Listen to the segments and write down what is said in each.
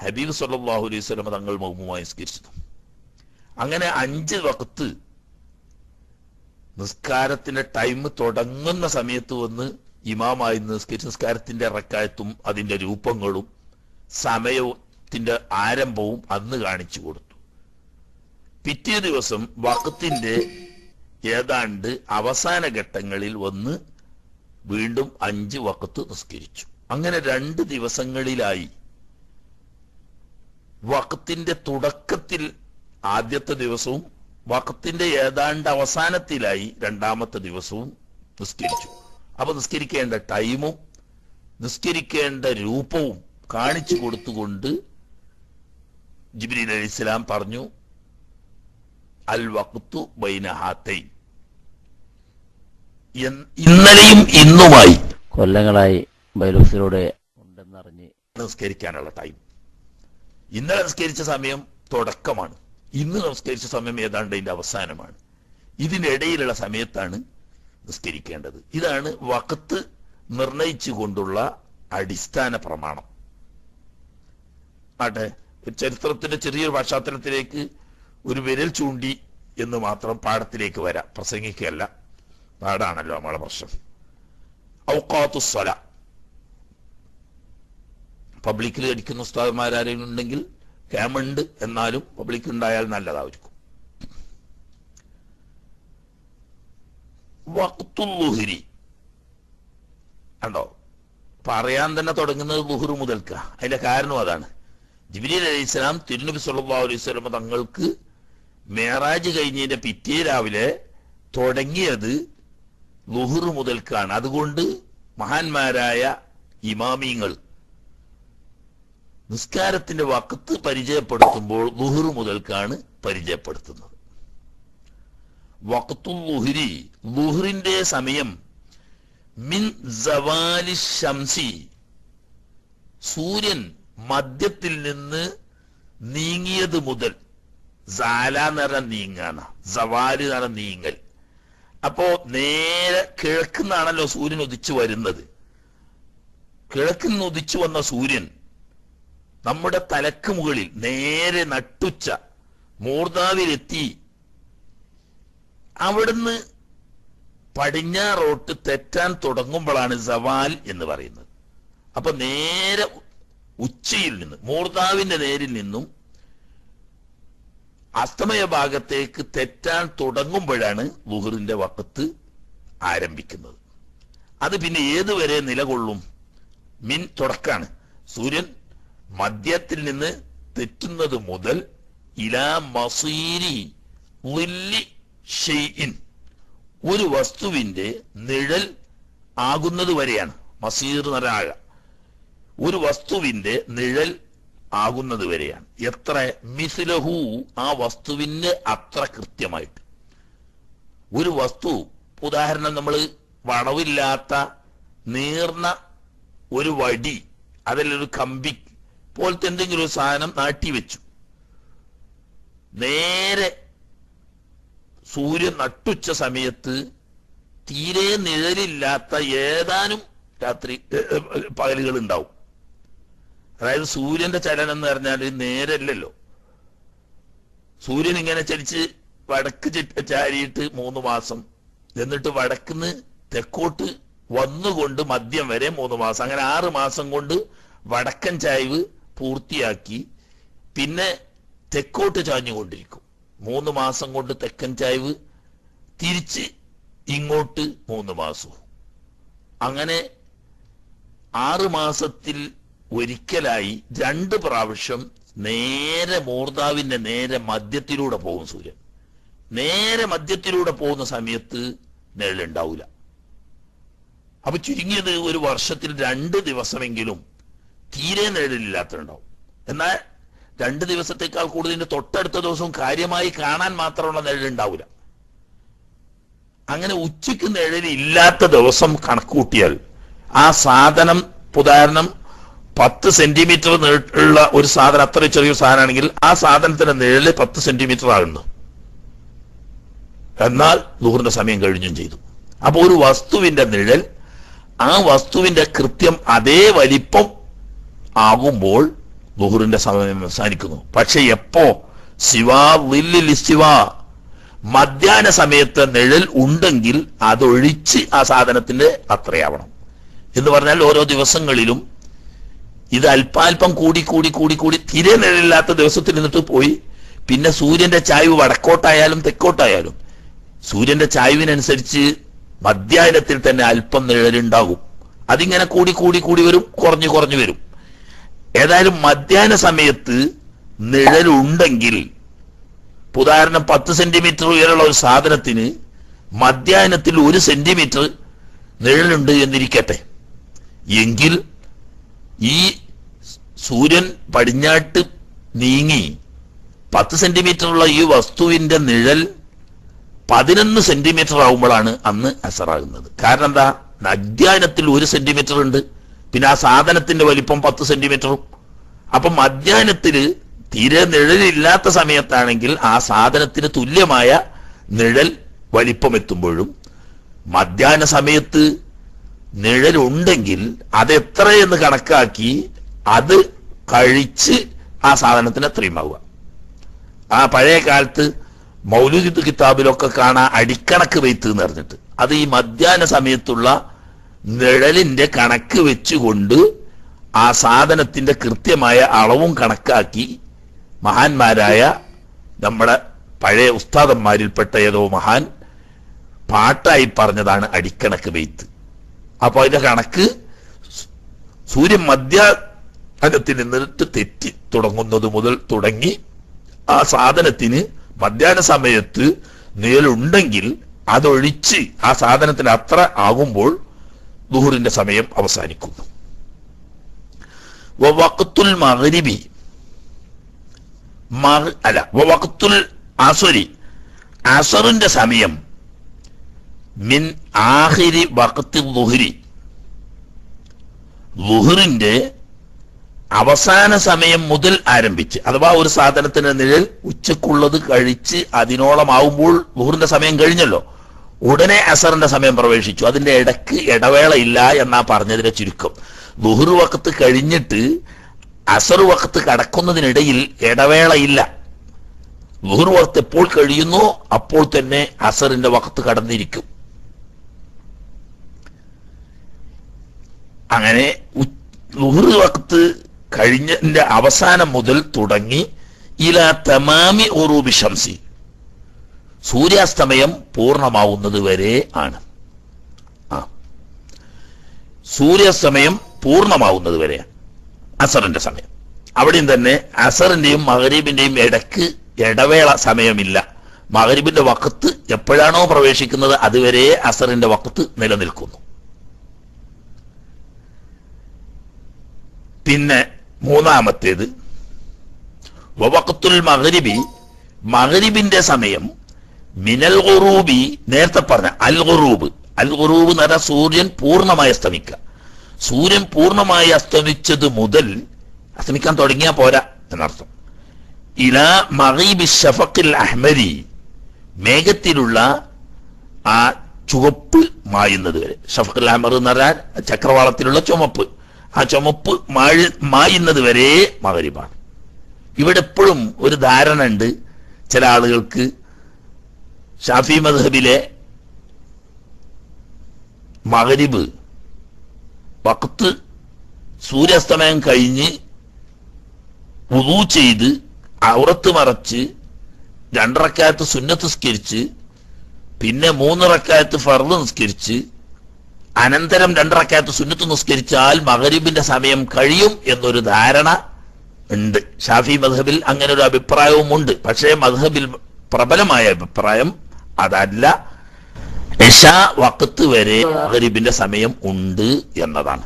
ഹബീബ് സല്ലല്ലാഹു അലൈഹി വസല്ലം തങ്ങൾ മൗമുമായി നിസ്കരിച്ചത് അങ്ങനെ അഞ്ച് വക്കത്ത് നിസ്കാരത്തിന്റെ ടൈം തുടങ്ങുന്ന സമയത്ത് വന്ന് ഇമാമായി നിസ്കരിച്ച നിസ്കാരത്തിന്റെ റക്കായത്തും അതിന്റെ രൂപങ്ങളും സമയത്തിന്റെ ആരംഭവും അന്ന് കാണിച്ചു കൊടുത്തു പിറ്റേ ദിവസം വക്കത്തിന്റെ ഏതാണ്ട് അവസാന ഘട്ടങ്ങളിൽ വന്ന് വീണ്ടും അഞ്ച് വക്കത്ത് നിസ്കരിച്ചു അങ്ങനെ രണ്ട് ദിവസങ്ങളിലായി വക്കത്തിന്റെ തുടക്കത്തിൽ ആദ്യത്തെ ദിവസവും വക്കത്തിന്റെ ഏതാണ്ട് അവസാനത്തിലായി രണ്ടാമത്തെ ദിവസവും നിസ്കരിച്ചു അപ്പൊ നിസ്കരിക്കേണ്ട ടൈമും നിസ്കരിക്കേണ്ട രൂപവും കാണിച്ചു കൊടുത്തുകൊണ്ട് ജിബ്രീൽ അലി ഇസ്ലാം പറഞ്ഞു അൽ വഖ്തു ബൈന ഹാത്തൈൻ എൻ- ഇന്നലെയും ഇന്നുമായി കൊല്ലങ്ങളായി ബൈലോക്സിലൂടെ ഉണ്ടെന്നറിഞ്ഞ് നിസ്കരിക്കാനുള്ള ടൈം ഇന്നലെ നിസ്കരിച്ച സമയം തുടക്കമാണ് ഇന്ന് നിസ്കരിച്ച സമയം ഏതാണ്ട് ഇതിന്റെ അവസാനമാണ് ഇതിനിടയിലുള്ള സമയത്താണ് നിസ്കരിക്കേണ്ടത് ഇതാണ് വക്കത്ത് നിർണയിച്ചുകൊണ്ടുള്ള അടിസ്ഥാന പ്രമാണം ആട്ടെ ഒരു ചരിത്രത്തിന്റെ ചെറിയൊരു പശ്ചാത്തലത്തിലേക്ക് ഒരു വിരൽ ചൂണ്ടി എന്ന് മാത്രം പാഠത്തിലേക്ക് വരാം പ്രസംഗിക്കുകയല്ല പാടാണല്ലോ നമ്മളെ പ്രശ്നം ഔക്കാത്തുസ്വല പബ്ലിക്കിൽ അടിക്കുന്ന ഉസ്താദന്മാരാരെങ്കിലും ഉണ്ടെങ്കിൽ ക്യാമുണ്ട് എന്നാലും പബ്ലിക് ഉണ്ടായാൽ നല്ലതായിരിക്കും വഖ്തുല്ലുഹരി കണ്ടോ പറയാൻ തന്നെ തുടങ്ങുന്നത് ലുഹുർ മുതൽക്ക അതിന്റെ കാരണം അതാണ് ജിബിലി അലൈഹി ഇസ്ലാം തിരുനബി സല്ലല്ലാഹു അലൈഹി വസല്ലം തങ്ങൾക്ക് മേറാജ് കഴിഞ്ഞതിന്റെ പിറ്റേ രാവിലെ തുടങ്ങിയത് ലുഹുർ മുതൽക്കാണ് അതുകൊണ്ട് മഹാന്മാരായ ഇമാമിങ്ങൾ നിസ്കാരത്തിന്റെ വക്കത്ത് പരിചയപ്പെടുത്തുമ്പോൾ ലുഹുർ മുതൽക്കാണ് പരിചയപ്പെടുത്തുന്നത് വഖത്തുൽ ലുഹുരി ലുഹുറിന്റെ സമയം മിൻ സവാലി ഷംസി സൂര്യൻ മധ്യത്തിൽ നിന്ന് നീങ്ങിയത് മുതൽ സാല നിറ നീങ്ങാണ് സവാല് നിറ നീങ്ങൽ അപ്പോ നേരെ കിഴക്കുന്നാണല്ലോ സൂര്യൻ ഉദിച്ചു വരുന്നത് കിഴക്കിൽ നിന്ന് ഉദിച്ചു വന്ന സൂര്യൻ നമ്മുടെ തലക്ക് മുകളിൽ നേരെ നട്ടുച്ച മൂർധാവിലെത്തി അവിടുന്ന് പടിഞ്ഞാറോട്ട് തെറ്റാൻ തുടങ്ങുമ്പോഴാണ് സവാൽ എന്ന് പറയുന്നത് അപ്പൊ നേരെ ഉച്ചയിൽ നിന്ന് മൂർധാവിന്റെ നേരിൽ നിന്നും അസ്തമയ ഭാഗത്തേക്ക് തെറ്റാൻ തുടങ്ങുമ്പോഴാണ് ലുഹറിന്റെ വക്കത്ത് ആരംഭിക്കുന്നത് അത് പിന്നെ ഏതുവരെ നിലകൊള്ളും മിൻ തുടക്കാണ് സൂര്യൻ മധ്യത്തിൽ നിന്ന് തെറ്റുന്നത് മുതൽ ഇലാ മസീരി ളില്ലി ഷെയ്ഇൻ ഒരു വസ്തുവിന്റെ നിഴൽ ആകുന്നത് വരെയാണ് മസീർ നരാക ഒരു വസ്തുവിന്റെ നിഴൽ ആകുന്നത് വരെയാണ് എത്ര മിസിലഹു ആ വസ്തുവിന് അത്ര കൃത്യമായിട്ട് ഒരു വസ്തു ഉദാഹരണം നമ്മൾ വളവില്ലാത്ത നീർന്ന ഒരു വടി അതിലൊരു കമ്പി പോലത്തെ എന്തെങ്കിലും ഒരു സാധനം നാട്ടി വെച്ചു നേരെ സൂര്യൻ നട്ടുച്ച സമയത്ത് തീരെ നിഴലില്ലാത്ത ഏതാനും രാത്രി പകലുകൾ ഉണ്ടാവും അതായത് സൂര്യന്റെ ചലനം എന്ന് പറഞ്ഞാൽ നേരല്ലല്ലോ സൂര്യൻ ഇങ്ങനെ ചലിച്ച് വടക്ക് ചെ- ചാരിയിട്ട് മൂന്ന് മാസം എന്നിട്ട് വടക്കുന്ന് തെക്കോട്ട് വന്നുകൊണ്ട് മദ്യം വരെ മൂന്ന് മാസം അങ്ങനെ ആറ് മാസം കൊണ്ട് വടക്കൻ ചായ്വ് പൂർത്തിയാക്കി പിന്നെ തെക്കോട്ട് ചാഞ്ഞുകൊണ്ടിരിക്കും മൂന്ന് മാസം കൊണ്ട് തെക്കൻ ചായ്വ് തിരിച്ച് ഇങ്ങോട്ട് മൂന്ന് മാസവും അങ്ങനെ ആറ് മാസത്തിൽ ഒരിക്കലായി രണ്ട് പ്രാവശ്യം നേരെ മൂർധാവിന്റെ നേരെ മധ്യത്തിലൂടെ പോകും സൂര്യൻ നേരെ മധ്യത്തിലൂടെ പോകുന്ന സമയത്ത് നിഴലുണ്ടാവില്ല അപ്പൊ ചുരുങ്ങിയത് ഒരു വർഷത്തിൽ രണ്ട് ദിവസമെങ്കിലും തീരെ നിഴലില്ലാത്തുണ്ടാവും എന്നാൽ രണ്ട് ദിവസത്തേക്കാൾ കൂടുതൽ തൊട്ടടുത്ത ദിവസവും കാര്യമായി കാണാൻ മാത്രമുള്ള നിഴലുണ്ടാവില്ല അങ്ങനെ ഉച്ചയ്ക്ക് നിഴലില്ലാത്ത ദിവസം കണക്കുകൂട്ടിയാൽ ആ സാധനം ഉദാഹരണം പത്ത് സെന്റിമീറ്റർ ഉള്ള ഒരു സാധനം അത്ര ചെറിയൊരു സാധനമാണെങ്കിൽ ആ സാധനത്തിന്റെ നിഴല് പത്ത് സെന്റിമീറ്റർ ആകുന്നു എന്നാൽ ദൂറിന്റെ സമയം കഴിഞ്ഞും ചെയ്തു അപ്പൊ ഒരു വസ്തുവിന്റെ നിഴൽ ആ വസ്തുവിന്റെ കൃത്യം അതേ വലിപ്പം ആകുമ്പോൾ ലുഹുറിന്റെ സമയം അവസാനിക്കുന്നു പക്ഷെ എപ്പോ ശിവാ വില്ലിൽ ശിവാ മധ്യാഹ്ന സമയത്ത് നിഴൽ ഉണ്ടെങ്കിൽ അതൊഴിച്ച് ആ സാധനത്തിന്റെ അത്രയാവണം എന്ന് പറഞ്ഞാൽ ഓരോ ദിവസങ്ങളിലും ഇത് അല്പാൽപം കൂടി കൂടി കൂടി കൂടി തീരെ നിഴലില്ലാത്ത ദിവസത്തിൽ നിന്നിട്ട് പോയി പിന്നെ സൂര്യന്റെ ചായ്വ് വടക്കോട്ടായാലും തെക്കോട്ടായാലും സൂര്യന്റെ ചായ്വിനനുസരിച്ച് മധ്യാഹ്നത്തിൽ തന്നെ അല്പം നിഴലുണ്ടാകും അതിങ്ങനെ കൂടി കൂടി കൂടി വരും കുറഞ്ഞു കുറഞ്ഞു വരും ഏതായാലും മധ്യാഹ്ന സമയത്ത് നിഴലുണ്ടെങ്കിൽ ഇപ്പൊ ഉദാഹരണം പത്ത് സെന്റിമീറ്റർ ഉയരമുള്ള ഒരു സാധനത്തിന് മധ്യാഹ്നത്തിൽ ഒരു സെന്റിമീറ്റർ നിഴലുണ്ട് എന്നിരിക്കട്ടെ എങ്കിൽ ഈ സൂര്യൻ പടിഞ്ഞാട്ട് നീങ്ങി പത്ത് സെന്റിമീറ്റർ ഉള്ള ഈ വസ്തുവിന്റെ നിഴൽ പതിനൊന്ന് സെന്റിമീറ്റർ ആവുമ്പോഴാണ് അന്ന് അസറാകുന്നത് കാരണം എന്താ മധ്യാഹ്നത്തിൽ ഒരു സെന്റിമീറ്റർ ഉണ്ട് പിന്നെ ആ സാധനത്തിന്റെ വലിപ്പം പത്ത് സെന്റിമീറ്ററും അപ്പൊ മധ്യാഹ്നത്തില് തീരെ നിഴലില്ലാത്ത സമയത്താണെങ്കിൽ ആ സാധനത്തിന് തുല്യമായ നിഴൽ വലിപ്പം എത്തുമ്പോഴും മധ്യാഹ്ന സമയത്ത് നിഴലുണ്ടെങ്കിൽ അതെത്രയെന്ന് കണക്കാക്കി അത് കഴിച്ച് ആ സാധനത്തിന് അത്രയും ആവുക ആ പഴയ കാലത്ത് മൗലൂദ് കിതാബിലൊക്കെ കാണാൻ അടിക്കണക്ക് വെയ്ത്ത് എന്ന് പറഞ്ഞിട്ട് അത് ഈ മധ്യാഹ്ന സമയത്തുള്ള നിഴലിന്റെ കണക്ക് വെച്ചുകൊണ്ട് ആ സാധനത്തിന്റെ കൃത്യമായ അളവും കണക്കാക്കി മഹാന്മാരായ നമ്മുടെ പഴയ ഉസ്താദന്മാരിൽപ്പെട്ട ഏതോ മഹാൻ പാട്ടായി പറഞ്ഞതാണ് അടിക്കണക്ക് വെയ്ത്ത് അപ്പൊ അതിന്റെ കണക്ക് സൂര്യൻ മധ്യാഹ്നത്തിൽ നിന്നിട്ട് തെറ്റി തുടങ്ങുന്നത് മുതൽ തുടങ്ങി ആ സാധനത്തിന് മധ്യാഹ്ന സമയത്ത് നിഴലുണ്ടെങ്കിൽ അതൊഴിച്ച് ആ സാധനത്തിന് അത്ര ആകുമ്പോൾ ദുഹുറിന്റെ സമയം അവസാനിക്കുന്നു വഖത്തുൽ മഗ്രിബി മഗ് അല്ല വഖത്തുൽ അസുരി അസറിന്റെ സമയം മിൻ ആഹിരി വഖത്തി ലുഹരി ലുഹറിന്റെ അവസാന സമയം മുതൽ ആരംഭിച്ച് അഥവാ ഒരു സാധനത്തിന്റെ നിഴൽ ഉച്ചക്കുള്ളത് കഴിച്ച് അതിനോളമാവുമ്പോൾ ലുഹറിന്റെ സമയം കഴിഞ്ഞല്ലോ ഉടനെ അസറിന്റെ സമയം പ്രവേശിച്ചു അതിന്റെ ഇടക്ക് ഇടവേള ഇല്ല എന്നാ പറഞ്ഞതിന്റെ ചുരുക്കം ലുഹർ വക്കത്ത് കഴിഞ്ഞിട്ട് അസർ വക്കത്ത് കടക്കുന്നതിനിടയിൽ ഇടവേള ഇല്ല ലുഹർ വക്കത്ത് എപ്പോൾ കഴിയുന്നു അപ്പോൾ തന്നെ അസറിന്റെ വക്കത്ത് കടന്നിരിക്കും അങ്ങനെ ലുഹർ വക്കത്ത് കഴിഞ്ഞതിന്റെ അവസാനം മുതൽ തുടങ്ങി ഇല തമാമി ഉറൂബി ഷംസി സൂര്യാസ്തമയം പൂർണ്ണമാവുന്നത് വരെ ആണ് ആ സൂര്യാസ്തമയം പൂർണ്ണമാവുന്നത് വരെ അസറിന്റെ സമയം അവിടെയും തന്നെ അസറിന്റെയും മഹരീബിന്റെയും ഇടക്ക് ഇടവേള സമയമില്ല മഹരീബിന്റെ വക്കത്ത് എപ്പോഴാണോ പ്രവേശിക്കുന്നത് അതുവരെ അസറിന്റെ വക്കത്ത് നിലനിൽക്കുന്നു പിന്നെ മൂന്നാമത്തേത് വവഖത്തുൽ മഗ്രിബി മഗ്രിബിന്റെ സമയം മിനൽ ഖുറൂബി നേരത്തെ പറഞ്ഞ അൽ ഖുറൂബ് അൽ ഖുറൂബ് എന്ന് പറഞ്ഞാൽ സൂര്യൻ പൂർണ്ണമായി അസ്തമിക്കുക സൂര്യൻ പൂർണ്ണമായി അസ്തമിച്ചത് മുതൽ അസ്തമിക്കാൻ തുടങ്ങിയാ പോരാ എന്നർത്ഥം ഇല മഗീബി ഷഫഖിൽ അഹ്മരി മേഘത്തിലുള്ള ആ ചുവപ്പ് മായുന്നത് വരെ ഷഫഖുൽ അഹ്മർ എന്ന് പറഞ്ഞാൽ ചക്രവാളത്തിലുള്ള ചുമപ്പ് ആ ചുമപ്പ് മായ മായുന്നത് വരെ മകരിബാണ് ഇവിടെ എപ്പോഴും ഒരു ധാരണ ഉണ്ട് ചില ആളുകൾക്ക് ഷാഫി മദ്ഹബിലെ മകരിബ് വക്കത്ത് സൂര്യാസ്തമയം കഴിഞ്ഞ് ഉദു ചെയ്ത് ഔറത്ത് മറച്ച് രണ്ടറക്കാലത്ത് സുന്നത്ത് നിസ്കരിച്ച് പിന്നെ മൂന്ന് റക്കായത്ത് ഫർദ് നിസ്കരിച്ച് അനന്തരം രണ്ടറക്കാലത്ത് സുന്നത്ത് നിസ്കരിച്ചാൽ മകരിബിന്റെ സമയം കഴിയും എന്നൊരു ധാരണ ഉണ്ട് ഷാഫി മധബിൽ അങ്ങനെ ഒരു അഭിപ്രായവും ഉണ്ട് പക്ഷേ മധബിൽ പ്രബലമായ അഭിപ്രായം അതല്ല ഇഷ വക്കത്ത് വരെ മകരിബിന്റെ സമയം ഉണ്ട് എന്നതാണ്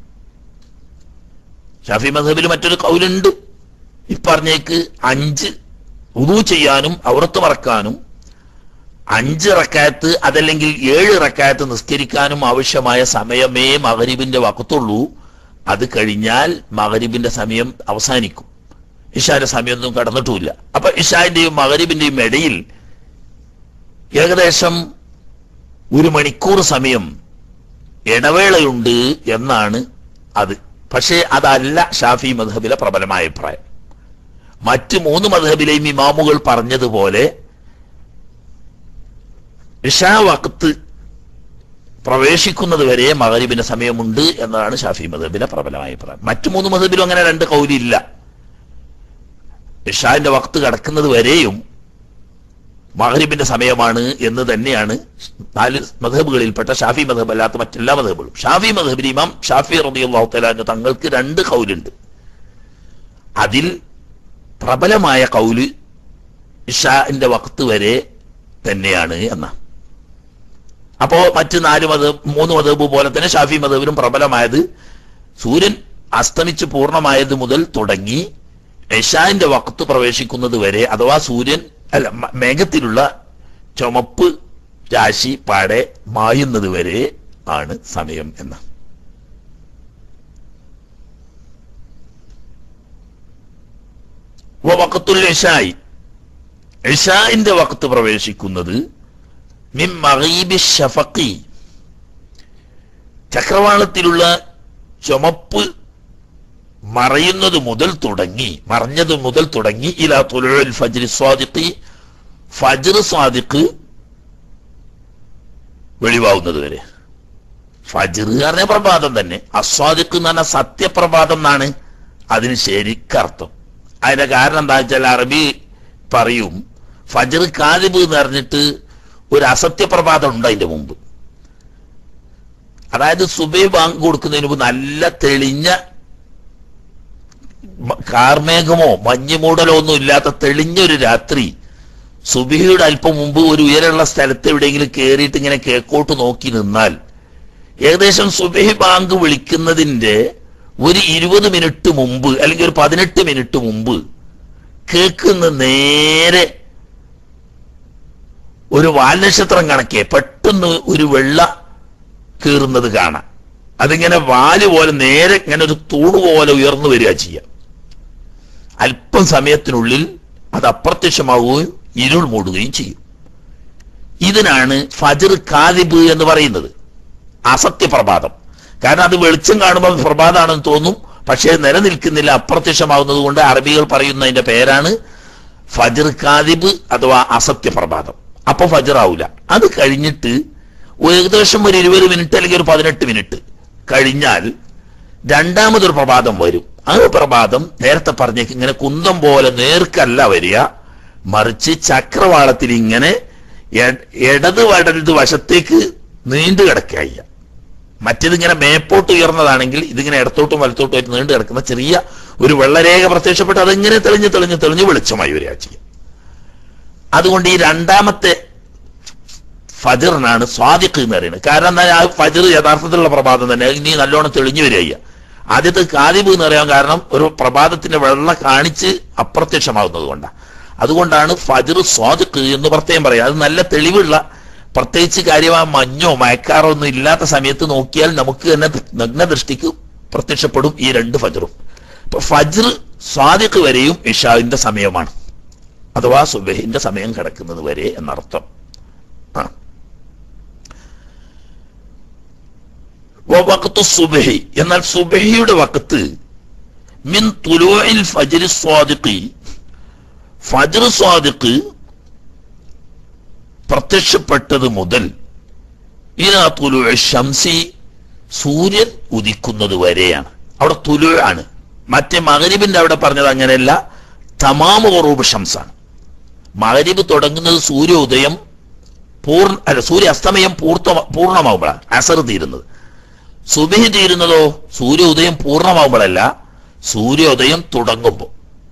ഷാഫി മധബിൽ മറ്റൊരു കൗലുണ്ട് ഇപ്പറഞ്ഞേക്ക് അഞ്ച് ഉദു ചെയ്യാനും ഔറത്ത് മറക്കാനും അഞ്ച് റക്കായത്ത് അതല്ലെങ്കിൽ ഏഴ് റക്കായത്ത് നിസ്കരിക്കാനും ആവശ്യമായ സമയമേ മകരിബിന്റെ വക്കത്തുള്ളൂ അത് കഴിഞ്ഞാൽ മകരിബിന്റെ സമയം അവസാനിക്കും ഇഷാന്റെ സമയമൊന്നും കടന്നിട്ടുമില്ല അപ്പൊ ഇഷാന്റെയും മകരിബിന്റെയും ഇടയിൽ ഏകദേശം ഒരു മണിക്കൂർ സമയം ഇടവേളയുണ്ട് എന്നാണ് അത് പക്ഷേ അതല്ല ഷാഫി മധബിലെ പ്രബലമായ അഭിപ്രായം മറ്റ് മൂന്ന് മധബിലെയും ഇമാമുകൾ പറഞ്ഞതുപോലെ ഇഷാ വക്ത് പ്രവേശിക്കുന്നത് വരെ മകരിബിന് സമയമുണ്ട് എന്നതാണ് ഷാഫി മധബിലെ പ്രബലമായ അഭിപ്രായം മറ്റു മൂന്ന് മധബിലും അങ്ങനെ രണ്ട് കൗലില്ല ഇഷാന്റെ വക്ത് കടക്കുന്നത് വരെയും മഹരിബിന്റെ സമയമാണ് എന്ന് തന്നെയാണ് നാല് മധബുകളിൽപ്പെട്ട ഷാഫി മധബ് അല്ലാത്ത മറ്റെല്ലാ മധബുകളും ഷാഫി മധബിൽ ഇമാം ഷാഫി റബിഅള്ളാഹു തലാന് തങ്ങൾക്ക് രണ്ട് കൗലുണ്ട് അതിൽ പ്രബലമായ കൗല് ഇഷാന്റെ വക്ത് വരെ തന്നെയാണ് എന്ന അപ്പോ മറ്റ് നാല് മത മൂന്ന് മതബ് പോലെ തന്നെ ഷാഫി മതബിലും പ്രബലമായത് സൂര്യൻ അസ്തമിച്ച് പൂർണ്ണമായത് മുതൽ തുടങ്ങി ഇഷാന്റെ വക്ത് പ്രവേശിക്കുന്നത് വരെ അഥവാ സൂര്യൻ അല്ല മ- മേഘത്തിലുള്ള ചുമപ്പ് രാശി പാടെ മായുന്നത് വരെ ആണ് സമയം എന്ന് വക്കത്തുൽ ഇഷായി ഇഷാന്റെ വക്ത് പ്രവേശിക്കുന്നത് മിൻ മഗീബി ഷഫഖി ചക്രവാളത്തിലുള്ള ചുമപ്പ് മറയുന്നത് മുതൽ തുടങ്ങി മറഞ്ഞത് മുതൽ തുടങ്ങി ഇലാ തുലുൽ ഫജ്രി സ്വാദിഖി ഫജ്ർ സ്വാദിഖ് വെളിവാകുന്നത് വരെ ഫജ്ർ പറഞ്ഞ പ്രഭാതം തന്നെ അസ്വാദിഖ് എന്ന് പറഞ്ഞ സത്യപ്രഭാതം എന്നാണ് അതിന് ശരിക്കർത്ഥം അതിന്റെ കാരണം എന്താ വെച്ചാൽ അറബി പറയും ഫജ്ർ കാലിബ് എന്ന് പറഞ്ഞിട്ട് ഒരു അസത്യപ്രഭാതം ഉണ്ട് അതിന്റെ മുമ്പ് അതായത് സുബൈ ബാങ്ക് കൊടുക്കുന്നതിന് മുമ്പ് നല്ല തെളിഞ്ഞ മ- കാർമേഘമോ മഞ്ഞുമൂടലോ ഒന്നും ഇല്ലാത്ത തെളിഞ്ഞൊരു രാത്രി സുബിയുടെ അല്പം മുമ്പ് ഒരു ഉയരമുള്ള സ്ഥലത്ത് എവിടെയെങ്കിലും കയറിയിട്ട് ഇങ്ങനെ കേക്കോട്ട് നോക്കി നിന്നാൽ ഏകദേശം സുബഹി ബാങ്ക് വിളിക്കുന്നതിന്റെ ഒരു ഇരുപത് മിനിറ്റ് മുമ്പ് അല്ലെങ്കിൽ ഒരു പതിനെട്ട് മിനിറ്റ് മുമ്പ് കേക്കുന്ന നേരെ ഒരു വാൽനക്ഷത്രം കണക്കെ പെട്ടെന്ന് ഒരു വെള്ള കീറുന്നത് കാണാം അതിങ്ങനെ വാല് പോലെ നേരെ ഇങ്ങനെ ഒരു തൂണ് പോലെ ഉയർന്നു വരിക ചെയ്യാം അല്പം സമയത്തിനുള്ളിൽ അത് അപ്രത്യക്ഷമാവുകയും ഇരുൾ മൂടുകയും ചെയ്യും ഇതിനാണ് ഫജർ കാദിബ് എന്ന് പറയുന്നത് അസത്യപ്രഭാതം കാരണം അത് വെളിച്ചം കാണുമ്പോൾ അത് പ്രഭാതമാണെന്ന് തോന്നും പക്ഷേ നിലനിൽക്കുന്നില്ല അപ്രത്യക്ഷമാവുന്നത് കൊണ്ട് അറബികൾ പറയുന്നതിന്റെ പേരാണ് ഫജർ കാദിബ് അഥവാ അസത്യപ്രഭാതം അപ്പൊ ഫജർ ആവൂല അത് കഴിഞ്ഞിട്ട് ഏകദേശം ഒരു ഇരുപത് മിനിറ്റ് അല്ലെങ്കിൽ ഒരു പതിനെട്ട് മിനിറ്റ് കഴിഞ്ഞാൽ രണ്ടാമതൊരു പ്രഭാതം വരും ആ പ്രഭാതം നേരത്തെ പറഞ്ഞേക്ക് ഇങ്ങനെ കുന്തം പോലെ നേർക്കല്ല വരിക മറിച്ച് ചക്രവാളത്തിൽ ഇങ്ങനെ എ- ഇടത് വടത് വശത്തേക്ക് നീണ്ടു കിടക്കുക മറ്റേതിങ്ങനെ മേപ്പോട്ട് ഉയർന്നതാണെങ്കിൽ ഇതിങ്ങനെ ഇടത്തോട്ടും വലത്തോട്ടും ആയിട്ട് നീണ്ടു കിടക്കുന്ന ചെറിയ ഒരു വെള്ളരേഖ പ്രത്യക്ഷപ്പെട്ട് അതിങ്ങനെ തെളിഞ്ഞ് തെളിഞ്ഞ് തെളിഞ്ഞ് വെളിച്ചമായി വരിക ചെയ്യും അതുകൊണ്ട് ഈ രണ്ടാമത്തെ ഫജറിനാണ് സ്വാദിഖ് എന്ന് പറയുന്നത് കാരണം എന്താ ആ ഫജർ യഥാർത്ഥത്തിലുള്ള പ്രഭാതം തന്നെ ഇനി നല്ലോണം തെളിഞ്ഞു വരിക ആദ്യത്തെ കാതിബ് എന്ന് പറയാൻ കാരണം ഒരു പ്രഭാതത്തിന്റെ വെള്ള കാണിച്ച് അപ്രത്യക്ഷമാകുന്നത് കൊണ്ടാണ് അതുകൊണ്ടാണ് ഫജർ സ്വാദിഖ് എന്ന് പ്രത്യേകം പറയാം അത് നല്ല തെളിവുള്ള പ്രത്യേകിച്ച് കാര്യമായ മഞ്ഞോ മയക്കാറോ ഒന്നും ഇല്ലാത്ത സമയത്ത് നോക്കിയാൽ നമുക്ക് തന്നെ നഗ്നദൃഷ്ടിക്ക് പ്രത്യക്ഷപ്പെടും ഈ രണ്ട് ഫജറും ഇപ്പൊ ഫജർ സ്വാദിഖ് വരെയും ഇഷാവിന്റെ സമയമാണ് അഥവാ സുബഹിന്റെ സമയം കിടക്കുന്നത് വരെ എന്നർത്ഥം ആ വഖത്തു സുബഹി എന്നാൽ സുബഹിയുടെ വക്കത്ത് മിൻ തുലൂഇൽ ഫജ്ർ സ്വാദിഖി ഫജ്ർ സ്വാദിഖ് പ്രത്യക്ഷപ്പെട്ടത് മുതൽ ഇലാ തുലൂഇ ഷംസി സൂര്യൻ ഉദിക്കുന്നത് വരെയാണ് അവിടെ തുലു ആണ് മറ്റേ മകരിബിന്റെ അവിടെ പറഞ്ഞത് അങ്ങനെയല്ല തമാമ കുറൂബ് ഷംസാണ് മകരിബ് തുടങ്ങുന്നത് സൂര്യോദയം പൂർണ്ണ അല്ല സൂര്യ അസ്തമയം പൂർത്ത പൂർണ്ണമാകുമ്പോഴാണ് അസർ തീരുന്നത് സുബഹി തീരുന്നതോ സൂര്യോദയം പൂർണ്ണമാകുമ്പോഴല്ല സൂര്യോദയം തുടങ്ങുമ്പോൾ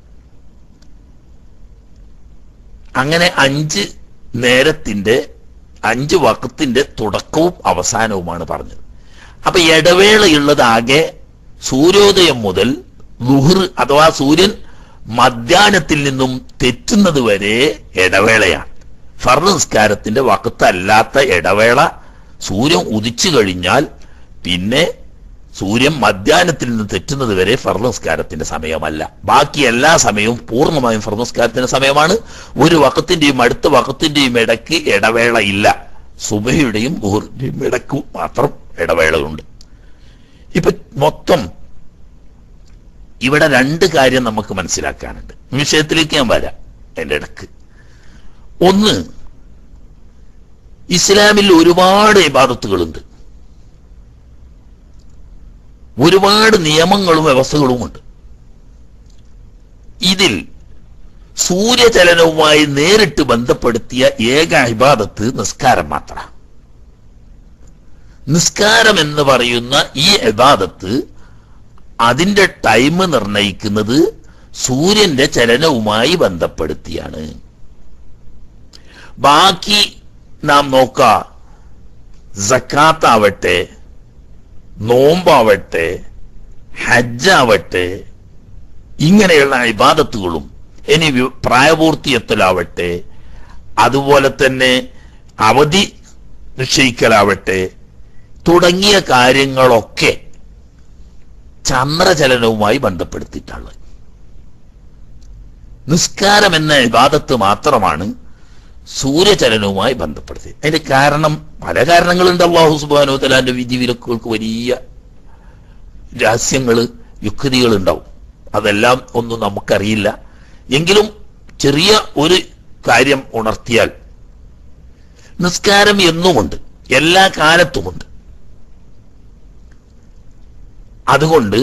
അങ്ങനെ അഞ്ച് നേരത്തിന്റെ അഞ്ച് വക്കത്തിന്റെ തുടക്കവും അവസാനവുമാണ് പറഞ്ഞത് അപ്പൊ ഇടവേളയുള്ളത് ആകെ സൂര്യോദയം മുതൽ ലുഹർ അഥവാ സൂര്യൻ മധ്യാഹ്നത്തിൽ നിന്നും തെറ്റുന്നത് വരെ ഇടവേളയാണ് ഫർദ് നിസ്കാരത്തിന്റെ വക്കത്തല്ലാത്ത ഇടവേള സൂര്യൻ ഉദിച്ചു കഴിഞ്ഞാൽ പിന്നെ സൂര്യൻ മധ്യാഹ്നത്തിൽ നിന്ന് തെറ്റുന്നത് വരെ ഫർദ് നിസ്കാരത്തിന്റെ സമയമല്ല ബാക്കി എല്ലാ സമയവും പൂർണ്ണമായും ഫർദ് നിസ്കാരത്തിന്റെ സമയമാണ് ഒരു വക്കത്തിന്റെയും അടുത്ത വക്കത്തിന്റെയും ഇടയ്ക്ക് ഇടവേള ഇല്ല സുബഹിയുടെയും ഊറിന്റെയും ഇടയ്ക്ക് മാത്രം ഇടവേളയുണ്ട് ഇപ്പൊ മൊത്തം ഇവിടെ രണ്ട് കാര്യം നമുക്ക് മനസ്സിലാക്കാനുണ്ട് വിഷയത്തിലേക്ക് ഞാൻ വരാം എന്റെ ഇടക്ക് ഒന്ന് ഇസ്ലാമിൽ ഒരുപാട് ഇബാദത്തുകളുണ്ട് ഒരുപാട് നിയമങ്ങളും വ്യവസ്ഥകളുമുണ്ട് ഇതിൽ സൂര്യചലനവുമായി നേരിട്ട് ബന്ധപ്പെടുത്തിയ ഏക ഇബാദത്ത് നിസ്കാരം മാത്രമാണ് നിസ്കാരം എന്ന് പറയുന്ന ഈ ഇബാദത്ത് അതിന്റെ ടൈം നിർണയിക്കുന്നത് സൂര്യന്റെ ചലനവുമായി ബന്ധപ്പെടുത്തിയാണ് ബാക്കി നാം നോക്ക സക്കാത്താവട്ടെ നോമ്പാവട്ടെ ഹജ്ജാവട്ടെ ഇങ്ങനെയുള്ള ഇബാദത്തുകളും ഇനി വി- പ്രായപൂർത്തിയെത്തലാവട്ടെ അതുപോലെ തന്നെ അവധി നിശ്ചയിക്കലാവട്ടെ തുടങ്ങിയ കാര്യങ്ങളൊക്കെ ചന്ദ്രചലനവുമായി ബന്ധപ്പെടുത്തിയിട്ടുള്ളത് നിസ്കാരം എന്ന ഇബാദത്ത് മാത്രമാണ് സൂര്യചലനവുമായി ബന്ധപ്പെടുത്തി അതിന്റെ കാരണം പല കാരണങ്ങളുണ്ട് അള്ളാഹു സുബാനോ തലാന്റെ വിധിവിലക്കുകൾക്ക് വലിയ രഹസ്യങ്ങള് യുക്തികൾ ഉണ്ടാവും അതെല്ലാം ഒന്നും നമുക്കറിയില്ല എങ്കിലും ചെറിയ ഒരു കാര്യം ഉണർത്തിയാൽ നിസ്കാരം എന്നുമുണ്ട് എല്ലാ കാലത്തുമുണ്ട് അതുകൊണ്ട്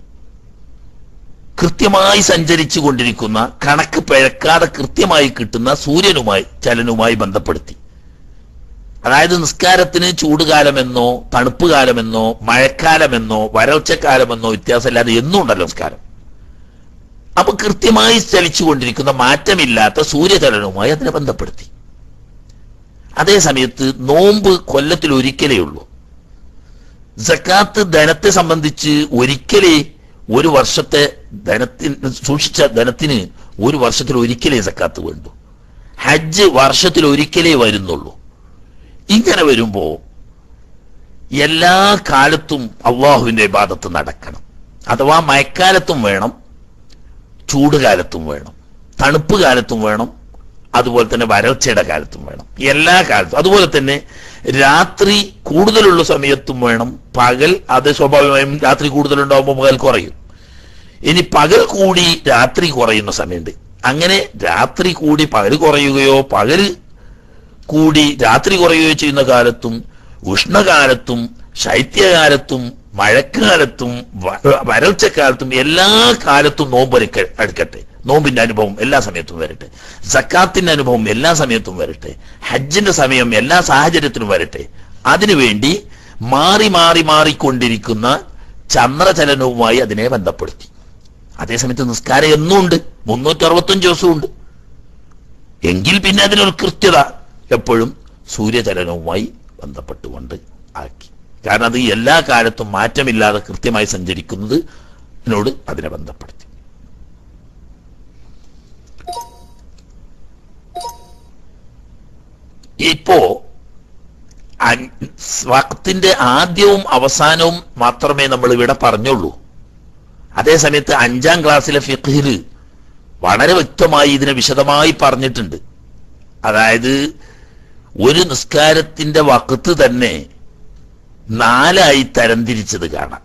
കൃത്യമായി സഞ്ചരിച്ചു കൊണ്ടിരിക്കുന്ന കണക്ക് പിഴക്കാതെ കൃത്യമായി കിട്ടുന്ന സൂര്യനുമായി ചലനുമായി ബന്ധപ്പെടുത്തി അതായത് നിസ്കാരത്തിന് ചൂടുകാലമെന്നോ തണുപ്പ് കാലമെന്നോ മഴക്കാലമെന്നോ വരൾച്ചക്കാലമെന്നോ വ്യത്യാസമില്ലാതെ എന്നും ഉണ്ടല്ലോ നിസ്കാരം അപ്പൊ കൃത്യമായി ചലിച്ചുകൊണ്ടിരിക്കുന്ന മാറ്റമില്ലാത്ത സൂര്യചലനവുമായി അതിനെ ബന്ധപ്പെടുത്തി അതേ സമയത്ത് നോമ്പ് കൊല്ലത്തിൽ ഒരിക്കലേ ഉള്ളൂ സക്കാത്ത് ധനത്തെ സംബന്ധിച്ച് ഒരിക്കലേ ഒരു വർഷത്തെ ധനത്തിന് സൂക്ഷിച്ച ധനത്തിന് ഒരു വർഷത്തിൽ ഒരിക്കലേ സക്കാത്ത് വേണ്ടു ഹജ്ജ് വർഷത്തിൽ ഒരിക്കലേ വരുന്നുള്ളൂ ഇങ്ങനെ വരുമ്പോ എല്ലാ കാലത്തും അള്ളാഹുവിന്റെ ഇബാദത്ത് നടക്കണം അഥവാ മഴക്കാലത്തും വേണം ചൂടുകാലത്തും വേണം തണുപ്പ് കാലത്തും വേണം അതുപോലെ തന്നെ വരൾച്ചയുടെ കാലത്തും വേണം എല്ലാ കാലത്തും അതുപോലെ തന്നെ രാത്രി കൂടുതലുള്ള സമയത്തും വേണം പകൽ അത് സ്വാഭാവികമായും രാത്രി കൂടുതലുണ്ടാവുമ്പോൾ പകൽ കുറയും ഇനി പകൽ കൂടി രാത്രി കുറയുന്ന സമയമുണ്ട് അങ്ങനെ രാത്രി കൂടി പകൽ കുറയുകയോ പകൽ കൂടി രാത്രി കുറയുകയോ ചെയ്യുന്ന കാലത്തും ഉഷ്ണകാലത്തും ശൈത്യകാലത്തും മഴക്കാലത്തും വ- വരൾച്ചക്കാലത്തും എല്ലാ കാലത്തും നോമ്പ് എടുക്ക- എടുക്കട്ടെ നോമ്പിന്റെ അനുഭവം എല്ലാ സമയത്തും വരട്ടെ സക്കാത്തിന്റെ അനുഭവം എല്ലാ സമയത്തും വരട്ടെ ഹജ്ജിന്റെ സമയം എല്ലാ സാഹചര്യത്തിലും വരട്ടെ അതിനുവേണ്ടി മാറി മാറി മാറിക്കൊണ്ടിരിക്കുന്ന ചന്ദ്രചലനവുമായി അതിനെ ബന്ധപ്പെടുത്തി അതേസമയത്ത് നിസ്കാരം എന്നും ഉണ്ട് മുന്നൂറ്റി അറുപത്തഞ്ച് ദിവസവും ഉണ്ട് എങ്കിൽ പിന്നെ അതിനൊരു കൃത്യത എപ്പോഴും സൂര്യചലനവുമായി ബന്ധപ്പെട്ടുകൊണ്ട് ആക്കി കാരണം അത് എല്ലാ കാലത്തും മാറ്റമില്ലാതെ കൃത്യമായി സഞ്ചരിക്കുന്നത് ഇതിനോട് അതിനെ ബന്ധപ്പെടുത്തി ഇപ്പോ അൻ- വക്തിന്റെ ആദ്യവും അവസാനവും മാത്രമേ നമ്മൾ ഇവിടെ പറഞ്ഞുള്ളൂ അതേസമയത്ത് അഞ്ചാം ക്ലാസ്സിലെ ഫിഖില് വളരെ വ്യക്തമായി ഇതിനെ വിശദമായി പറഞ്ഞിട്ടുണ്ട് അതായത് ഒരു നിസ്കാരത്തിന്റെ വക്കത്ത് തന്നെ നാലായി തരംതിരിച്ചത് കാണാം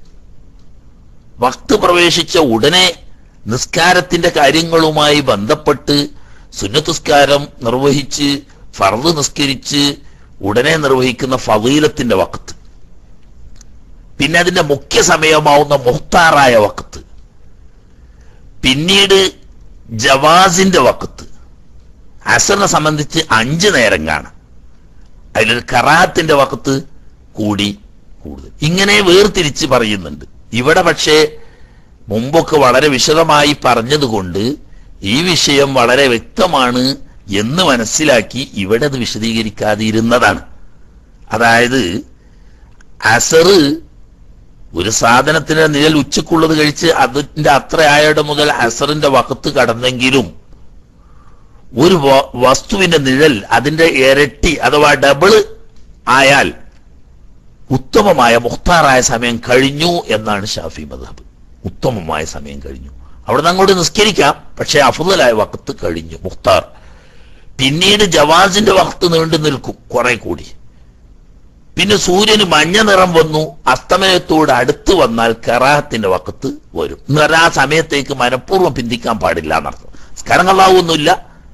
വക്ത് പ്രവേശിച്ച ഉടനെ നിസ്കാരത്തിന്റെ കാര്യങ്ങളുമായി ബന്ധപ്പെട്ട് സുന്നത്തുസ്കാരം നിർവഹിച്ച് ഫർദ് നിസ്കരിച്ച് ഉടനെ നിർവഹിക്കുന്ന ഫവീലത്തിന്റെ വക്കത്ത് പിന്നെ അതിന്റെ മുഖ്യ സമയമാവുന്ന മുഹ്താറായ വക്കത്ത് പിന്നീട് ജവാസിന്റെ വക്കത്ത് അസറിനെ സംബന്ധിച്ച് അഞ്ച് നേരം കാണാം അതിലൊരു കറാത്തിന്റെ വക്കത്ത് കൂടി കൂടുതൽ ഇങ്ങനെ വേർതിരിച്ച് പറയുന്നുണ്ട് ഇവിടെ പക്ഷേ മുമ്പൊക്കെ വളരെ വിശദമായി പറഞ്ഞതുകൊണ്ട് ഈ വിഷയം വളരെ വ്യക്തമാണ് എന്ന് മനസ്സിലാക്കി ഇവിടെ അത് വിശദീകരിക്കാതിരുന്നതാണ് അതായത് അസറ് ഒരു സാധനത്തിന്റെ നിഴൽ ഉച്ചക്കുള്ളത് കഴിച്ച് അതിന്റെ അത്ര ആയയുടെ മുതൽ അസറിന്റെ വകത്ത് കടന്നെങ്കിലും ഒരു വ- വസ്തുവിന്റെ നിഴൽ അതിന്റെ ഇരട്ടി അഥവാ ഡബിള് ആയാൽ ഉത്തമമായ മുഖ്താറായ സമയം കഴിഞ്ഞു എന്നാണ് ഷാഫി മദഹബ് ഉത്തമമായ സമയം കഴിഞ്ഞു അവിടെ നിന്ന് അങ്ങോട്ട് നിസ്കരിക്കാം പക്ഷെ അഫുദലായ വക്കത്ത് കഴിഞ്ഞു മുഖ്താർ പിന്നീട് ജവാസിന്റെ വക്ത് നീണ്ടു നിൽക്കും കുറെ കൂടി പിന്നെ സൂര്യന് മഞ്ഞ നിറം വന്നു അസ്തമയത്തോട് അടുത്ത് വന്നാൽ കറാഹത്തിന്റെ വക്കത്ത് വരും എന്ന് പറഞ്ഞാൽ ആ സമയത്തേക്ക് മനഃപൂർവ്വം പിന്തിക്കാൻ പാടില്ല എന്നർത്ഥം സ്കാരങ്ങളാവൊന്നുമില്ല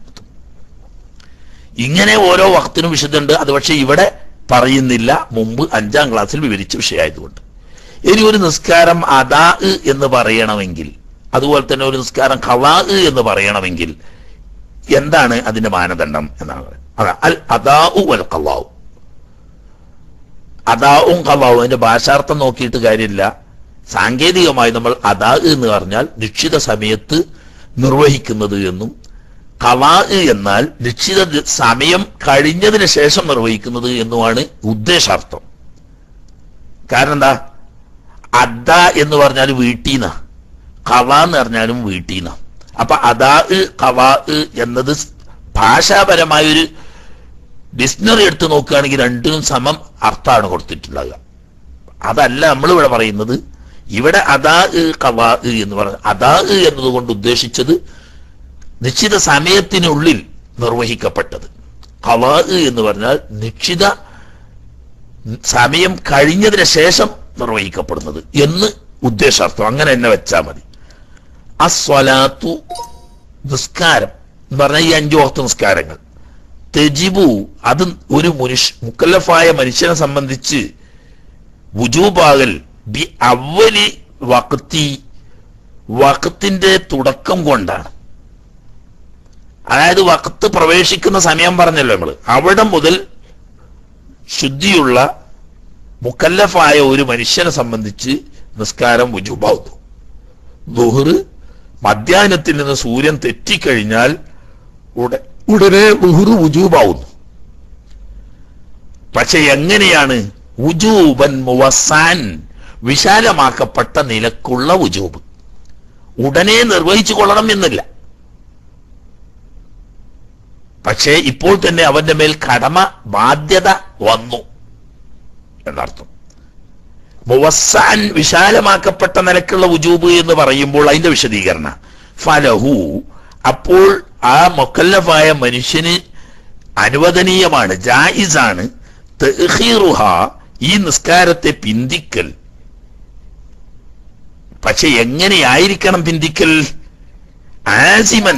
ഇങ്ങനെ ഓരോ വക്തിനും വിശുദ്ധമുണ്ട് അത് പക്ഷെ ഇവിടെ പറയുന്നില്ല മുമ്പ് അഞ്ചാം ക്ലാസ്സിൽ വിവരിച്ച വിഷയമായതുകൊണ്ട് ഇനി ഒരു നിസ്കാരം അദാ എന്ന് പറയണമെങ്കിൽ അതുപോലെ തന്നെ ഒരു നിസ്കാരം ഖലാ എന്ന് പറയണമെങ്കിൽ എന്താണ് അതിന്റെ മാനദണ്ഡം എന്നാണ് പറയുന്നത് അതാ അൽ അദാഉ വൽ ഖലാഉ അദാവും ഖലാവും അതിന്റെ ഭാഷാർത്ഥം നോക്കിയിട്ട് കാര്യമില്ല സാങ്കേതികമായി നമ്മൾ അദാ എന്ന് പറഞ്ഞാൽ നിശ്ചിത സമയത്ത് നിർവഹിക്കുന്നത് എന്നും ഖലാ എന്നാൽ നിശ്ചിത ദി- സമയം കഴിഞ്ഞതിന് ശേഷം നിർവഹിക്കുന്നത് എന്നുമാണ് ഉദ്ദേശാർത്ഥം കാരണം എന്താ അദ്ദ എന്ന് പറഞ്ഞാൽ വീട്ടീന്ന ഖവ എന്ന് പറഞ്ഞാലും വീട്ടീന്ന അപ്പൊ അദാ ഖവാ എന്നത് ഭാഷാപരമായ ഒരു ഡിക്ഷണറി എടുത്ത് നോക്കുകയാണെങ്കിൽ രണ്ടിനും സമം അർത്ഥമാണ് കൊടുത്തിട്ടുണ്ടാകുക അതല്ല നമ്മൾ ഇവിടെ പറയുന്നത് ഇവിടെ അദാ ഖവാ എന്ന് പറഞ്ഞ അദാ എന്നതുകൊണ്ട് ഉദ്ദേശിച്ചത് നിശ്ചിത സമയത്തിനുള്ളിൽ നിർവഹിക്കപ്പെട്ടത് ഖവാ എന്ന് പറഞ്ഞാൽ നിശ്ചിത സമയം കഴിഞ്ഞതിന് ശേഷം നിർവഹിക്കപ്പെടുന്നത് എന്ന് ഉദ്ദേശാർത്ഥം അങ്ങനെ തന്നെ വെച്ചാൽ മതി അസ്വലാത്തു നിസ്കാരം എന്ന് പറഞ്ഞാൽ ഈ അഞ്ചു വക്ത നിസ്കാരങ്ങൾ തെജിബു അത് ഒരു മനുഷ്യ മുക്കല്ലഫായ മനുഷ്യനെ സംബന്ധിച്ച് വുജൂബാകൽ ബി അവലി വക്തി വക്കത്തിന്റെ തുടക്കം കൊണ്ടാണ് അതായത് വക്കത്ത് പ്രവേശിക്കുന്ന സമയം പറഞ്ഞല്ലോ നമ്മള് അവിടെ മുതൽ ശുദ്ധിയുള്ള മുക്കല്ലഫായ ഒരു മനുഷ്യനെ സംബന്ധിച്ച് നിസ്കാരം വുജൂബാവുന്നു ദുഹറ് മധ്യാഹ്നത്തിൽ നിന്ന് സൂര്യൻ തെറ്റിക്കഴിഞ്ഞാൽ ഉട ഉടനെ ദുഹറ് വുജൂബാവുന്നു പക്ഷെ എങ്ങനെയാണ് ഉജൂബൻ മുവസാൻ വിശാലമാക്കപ്പെട്ട നിലക്കുള്ള ഉജൂബ് ഉടനെ നിർവഹിച്ചു കൊള്ളണം എന്നില്ല പക്ഷേ ഇപ്പോൾ തന്നെ അവന്റെ മേൽ കടമ ബാധ്യത വന്നു എന്നർത്ഥം മുവസ്സാൻ വിശാലമാക്കപ്പെട്ട നിലക്കുള്ള ഉജൂബ് എന്ന് പറയുമ്പോൾ അതിന്റെ വിശദീകരണ ഫലഹു അപ്പോൾ ആ മൊക്കല്ലഫായ മനുഷ്യന് അനുവദനീയമാണ് ജായിസാണ് തഅഖീറുഹ, ഈ നിസ്കാരത്തെ പിന്തിക്കൽ പക്ഷെ എങ്ങനെയായിരിക്കണം പിന്തിക്കൽ ആസിമൻ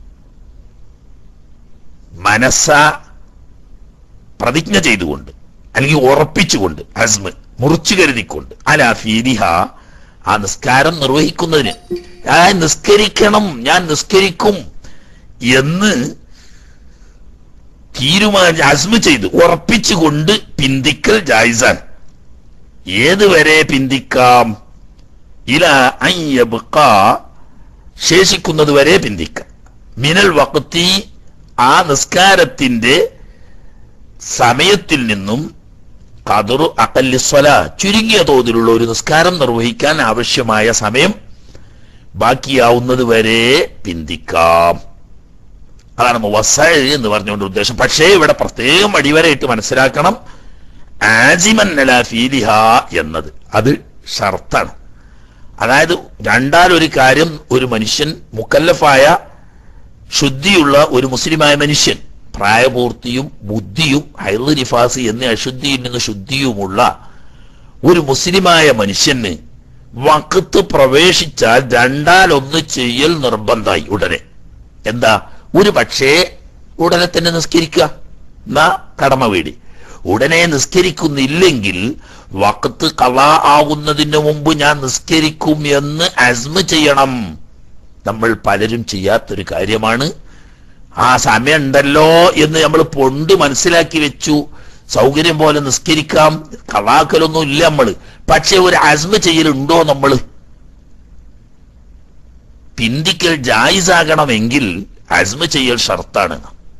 മനസ്സ പ്രതിജ്ഞ ചെയ്തുകൊണ്ട് അല്ലെങ്കിൽ ഉറപ്പിച്ചുകൊണ്ട് അസ്മ് മുറിച്ചു കരുതിക്കൊണ്ട് അല ഫീരിഹ ആ നിസ്കാരം നിർവഹിക്കുന്നതിന് ഞാൻ നിസ്കരിക്കണം ഞാൻ നിസ്കരിക്കും എന്ന് തീരുമാനിച്ച് അസ്മ ചെയ്ത് ഉറപ്പിച്ചുകൊണ്ട് പിന്തിക്കൽ ജായിസാൻ ഏതുവരെ പിന്തിക്കാം ഇല അയ്യബുക്ക ശേഷിക്കുന്നത് വരെ പിന്തിക്കാം മിനൽ വക്തി ആ നിസ്കാരത്തിന്റെ സമയത്തിൽ നിന്നും കതറു അക്കല്ലിസ്വല ചുരുങ്ങിയ തോതിലുള്ള ഒരു നിസ്കാരം നിർവഹിക്കാൻ ആവശ്യമായ സമയം ബാക്കിയാവുന്നത് വരെ പിന്തിക്കാം അതാണ് മുവസ്സഅ എന്ന് പറഞ്ഞുകൊണ്ട് ഉദ്ദേശം പക്ഷേ ഇവിടെ പ്രത്യേകം അടിവരയിട്ട് മനസ്സിലാക്കണം ആജിമൻ അലാ ഫീലിഹ എന്നത് അത് ഷർത്താണ് അതായത് രണ്ടാലൊരു കാര്യം ഒരു മനുഷ്യൻ മുക്കല്ലഫായ ശുദ്ധിയുള്ള ഒരു മുസ്ലിമായ മനുഷ്യൻ പ്രായപൂർത്തിയും ബുദ്ധിയും ഹൈറ് നിഫാസ് എന്നീ അശുദ്ധിയിൽ നിന്ന് ശുദ്ധിയുമുള്ള ഒരു മുസ്ലിമായ മനുഷ്യന് വക്കത്ത് പ്രവേശിച്ചാൽ രണ്ടാലൊന്ന് ചെയ്യൽ നിർബന്ധമായി ഉടനെ എന്താ ഒരു പക്ഷേ ഉടനെ തന്നെ നിസ്കരിക്കുക എന്നാ കടമ വീടി ഉടനെ നിസ്കരിക്കുന്നില്ലെങ്കിൽ വക്കത്ത് കള ആകുന്നതിന് മുമ്പ് ഞാൻ നിസ്കരിക്കും എന്ന് അസ്മ ചെയ്യണം നമ്മൾ പലരും ചെയ്യാത്തൊരു കാര്യമാണ് ആ സമയം ഉണ്ടല്ലോ എന്ന് നമ്മൾ പൊണ്ട് മനസ്സിലാക്കി വെച്ചു സൗകര്യം പോലെ നിസ്കരിക്കാം കളാക്കലൊന്നും ഇല്ല നമ്മള് പക്ഷെ ഒരു അസ്മ ചെയ്യലുണ്ടോ നമ്മള് പിന്തിക്കൽ ജായിസാകണമെങ്കിൽ അസ്മ ചെയ്യൽ ഷർത്താണ്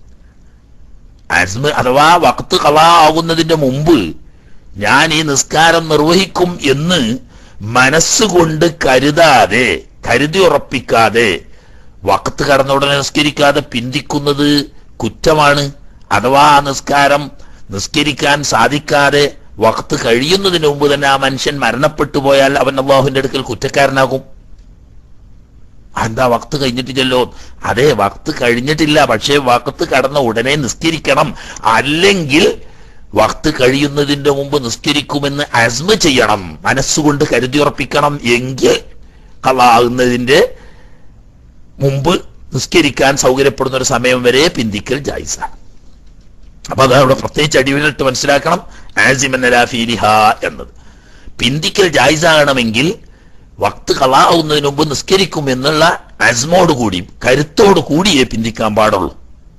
അസ്മ അഥവാ വക്ത് കള ആകുന്നതിന്റെ മുമ്പ് ഞാൻ ഈ നിസ്കാരം നിർവഹിക്കും എന്ന് മനസ്സുകൊണ്ട് കരുതാതെ കരുതി ഉറപ്പിക്കാതെ വക്കത്ത് കടന്ന ഉടനെ നിസ്കരിക്കാതെ പിന്തിക്കുന്നത് കുറ്റമാണ് അഥവാ ആ നിസ്കാരം നിസ്കരിക്കാൻ സാധിക്കാതെ വക്ത് കഴിയുന്നതിന് മുമ്പ് തന്നെ ആ മനുഷ്യൻ മരണപ്പെട്ടു പോയാൽ അവൻ അള്ളാഹുവിന്റെ അടുക്കൽ കുറ്റക്കാരനാകും എന്താ വക്ത് കഴിഞ്ഞിട്ടില്ലല്ലോ അതെ വക്ത് കഴിഞ്ഞിട്ടില്ല പക്ഷേ വക്ത് കടന്ന ഉടനെ നിസ്കരിക്കണം അല്ലെങ്കിൽ വക്ത് കഴിയുന്നതിന്റെ മുമ്പ് നിസ്കരിക്കുമെന്ന് അസ്മ ചെയ്യണം മനസ്സുകൊണ്ട് കരുതിയുറപ്പിക്കണം എങ്കിൽ കളാകുന്നതിന്റെ മുമ്പ് നിസ്കരിക്കാൻ സൗകര്യപ്പെടുന്ന ഒരു സമയം വരെ പിന്തിക്കൽ ജായിസാണ് അപ്പൊ അത് അവിടെ പ്രത്യേകിച്ച് അടിവിലിട്ട് മനസ്സിലാക്കണം ആസിമൻ ഫീലിഹ എന്നത് പിന്തിക്കൽ ജായിസാകണമെങ്കിൽ വക്ത് കളാവുന്നതിന് മുമ്പ് നിസ്കരിക്കും എന്നുള്ള അസ്മോട് കൂടി കരുത്തോട് കൂടിയേ പിന്തിക്കാൻ പാടുള്ളൂ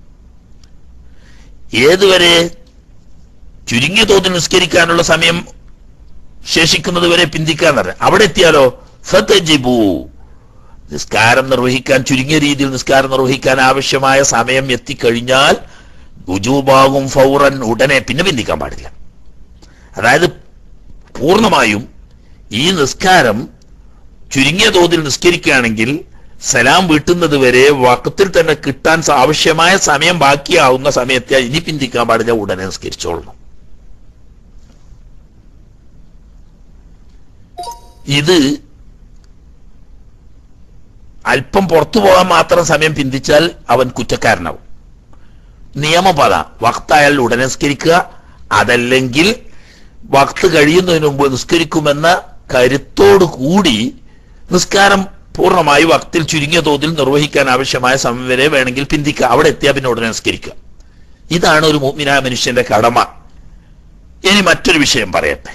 ഏതുവരെ ചുരുങ്ങിയ തോതിൽ നിസ്കരിക്കാനുള്ള സമയം ശേഷിക്കുന്നത് വരെ പിന്തിക്കാൻ പറഞ്ഞ അവിടെ എത്തിയാലോ ഫതജിബു നിസ്കാരം നിർവഹിക്കാൻ ചുരുങ്ങിയ രീതിയിൽ നിസ്കാരം നിർവഹിക്കാൻ ആവശ്യമായ സമയം എത്തിക്കഴിഞ്ഞാൽ രുജൂബാകും ഫൗറൻ ഉടനെ പിന്നെ പിന്തിക്കാൻ പാടില്ല അതായത് പൂർണ്ണമായും ഈ നിസ്കാരം ചുരുങ്ങിയ തോതിൽ നിസ്കരിക്കുകയാണെങ്കിൽ സലാം വീട്ടുന്നത് വരെ വക്കത്തിൽ തന്നെ കിട്ടാൻ സ- ആവശ്യമായ സമയം ബാക്കിയാവുന്ന സമയത്തെ ഇനി പിന്തിക്കാൻ പാടില്ല ഉടനെ നിസ്കരിച്ചോളണം ഇത് അല്പം പുറത്തു പോകാൻ മാത്രം സമയം പിന്തിച്ചാൽ അവൻ കുറ്റക്കാരനാവും നിയമപത വക്തായാൽ ഉടനെ നിസ്കരിക്കുക അതല്ലെങ്കിൽ വക്ത് കഴിയുന്നതിന് മുമ്പ് നിസ്കരിക്കുമെന്ന കരുത്തോടു കൂടി നിസ്കാരം പൂർണ്ണമായി വക്തിൽ ചുരുങ്ങിയ തോതിൽ നിർവഹിക്കാൻ ആവശ്യമായ സമയം വരെ വേണമെങ്കിൽ പിന്തിക്കുക അവിടെ എത്തിയാൽ പിന്നെ ഉടനെ നിസ്കരിക്കുക ഇതാണ് ഒരു മുഗ്മിനായ മനുഷ്യന്റെ കടമ ഇനി മറ്റൊരു വിഷയം പറയട്ടെ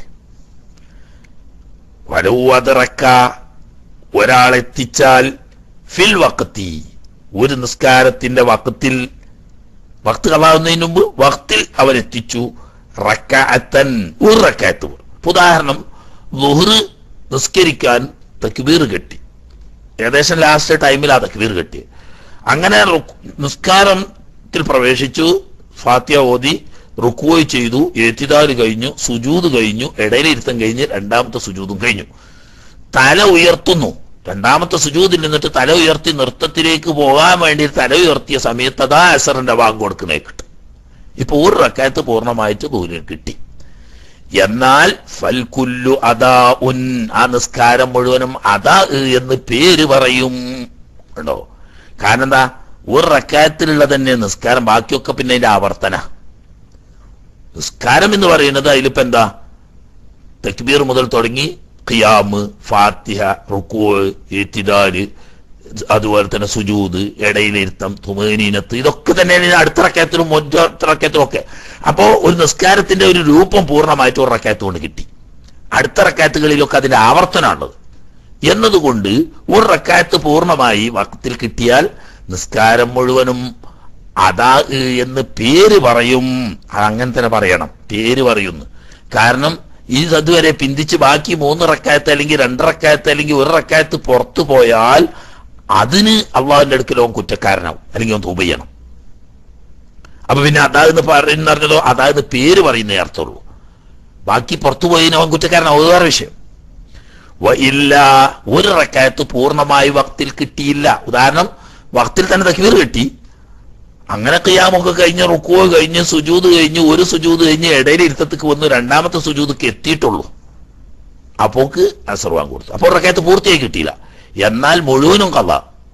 വലവുവതിറക്ക ഒരാളെത്തിച്ചാൽ ഫിൽ വക്കത്തി ഒരു നിസ്കാരത്തിന്റെ വക്കത്തിൽ വക്ത് കളാവുന്നതിന് മുമ്പ് വക്തിൽ അവൻ എത്തിച്ചു റക്കാത്തൻ ഒരു റക്കാത്ത് ഉദാഹരണം ലുഹറ് നിസ്കരിക്കാൻ തക്ബീർ കെട്ടി ഏകദേശം ലാസ്റ്റ് ടൈമിൽ ആ തക്ബീർ കെട്ടി അങ്ങനെ റുക്ക്- നിസ്കാരത്തിൽ പ്രവേശിച്ചു ഫാത്തിയ ഓതി റുക്കുവോയ് ചെയ്തു ഏത്തിദാല് കഴിഞ്ഞു സുജൂത് കഴിഞ്ഞു ഇടയിലിരുത്തം കഴിഞ്ഞ് രണ്ടാമത്തെ സുജൂതും കഴിഞ്ഞു തല ഉയർത്തുന്നു രണ്ടാമത്തെ സുജൂതിൽ നിന്നിട്ട് തല ഉയർത്തി നൃത്തത്തിലേക്ക് പോകാൻ വേണ്ടി തല ഉയർത്തിയ സമയത്ത് അതാ അസറിന്റെ വാങ്ങ് കൊടുക്കണേ കിട്ടും ഇപ്പൊ ഒരു റക്കായത്ത് പൂർണ്ണമായിട്ട് ദൂരം കിട്ടി എന്നാൽ ഫൽകുല്ലു അതാ ഉൻ ആ നിസ്കാരം മുഴുവനും അതാ എന്ന് പേര് പറയും ഉണ്ടോ കാരണം എന്താ ഒരു റക്കായത്തിലുള്ള തന്നെ നിസ്കാരം ബാക്കിയൊക്കെ പിന്നെ അതിന്റെ ആവർത്തന നിസ്കാരം എന്ന് പറയുന്നത് അതിലിപ്പോ എന്താ തക്ബീർ മുതൽ തുടങ്ങി ഖിയാമ് ഫാത്തിഹ റുക്കൂ ഇത്തിദാല് അതുപോലെ തന്നെ സുജൂദ് ഇടയിലിരുത്തം തുമേനീനത്ത് ഇതൊക്കെ തന്നെയാണ് അടുത്ത റക്കയത്തിലും മറ്റൊരു റക്കയത്തിലും ഒക്കെ അപ്പോ ഒരു നിസ്കാരത്തിന്റെ ഒരു രൂപം പൂർണ്ണമായിട്ട് ഒരു റക്കയത്ത് കൊണ്ട് കിട്ടി അടുത്ത റക്കാത്തുകളിലൊക്കെ അതിന്റെ ആവർത്തനമാണുള്ളത് എന്നതുകൊണ്ട് ഒരു റക്കായത്ത് പൂർണ്ണമായി വക്തിൽ കിട്ടിയാൽ നിസ്കാരം മുഴുവനും അതാ എന്ന് പേര് പറയും അങ്ങനെ തന്നെ പറയണം പേര് പറയുന്നു കാരണം ഇത് അതുവരെ പിന്തിച്ച് ബാക്കി മൂന്ന് റക്കായത്ത് അല്ലെങ്കിൽ രണ്ട് റക്കായത്ത് അല്ലെങ്കിൽ ഒരു റക്കായത്ത് പുറത്തു പോയാൽ അതിന് അള്ളാഹുവിന്റെ അടുക്കൽ അവൻ കുറ്റക്കാരനാവും അല്ലെങ്കിൽ അവൻ തൂബ ചെയ്യണം അപ്പൊ പിന്നെ അതാന്ന് പറയുന്നറിഞ്ഞതോ അതായത് പേര് പറയുന്നേ അർത്ഥമുള്ളൂ ബാക്കി പുറത്തു പോയതിന് അവൻ കുറ്റക്കാരനാവും അത് വേറെ വിഷയം വ ഇല്ല ഒരു റക്കായത്ത് പൂർണ്ണമായി വക്തിൽ കിട്ടിയില്ല ഉദാഹരണം വക്തിൽ തന്നെ തക്വീർ കിട്ടി അങ്ങനെ കിയാമൊക്കെ കഴിഞ്ഞ് റുക്കുവോ കഴിഞ്ഞ് സുജൂത് കഴിഞ്ഞ് ഒരു സുജൂത് കഴിഞ്ഞ് ഇടയിൽ ഇരുത്തത്തേക്ക് വന്ന് രണ്ടാമത്തെ സുജൂതക്ക് എത്തിയിട്ടുള്ളൂ അപ്പോക്ക് അസർവാൻ കൊടുത്തു അപ്പോൾ റക്കായത്ത് പൂർത്തിയായി കിട്ടിയില്ല എന്നാൽ മുഴുവനും കഥ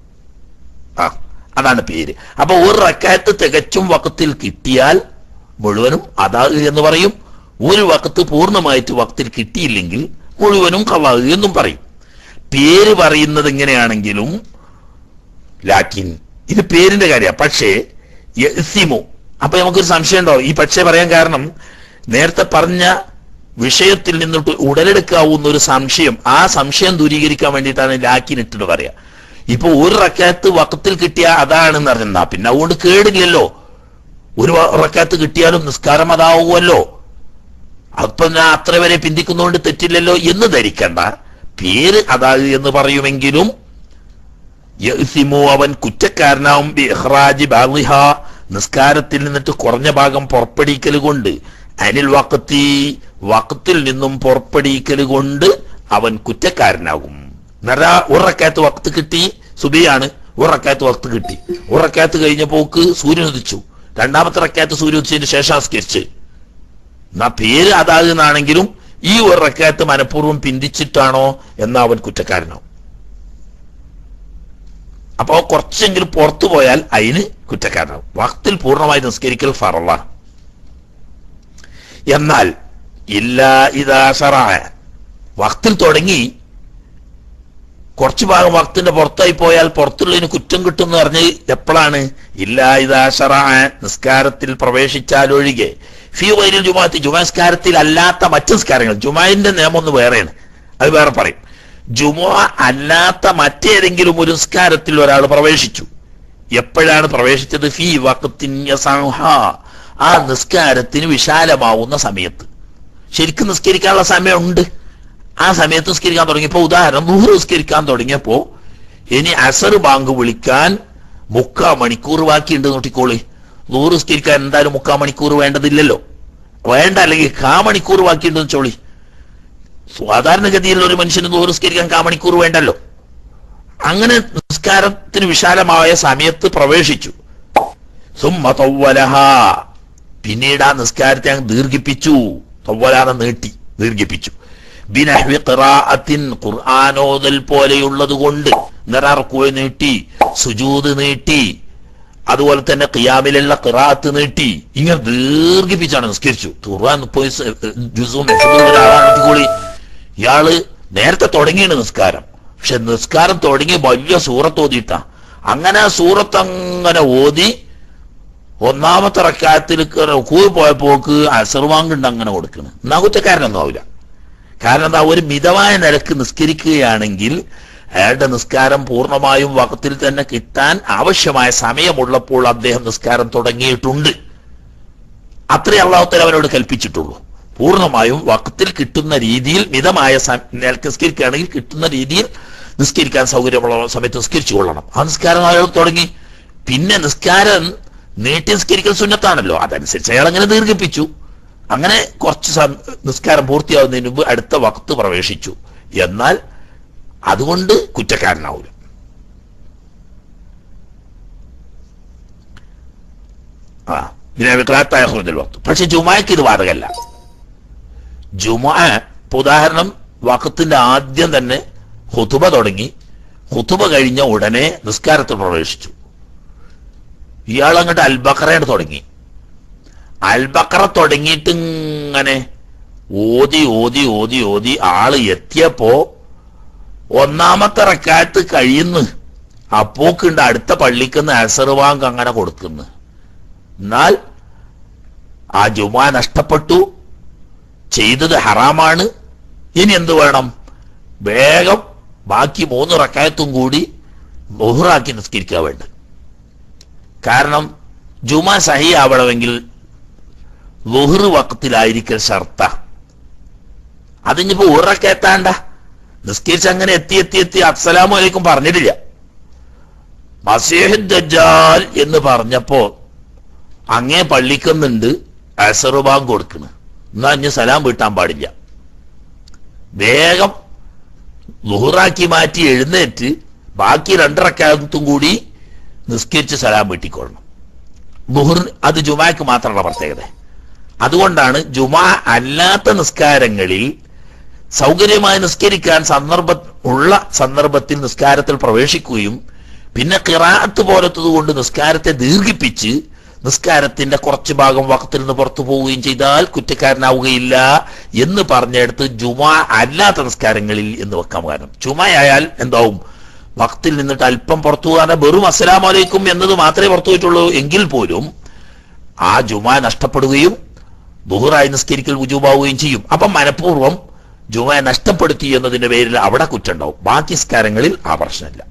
ആ അതാണ് പേര് അപ്പൊ ഒരു റക്കായത്ത് തികച്ചും വക്കത്തിൽ കിട്ടിയാൽ മുഴുവനും അതാ എന്ന് പറയും ഒരു വക്കത്ത് പൂർണ്ണമായിട്ട് വക്തിൽ കിട്ടിയില്ലെങ്കിൽ മുഴുവനും കവാ എന്നും പറയും പേര് പറയുന്നത് എങ്ങനെയാണെങ്കിലും ലാക്കിൻ ഇത് പേരിന്റെ കാര്യമാണ് പക്ഷേ യസിമു അപ്പൊ നമുക്കൊരു സംശയം ഉണ്ടോ ഈ പക്ഷേ പറയാൻ കാരണം നേരത്തെ പറഞ്ഞ വിഷയത്തിൽ നിന്നിട്ട് ഉടലെടുക്കാവുന്ന ഒരു സംശയം ആ സംശയം ദൂരീകരിക്കാൻ വേണ്ടിയിട്ടാണ് ലാക്കിനിട്ടിട്ട് പറയാ ഇപ്പൊ ഒരു റക്കാത്ത് വക്കത്തിൽ കിട്ടിയ അതാണെന്ന് അറിഞ്ഞാ പിന്നെ അതുകൊണ്ട് കേടില്ലല്ലോ ഒരു വ- റക്കാത്ത് കിട്ടിയാലും നിസ്കാരം അതാവുമല്ലോ അപ്പൊ ഞാൻ അത്ര വരെ പിന്തിക്കുന്നതുകൊണ്ട് തെറ്റില്ലല്ലോ എന്ന് ധരിക്കണ്ട പേര് അതായത് എന്ന് പറയുമെങ്കിലും യഅ്സിമു അവൻ കുറ്റക്കാരനാവും ബി ഇഖ്റാജി ബാളിഹ നിസ്കാരത്തിൽ നിന്നിട്ട് കുറഞ്ഞ ഭാഗം പുറപ്പെടുവിക്കൽ കൊണ്ട് അനിൽ വക്കത്തി വക്കത്തിൽ നിന്നും പുറപ്പെടുവിക്കൽ കൊണ്ട് അവൻ കുറ്റക്കാരനാകും നിറ ഉറക്കാത്ത് വക്ത് കിട്ടി സുബിയാണ് ഉറക്കാത്ത് വക്ത് കിട്ടി ഉറക്കാത്ത് കഴിഞ്ഞപ്പോക്ക് സൂര്യൻ ഉദിച്ചു രണ്ടാമത്തെ റക്കാത്ത് സൂര്യൻ ഉദിച്ചതിന് ശേഷം സ്കരിച്ച് എന്നാ പേര് അതാകുന്നാണെങ്കിലും ഈ ഒരു റക്കാത്ത് മനഃപൂർവ്വം പിന്തിച്ചിട്ടാണോ എന്നാ അവൻ കുറ്റക്കാരനാവും അപ്പോ കുറച്ചെങ്കിലും പുറത്തു പോയാൽ അതിന് കുറ്റക്കാരനാവും വക്തിൽ പൂർണ്ണമായി നിസ്കരിക്കൽ ഫറലാണ് എന്നാൽ ഇല്ല ഇതാ ഷറായ വക്തിൽ തുടങ്ങി കുറച്ചു ഭാഗം വക്തിന്റെ പുറത്തായി പോയാൽ പുറത്തുള്ളതിന് കുറ്റം കിട്ടും എന്ന് പറഞ്ഞ് എപ്പോഴാണ് ഇല്ല ഇതാ ഷറായ നിസ്കാരത്തിൽ പ്രവേശിച്ചാൽ ഒഴികെ ഫി വൈരിൽ ജുമാത്തി ജുമാസ്കാരത്തിൽ അല്ലാത്ത മറ്റു നിസ്കാരങ്ങൾ ജുമാന്റെ നിയമം ഒന്ന് വേറെയാണ് അത് വേറെ പറയും ജുമുഅ അല്ലാത്ത മറ്റേതെങ്കിലും ഒരു നിസ്കാരത്തിൽ ഒരാൾ പ്രവേശിച്ചു എപ്പോഴാണ് പ്രവേശിച്ചത് ഫി വക്കത്തിൻ യസഹ. ആ നിസ്കാരത്തിന് വിശാലമാവുന്ന സമയത്ത് ശരിക്കും നിസ്കരിക്കാനുള്ള സമയമുണ്ട് ആ സമയത്ത് നിസ്കരിക്കാൻ തുടങ്ങിയപ്പോ ഉദാഹരണം നൂറ് നിസ്കരിക്കാൻ തുടങ്ങിയപ്പോ ഇനി അസർ ബാങ്ക് വിളിക്കാൻ മുക്കാ മണിക്കൂർ ബാക്കിയുണ്ട് നോട്ടിക്കോളി നൂറ് നിസ്കരിക്കാൻ എന്തായാലും മുക്കാ മണിക്കൂർ വേണ്ടതില്ലല്ലോ വേണ്ട അല്ലെങ്കിൽ കാ മണിക്കൂർ ബാക്കിയുണ്ടെന്ന് ചോളി സാധാരണഗതിയിൽ ഒരു മനുഷ്യന് നൂറ് നിസ്കരിക്കാൻ കാ മണിക്കൂർ വേണ്ടല്ലോ അങ്ങനെ നിസ്കാരത്തിന് വിശാലമായ സമയത്ത് പ്രവേശിച്ചു സുമ്മ തവ്വലഹ പിന്നീട് ആ നിസ്കാരത്തെ അങ്ങ് ദീർഘിപ്പിച്ചു തവ്വലാതെ നീട്ടി ദീർഘിപ്പിച്ചു ബിനഹ്വി ഖിറാഅത്തിൻ ഖുർആനോദൽ പോലെയുള്ളത് കൊണ്ട് നിറക്കുവ നീട്ടി സുജൂദ് നീട്ടി അതുപോലെ തന്നെ ഖിയാമിലുള്ള ഖിറാഅത്ത് നീട്ടി ഇങ്ങനെ ദീർഘിപ്പിച്ചാണ് നിസ്കരിച്ചു ഖുർആൻ പോയി സ- ജുസും ഹെഫ്ദും ഉള്ള ആളാണെങ്കിൽ കൂടി ഇയാള് നേരത്തെ തുടങ്ങിയാണ് നിസ്കാരം പക്ഷെ നിസ്കാരം തുടങ്ങി വലിയ സൂറത്ത് ഓതിയിട്ടാ അങ്ങനെ ആ സൂറത്ത് അങ്ങനെ ഓതി ഒന്നാമത്തെ റക്കാത്തിൽ കൂവ് പോയപ്പോക്ക് അസർവാങ്കുണ്ട് അങ്ങനെ കൊടുക്കണ് എന്നാ കുറ്റക്കാരനൊന്നും ആവില്ല കാരണം എന്താ ഒരു മിതമായ നിരക്ക് നിസ്കരിക്കുകയാണെങ്കിൽ അയാളുടെ നിസ്കാരം പൂർണ്ണമായും വകത്തിൽ തന്നെ കിട്ടാൻ ആവശ്യമായ സമയമുള്ളപ്പോൾ അദ്ദേഹം നിസ്കാരം തുടങ്ങിയിട്ടുണ്ട് അത്രേ അള്ളാഹുത്തല അവനോട് കൽപ്പിച്ചിട്ടുള്ളൂ പൂർണ്ണമായും വക്കത്തിൽ കിട്ടുന്ന രീതിയിൽ മിതമായ സ- നിരക്ക് നിസ്കരിക്കുകയാണെങ്കിൽ കിട്ടുന്ന രീതിയിൽ നിസ്കരിക്കാൻ സൗകര്യമുള്ള സമയത്ത് നിസ്കരിച്ചു കൊള്ളണം ആ നിസ്കാരം അയാൾ തുടങ്ങി പിന്നെ നിസ്കാരം നീട്ടി നിസ്കരിക്കൽ സുന്നത്താണല്ലോ അതനുസരിച്ച് അയാൾ അങ്ങനെ ദീർഘിപ്പിച്ചു അങ്ങനെ കുറച്ച് സം- നിസ്കാരം പൂർത്തിയാവുന്നതിന് മുമ്പ് അടുത്ത വക്ത് പ്രവേശിച്ചു എന്നാൽ അതുകൊണ്ട് കുറ്റക്കാരനാവില്ല ആ പിന്നെ വിക്രാത്തായ ഹൃദയ വക്ത് പക്ഷെ ജുമാക്ക് ഇത് ബാധകല്ല ജുമാ ഇപ്പൊ ഉദാഹരണം വക്കത്തിന്റെ ആദ്യം തന്നെ ഹുതുബ തുടങ്ങി ഹുതുബ കഴിഞ്ഞ ഉടനെ നിസ്കാരത്തിൽ പ്രവേശിച്ചു ഇയാൾ അങ്ങോട്ട് അൽബക്കറയാണ് തുടങ്ങി അൽബക്കറ തുടങ്ങിയിട്ട് ഇങ്ങനെ ഓതി ഓതി ഓതി ഓതി ആള് എത്തിയപ്പോ ഒന്നാമത്തെ റക്കാത്ത് കഴിയുന്നു അപ്പോക്കുണ്ട് അടുത്ത പള്ളിക്കുന്ന് അസർവാങ്ക് അങ്ങനെ കൊടുക്കുന്നു എന്നാൽ ആ ജുമാ നഷ്ടപ്പെട്ടു ചെയ്തത് ഹറാമാണ് ഇനി എന്ത് വേണം വേഗം ബാക്കി മൂന്ന് റക്കായത്തും കൂടി ബഹുറാക്കി നിസ്കരിക്കുക വേണ്ട കാരണം ജുമാ സഹി ആവണമെങ്കിൽ ലുഹറ് വക്കത്തിലായിരിക്കൽ ഷർത്ത അതിനിപ്പോ ഉറക്കെത്താണ്ട നിസ്കരിച്ച് അങ്ങനെ എത്തി എത്തി എത്തി അസ്സലാമു അലൈക്കും പറഞ്ഞിട്ടില്ല മസീഹ് ദജ്ജാൽ എന്ന് പറഞ്ഞപ്പോ അങ്ങേ പള്ളിക്കുന്നുണ്ട് അസറുബാങ്ക് കൊടുക്കണ് എന്നാ ഇനി സലാം വീട്ടാൻ പാടില്ല വേഗം ലുഹറാക്കി മാറ്റി എഴുന്നേറ്റ് ബാക്കി രണ്ടരക്കാലത്തും കൂടി നിസ്കരിച്ച് സലാം വീട്ടിക്കൊള്ളണം ലുഹർ അത് ജുമാക്ക് മാത്രമുള്ള പ്രത്യേകത അതുകൊണ്ടാണ് ജുമാ അല്ലാത്ത നിസ്കാരങ്ങളിൽ സൗകര്യമായി നിസ്കരിക്കാൻ സന്ദർഭ ഉള്ള സന്ദർഭത്തിൽ നിസ്കാരത്തിൽ പ്രവേശിക്കുകയും പിന്നെ കിറാത്ത് പോലത്തത് കൊണ്ട് നിസ്കാരത്തെ ദീർഘിപ്പിച്ച് നിസ്കാരത്തിന്റെ കുറച്ച് ഭാഗം വക്കത്തിൽ നിന്ന് പുറത്തു പോവുകയും ചെയ്താൽ കുറ്റക്കാരനാവുകയില്ല എന്ന് പറഞ്ഞെടുത്ത് ജുമാ അല്ലാത്ത നിസ്കാരങ്ങളിൽ എന്ന് വെക്കാൻ കാരണം ജുമയായാൽ എന്താവും വക്തിൽ നിന്നിട്ട് അല്പം പുറത്തു പോകാതെ വെറും അസ്സലാം വലൈക്കും എന്നത് മാത്രമേ പുറത്തു പോയിട്ടുള്ളൂ എങ്കിൽ പോലും ആ ജുമാ നഷ്ടപ്പെടുകയും ബുഹുറായി നിസ്കരിക്കൽ ഉജൂബാവുകയും ചെയ്യും അപ്പം മനഃപൂർവ്വം ജുമയെ നഷ്ടപ്പെടുത്തി എന്നതിന്റെ പേരിൽ അവിടെ കുറ്റുണ്ടാവും ബാക്കി സ്കാരങ്ങളിൽ ആ പ്രശ്നമില്ല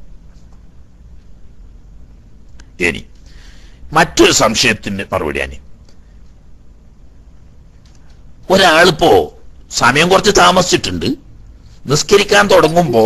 ഇനി മറ്റൊരു സംശയത്തിന് മറുപടിയാണ് ഒരാളിപ്പോ സമയം കുറച്ച് താമസിച്ചിട്ടുണ്ട് നിസ്കരിക്കാൻ തുടങ്ങുമ്പോ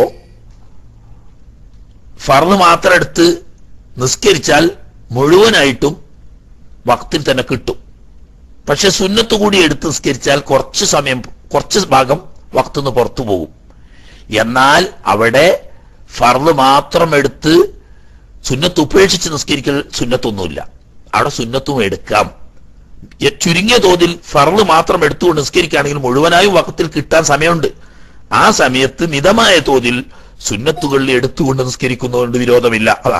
ഫർദ് മാത്രം എടുത്ത് നിസ്കരിച്ചാൽ മുഴുവനായിട്ടും വക്തിൽ തന്നെ കിട്ടും പക്ഷെ സുന്നത്ത് കൂടി എടുത്ത് നിസ്കരിച്ചാൽ കുറച്ച് സമയം കുറച്ച് ഭാഗം വക്തിന്ന് പുറത്തു പോകും എന്നാൽ അവിടെ ഫർദ് മാത്രം എടുത്ത് സുന്നത്ത് ഉപേക്ഷിച്ച് നിസ്കരിക്കൽ സുന്നത്തൊന്നുമില്ല അവിടെ സുന്നത്തും എടുക്കാം എ- ചുരുങ്ങിയ തോതിൽ ഫർള് മാത്രം എടുത്തുകൊണ്ട് നിസ്കരിക്കുകയാണെങ്കിൽ മുഴുവനായും വക്കത്തിൽ കിട്ടാൻ സമയമുണ്ട് ആ സമയത്ത് മിതമായ തോതിൽ സുന്നത്തുകളിൽ എടുത്തുകൊണ്ട് നിസ്കരിക്കുന്നതുകൊണ്ട് വിരോധമില്ല അതാ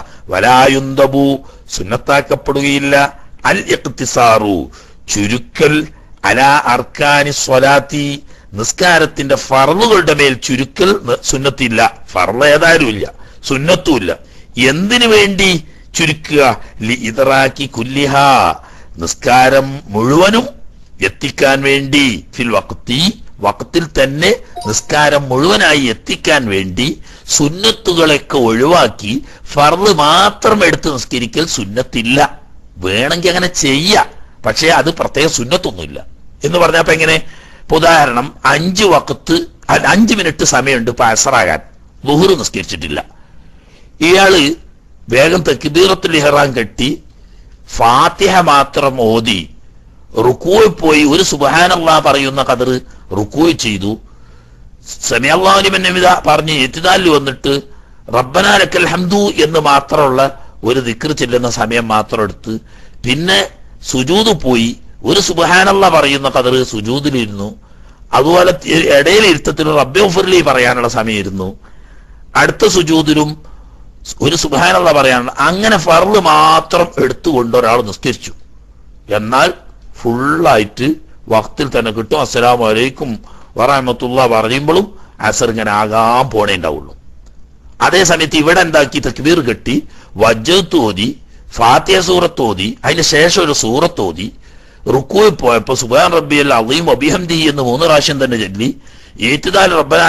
വലായുന്തബു സുന്നത്താക്കപ്പെടുകയില്ല അൽ ഇഖ്തിസാറു ചുരുക്കൽ അല അർക്കാനി സ്വലാത്തി നിസ്കാരത്തിന്റെ ഫറലുകളുടെ മേൽ ചുരുക്കൽ ന- സുന്നത്തില്ല ഫറല് ഏതായാലും ഇല്ല സുന്നത്തുമില്ല എന്തിനു വേണ്ടി ചുരുക്കുക ലി ഇതറാക്കി കുല്ലിഹ നിസ്കാരം മുഴുവനും എത്തിക്കാൻ വേണ്ടി ഫിൽ വക്തി വക്തിൽ തന്നെ നിസ്കാരം മുഴുവനായി എത്തിക്കാൻ വേണ്ടി സുന്നത്തുകളൊക്കെ ഒഴിവാക്കി ഫർള് മാത്രം എടുത്ത് നിസ്കരിക്കൽ സുന്നത്തില്ല വേണമെങ്കിൽ അങ്ങനെ ചെയ്യാം പക്ഷേ അത് പ്രത്യേക സുന്നത്തൊന്നുമില്ല എന്ന് പറഞ്ഞപ്പോ എങ്ങനെ ഇപ്പൊ ഉദാഹരണം അഞ്ച് വക്കത്ത് അല്ല, അഞ്ച് മിനിറ്റ് സമയമുണ്ട് ഇപ്പൊ അസറാകാൻ ലുഹുറ് നിസ്കരിച്ചിട്ടില്ല ഇയാള് വേഗം തെക്കിബീറത്തുൽ ഇഹ്റാം കെട്ടി ഫാത്തിഹ മാത്രം ഓതി റുക്കുവിൽ പോയി ഒരു സുബഹാനല്ലാ പറയുന്ന കതർ റുക്കുവ് ചെയ്തു സമയല്ലാലിമന്നിമിത പറഞ്ഞ് എത്തിനാലിൽ വന്നിട്ട് റബ്ബനാലക്കൽ ഹംദു എന്ന് മാത്രമുള്ള ഒരു ദിക്ർ ചെല്ലുന്ന സമയം മാത്രം എടുത്ത് പിന്നെ സുജൂത് പോയി ഒരു സുബഹാനല്ല പറയുന്ന കതർ സുജൂതിലിരുന്നു അതുപോലെ തി- ഇടയിൽ ഇരുത്തത്തിൽ റബ്ബെ ഫുർലി പറയാനുള്ള സമയം ഇരുന്നു അടുത്ത സുജൂതിലും ഒരു സുബഹാനല്ല പറയാനുള്ള അങ്ങനെ ഫർള് മാത്രം എടുത്തുകൊണ്ട് ഒരാൾ നിസ്കരിച്ചു എന്നാൽ ഫുള്ളായിട്ട് വക്തിൽ തന്നെ കിട്ടും അസ്സലാമു അലൈക്കും വറഹമത്തുള്ള പറയുമ്പോഴും അസർ ഇങ്ങനെ ആകാൻ പോണേ ഉണ്ടാവുള്ളൂ അതേ സമയത്ത് ഇവിടെ എന്താക്കി തക്ബീർ കെട്ടി വജ്ജത്ത് ഓതി ഫാത്തിയ സൂറത്ത് ഓതി അതിന് ശേഷം ഒരു സൂറത്ത് ഓതി റുക്കുവിൽ പോയപ്പോ സുബാൻ റബ്ബിയൽ അളീം അബിഹംദി എന്ന് മൂന്ന് പ്രാവശ്യം തന്നെ ചൊല്ലി ഏറ്റുദാൽ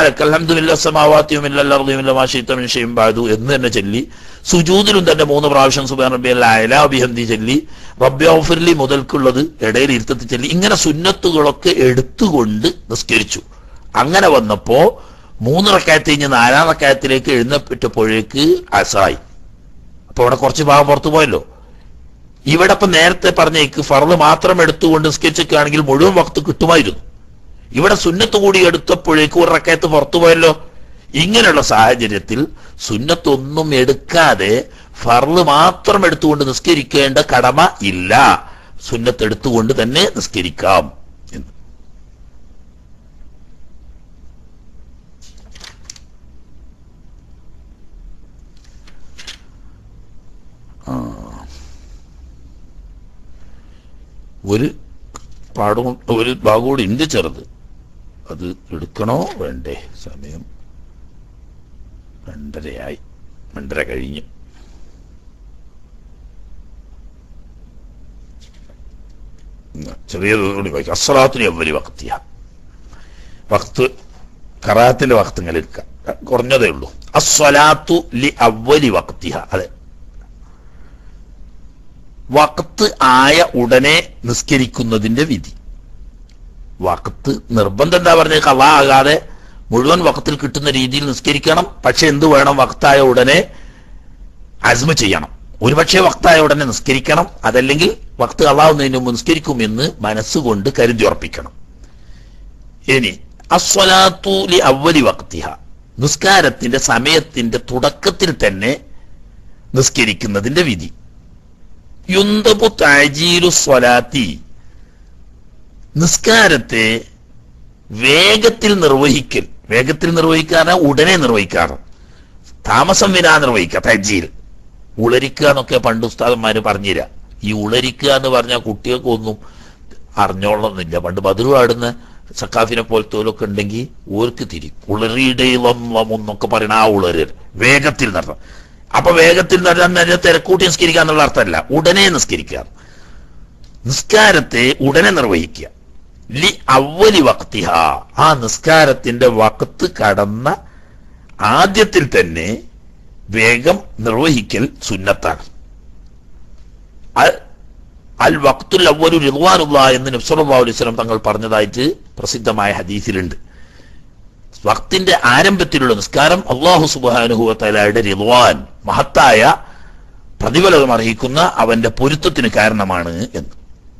റബ്ബനാലക്കൽഹംദുലില്ലാസമാവാത്തിയുമില്ല ബാദു എന്ന് തന്നെ ചൊല്ലി സുജൂദിലും തന്നെ മൂന്ന് പ്രാവശ്യം സുബാൻ റബ്ബിയൽ അയല അബിഹംദി ചൊല്ലി റബ്ബി ഔഫിർലി മുതൽക്കുള്ളത് ഇടയിൽ ഇരുത്തത്തിൽ ചൊല്ലി ഇങ്ങനെ സുന്നത്തുകളൊക്കെ എടുത്തുകൊണ്ട് നിസ്കരിച്ചു അങ്ങനെ വന്നപ്പോ മൂന്ന് റക്കായത്ത് കഴിഞ്ഞ് നാലാം റക്കായത്തിലേക്ക് എഴുന്നപ്പെട്ടപ്പോഴേക്ക് അസായി അപ്പൊ അവിടെ കുറച്ച് ഭാഗം പുറത്തു പോയല്ലോ ഇവിടെ ഇപ്പൊ നേരത്തെ പറഞ്ഞേക്ക് ഫറല് മാത്രം എടുത്തുകൊണ്ട് നിസ്കരിച്ചൊക്കെയാണെങ്കിൽ മുഴുവൻ വക്ത് കിട്ടുമായിരുന്നു ഇവിടെ സുന്നത്ത് കൂടി എടുത്തപ്പോഴേക്ക് ഒരു റക്കയത്ത് പുറത്തു പോയല്ലോ ഇങ്ങനെയുള്ള സാഹചര്യത്തിൽ സുന്നത്തൊന്നും എടുക്കാതെ ഫർള് മാത്രം എടുത്തുകൊണ്ട് നിസ്കരിക്കേണ്ട കടമ ഇല്ല സുന്നത്ത് എടുത്തുകൊണ്ട് തന്നെ നിസ്കരിക്കാം എന്ന് ഒരു പാഠം ഒരു ഭാഗം കൂടി ഉണ്ട് ചെറുത് അത് എടുക്കണോ വേണ്ടേ സമയം രണ്ടരയായി രണ്ടര കഴിഞ്ഞു ഉം, ചെറിയത് കൂടി വായിക്കാം അസ്സലാത്തിന് എവരി വക്തിയ വക്ത് കറാത്തിന്റെ വക്ത് ഇങ്ങനെ എടുക്കാം കുറഞ്ഞതേ ഉള്ളൂ അസ്വലാത്തു ലി അവലി വക്തിഹ അതെ വക്കത്ത് ആയ ഉടനെ നിസ്കരിക്കുന്നതിന്റെ വിധി വക്കത്ത് നിർബന്ധം എന്താ പറഞ്ഞത് കള്ള ആകാതെ മുഴുവൻ വക്കത്തിൽ കിട്ടുന്ന രീതിയിൽ നിസ്കരിക്കണം പക്ഷെ എന്ത് വേണം വക്തായ ഉടനെ അസ്മ ചെയ്യണം ഒരുപക്ഷെ വക്തായ ഉടനെ നിസ്കരിക്കണം അതല്ലെങ്കിൽ വക്ത് അള്ളാവുന്നതിന് മുമ്പ് നിസ്കരിക്കുമെന്ന് മനസ്സുകൊണ്ട് കരുതി ഉറപ്പിക്കണം ഇനി അസ്വലാത്തു ലി അവലി വക്തിഹ നിസ്കാരത്തിന്റെ സമയത്തിന്റെ തുടക്കത്തിൽ തന്നെ നിസ്കരിക്കുന്നതിന്റെ വിധി യുന്തപു താജീലു സ്വലാത്തി നിസ്കാരത്തെ വേഗത്തിൽ നിർവഹിക്കൽ വേഗത്തിൽ നിർവഹിക്കാറ് ഉടനെ നിർവഹിക്കാറ് താമസം വിനാ നിർവഹിക്കുക തജീൽ ഉളരിക്കുക എന്നൊക്കെ പണ്ട് ഉസ്താദന്മാര് പറഞ്ഞുതരാ ഈ ഉളരിക്കുക എന്ന് പറഞ്ഞാൽ കുട്ടികൾക്ക് ഒന്നും അറിഞ്ഞോളന്നില്ല പണ്ട് ബദറു ആടുന്ന സക്കാഫിനെ പോലത്തോലൊക്കെ ഉണ്ടെങ്കിൽ ഓർക്ക് തിരി ഉളറിയിടയിളം എന്നൊക്കെ പറയണ ആ ഉളരൽ വേഗത്തിൽ നടത്തണം അപ്പൊ വേഗത്തിൽ നടന്നാൽ തിരക്കൂട്ടി നിസ്കരിക്കുക എന്നുള്ള അർത്ഥമല്ല ഉടനെ നിസ്കരിക്കുക നിസ്കാരത്തെ ഉടനെ നിർവഹിക്കുക ലി അവലി വക്തിഹ ആ നിസ്കാരത്തിന്റെ വക്ത് കടന്ന ആദ്യത്തിൽ തന്നെ വേഗം നിർവഹിക്കൽ സുന്നത്താണ് അൽ- അൽ വക്തുൽ അവലു റിദ്വാനുള്ള എന്ന് നബ്സല്ലാ അലൈഹി സ്വലം തങ്ങൾ പറഞ്ഞതായിട്ട് പ്രസിദ്ധമായ ഹദീസിലുണ്ട് വക്തിന്റെ ആരംഭത്തിലുള്ള നിസ്കാരം അള്ളാഹു സുബാനുഹുവ തലയുടെ റിദ്വാൻ മഹത്തായ പ്രതിഫലം അർഹിക്കുന്ന അവന്റെ പൊരുത്തത്തിന് കാരണമാണ് എന്ന്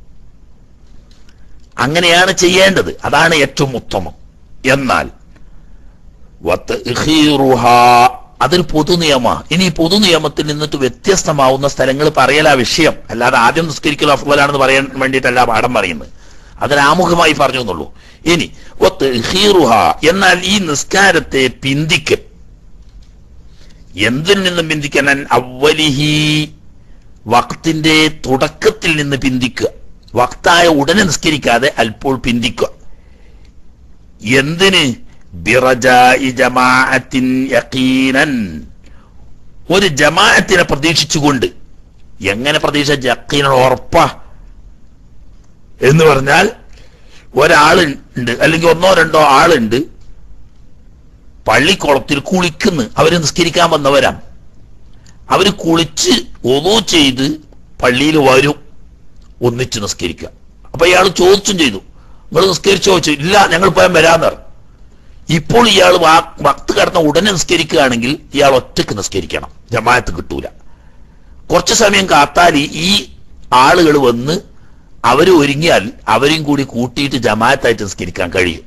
അങ്ങനെയാണ് ചെയ്യേണ്ടത് അതാണ് ഏറ്റവും ഉത്തമം എന്നാൽ വത്ഇഖീറുഹ അതൊരു പൊതു നിയമ ഇനി ഈ പൊതു നിയമത്തിൽ നിന്നിട്ട് വ്യത്യസ്തമാവുന്ന സ്ഥലങ്ങൾ പറയലാ വിഷയം അല്ലാതെ ആദ്യം നിസ്കരിക്കൽ അഫ്ലാണെന്ന് പറയാൻ വേണ്ടിയിട്ടല്ല പാഠം പറയുന്നത് അതിന് ആമുഖമായി പറഞ്ഞു എന്നുള്ളൂ ഇനി വത്ഇഖീറുഹ എന്നാൽ ഈ നിസ്കാരത്തെ പിന്തിക്കൽ എന്തിൽ നിന്നും പിന്തിക്കാൻ അവലിഹി വക്തിന്റെ തുടക്കത്തിൽ നിന്ന് പിന്തിക്കുക വക്തായ ഉടനെ നിസ്കരിക്കാതെ അല്പോൾ പിന്തിക്കുക എന്തിന് ബിറജാഇ ജമാഅത്തിൻ യഖീനൻ ഒരു ജമാഅത്തിനെ പ്രതീക്ഷിച്ചുകൊണ്ട് എങ്ങനെ പ്രതീക്ഷ യഖീനൻ ഉറപ്പാ എന്ന് പറഞ്ഞാൽ ഒരാളുണ്ട് അല്ലെങ്കിൽ ഒന്നോ രണ്ടോ ആളുണ്ട് പള്ളിക്കുളത്തിൽ കുളിക്കുന്നു അവര് നിസ്കരിക്കാൻ വന്നവരാണ് അവര് കുളിച്ച് ഒതു ചെയ്ത് പള്ളിയിൽ വരും ഒന്നിച്ച് നിസ്കരിക്കുക അപ്പൊ ഇയാൾ ചോദിച്ചും ചെയ്തു നിങ്ങൾ നിസ്കരിച്ചോ ചോദിച്ചു ഇല്ല ഞങ്ങൾ പോയാൽ വരാന്ന് പറഞ്ഞു ഇപ്പോൾ ഇയാൾ വക്ത് കടന്ന ഉടനെ നിസ്കരിക്കുകയാണെങ്കിൽ ഇയാൾ ഒറ്റക്ക് നിസ്കരിക്കണം ജമാഅത്ത് കിട്ടൂല കുറച്ച് സമയം കാത്താൽ ഈ ആളുകൾ വന്ന് അവര് ഒരുങ്ങിയാൽ അവരും കൂടി കൂട്ടിയിട്ട് ജമാഅത്തായിട്ട് നിസ്കരിക്കാൻ കഴിയും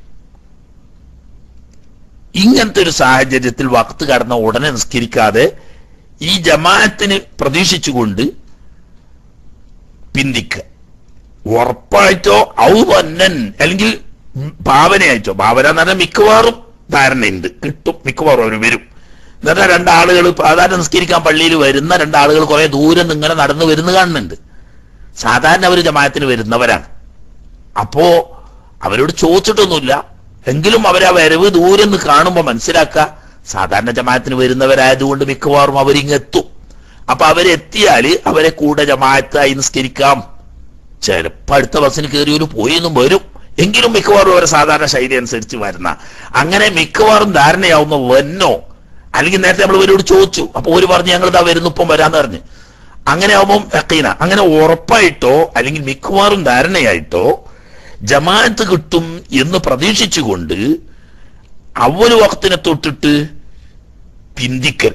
ഇങ്ങനത്തെ ഒരു സാഹചര്യത്തിൽ വക്ത് കടന്ന ഉടനെ നിസ്കരിക്കാതെ ഈ ജമാഅത്തിന് പ്രതീക്ഷിച്ചുകൊണ്ട് പിന്തിക്കുക ഉറപ്പായിട്ടോ ഔവന്നൻ അല്ലെങ്കിൽ ഭാവനയായിട്ടോ ഭാവന എന്ന് പറഞ്ഞാൽ മിക്കവാറും ധാരണയുണ്ട് കിട്ടും മിക്കവാറും അവർ വരും എന്നിട്ട് രണ്ടാളുകൾ സാധാരണ നിസ്കരിക്കാൻ പള്ളിയിൽ വരുന്ന രണ്ടാളുകൾ കുറെ ദൂരം നിന്ന് ഇങ്ങനെ നടന്നു വരുന്ന കാണുന്നുണ്ട് സാധാരണ അവർ ജമാഅത്തിന് വരുന്നവരാണ് അപ്പോ അവരോട് ചോദിച്ചിട്ടൊന്നുമില്ല എങ്കിലും അവരാ വരവ് ദൂരം നിന്ന് കാണുമ്പോൾ മനസ്സിലാക്കുക സാധാരണ ജമാഅത്തിന് വരുന്നവരായതുകൊണ്ട് മിക്കവാറും അവരിങ്ങെത്തും അപ്പൊ അവരെത്തിയാല് അവരെ കൂടെ ജമാഅത്തായി നിസ്കരിക്കാം ചിലപ്പോ അടുത്ത ബസ്സിന് കയറിയൊരു പോയെന്നും വരും എങ്കിലും മിക്കവാറും അവരെ സാധാരണ ശൈലി അനുസരിച്ച് വരുന്ന അങ്ങനെ മിക്കവാറും ധാരണയാവുന്ന വന്നോ അല്ലെങ്കിൽ നേരത്തെ നമ്മൾ ഇവരോട് ചോദിച്ചു അപ്പൊ ഒരു പറഞ്ഞു ഞങ്ങൾ ഇതാ വരുന്നു ഇപ്പം വരാന്ന് പറഞ്ഞ് അങ്ങനെ ആവുമ്പം യക്കീന അങ്ങനെ ഉറപ്പായിട്ടോ അല്ലെങ്കിൽ മിക്കവാറും ധാരണയായിട്ടോ ജമാഅത്ത് കിട്ടും എന്ന് പ്രതീക്ഷിച്ചുകൊണ്ട് അവല് വക്തിനെ തൊട്ടിട്ട് പിന്തിക്കൽ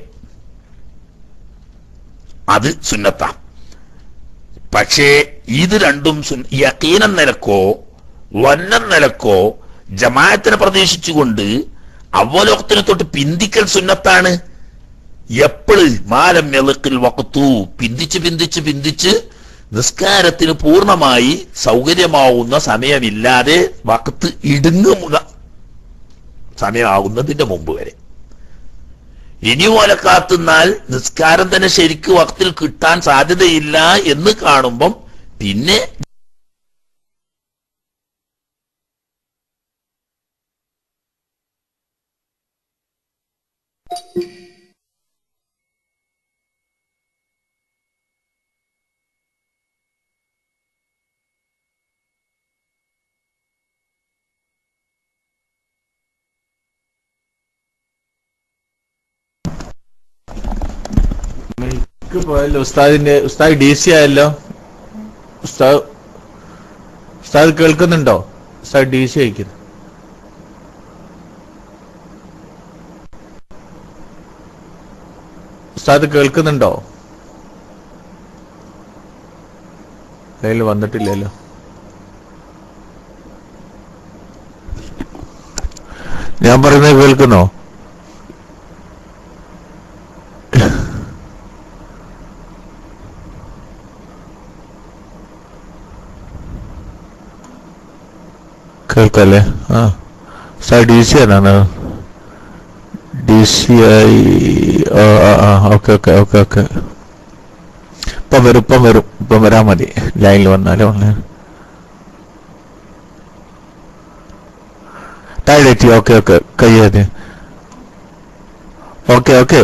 അത് സുന്നത്താ പക്ഷേ ഇത് രണ്ടും സുൻ- യക്കീനം നിലക്കോ വന്നം നിലക്കോ ജമാഅത്തിനെ പ്രതീക്ഷിച്ചുകൊണ്ട് അവലോകത്തിനെ തൊട്ട് പിന്തിക്കൽ സുന്നത്താണ് എപ്പോഴ് മാലം മെളുക്കിൽ വക്കത്തു പിന്തിച്ച് പിന്തിച്ച് പിന്തിച്ച് നിസ്കാരത്തിന് പൂർണ്ണമായി സൗകര്യമാവുന്ന സമയമില്ലാതെ വക്കത്ത് ഇടുങ്ങുക സമയമാകുന്നതിന്റെ മുമ്പ് വരെ ഇനി പോലെ കാത്തുന്നാൽ നിസ്കാരം തന്നെ ശരിക്ക് വക്തിൽ കിട്ടാൻ സാധ്യതയില്ല എന്ന് കാണുമ്പം പിന്നെ മൈക്ക് പോയല്ലോ ഉസ്താദിന്റെ ഉസ്താദ് ഡി സി ആയല്ലോ ഉസ്താദ് ഉസ്താദ് കേൾക്കുന്നുണ്ടോ ഉസ്താദ് ഡി സി അയക്കുന്നു ഉസ്താദ് കേൾക്കുന്നുണ്ടോ കയ്യിൽ വന്നിട്ടില്ലല്ലോ ഞാൻ പറയുന്നത് കേൾക്കുന്നോ കേൾക്കല്ലേ ആ സാർ ഡി സി ആണ് ഡി സി ഐ ആ ആ ഓക്കെ ഓക്കെ ഓക്കെ ഓക്കെ ഇപ്പം വരും ഇപ്പം വരും ഇപ്പം വരാൻ മതി ലൈനിൽ വന്നാലേ വന്ന് താഴെത്തി ഓക്കെ ഓക്കെ കയ്യേത് ഓക്കെ ഓക്കെ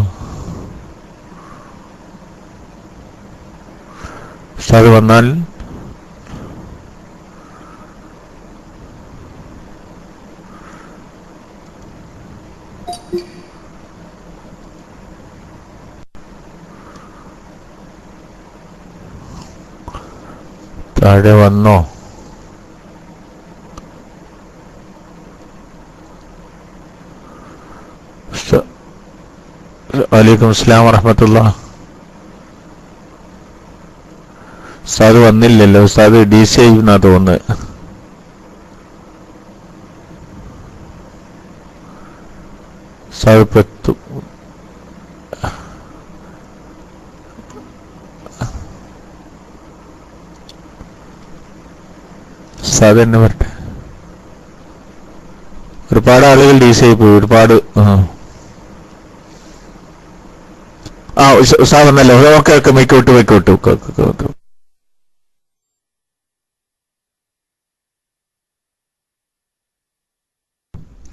സാർ വന്നാൽ താഴെ വന്നോ സ- വലൈക്കും അസ്സലാം വറഹമത്തുള്ള ഉസ്താദ് വന്നില്ലല്ലോ ഉസ്താദ് ഡി സി ഐ എന്നാ തോന്നുന്നത് ഉസ്താദ് ഇപ്പൊ എത്തും ഉസ്താദ് തന്നെ പറട്ടെ ഒരുപാട് ആളുകൾ ഡി സി ഐ പോയി ഒരുപാട് ആ. ആ ഉസ്- ഉസ്താദ് വന്നല്ലോ ഓക്കെ ഓക്കെ മൈക്ക് വിട്ടു മൈക്ക് വിട്ടു ഓക്കെ ഓക്കെ ഓക്കെ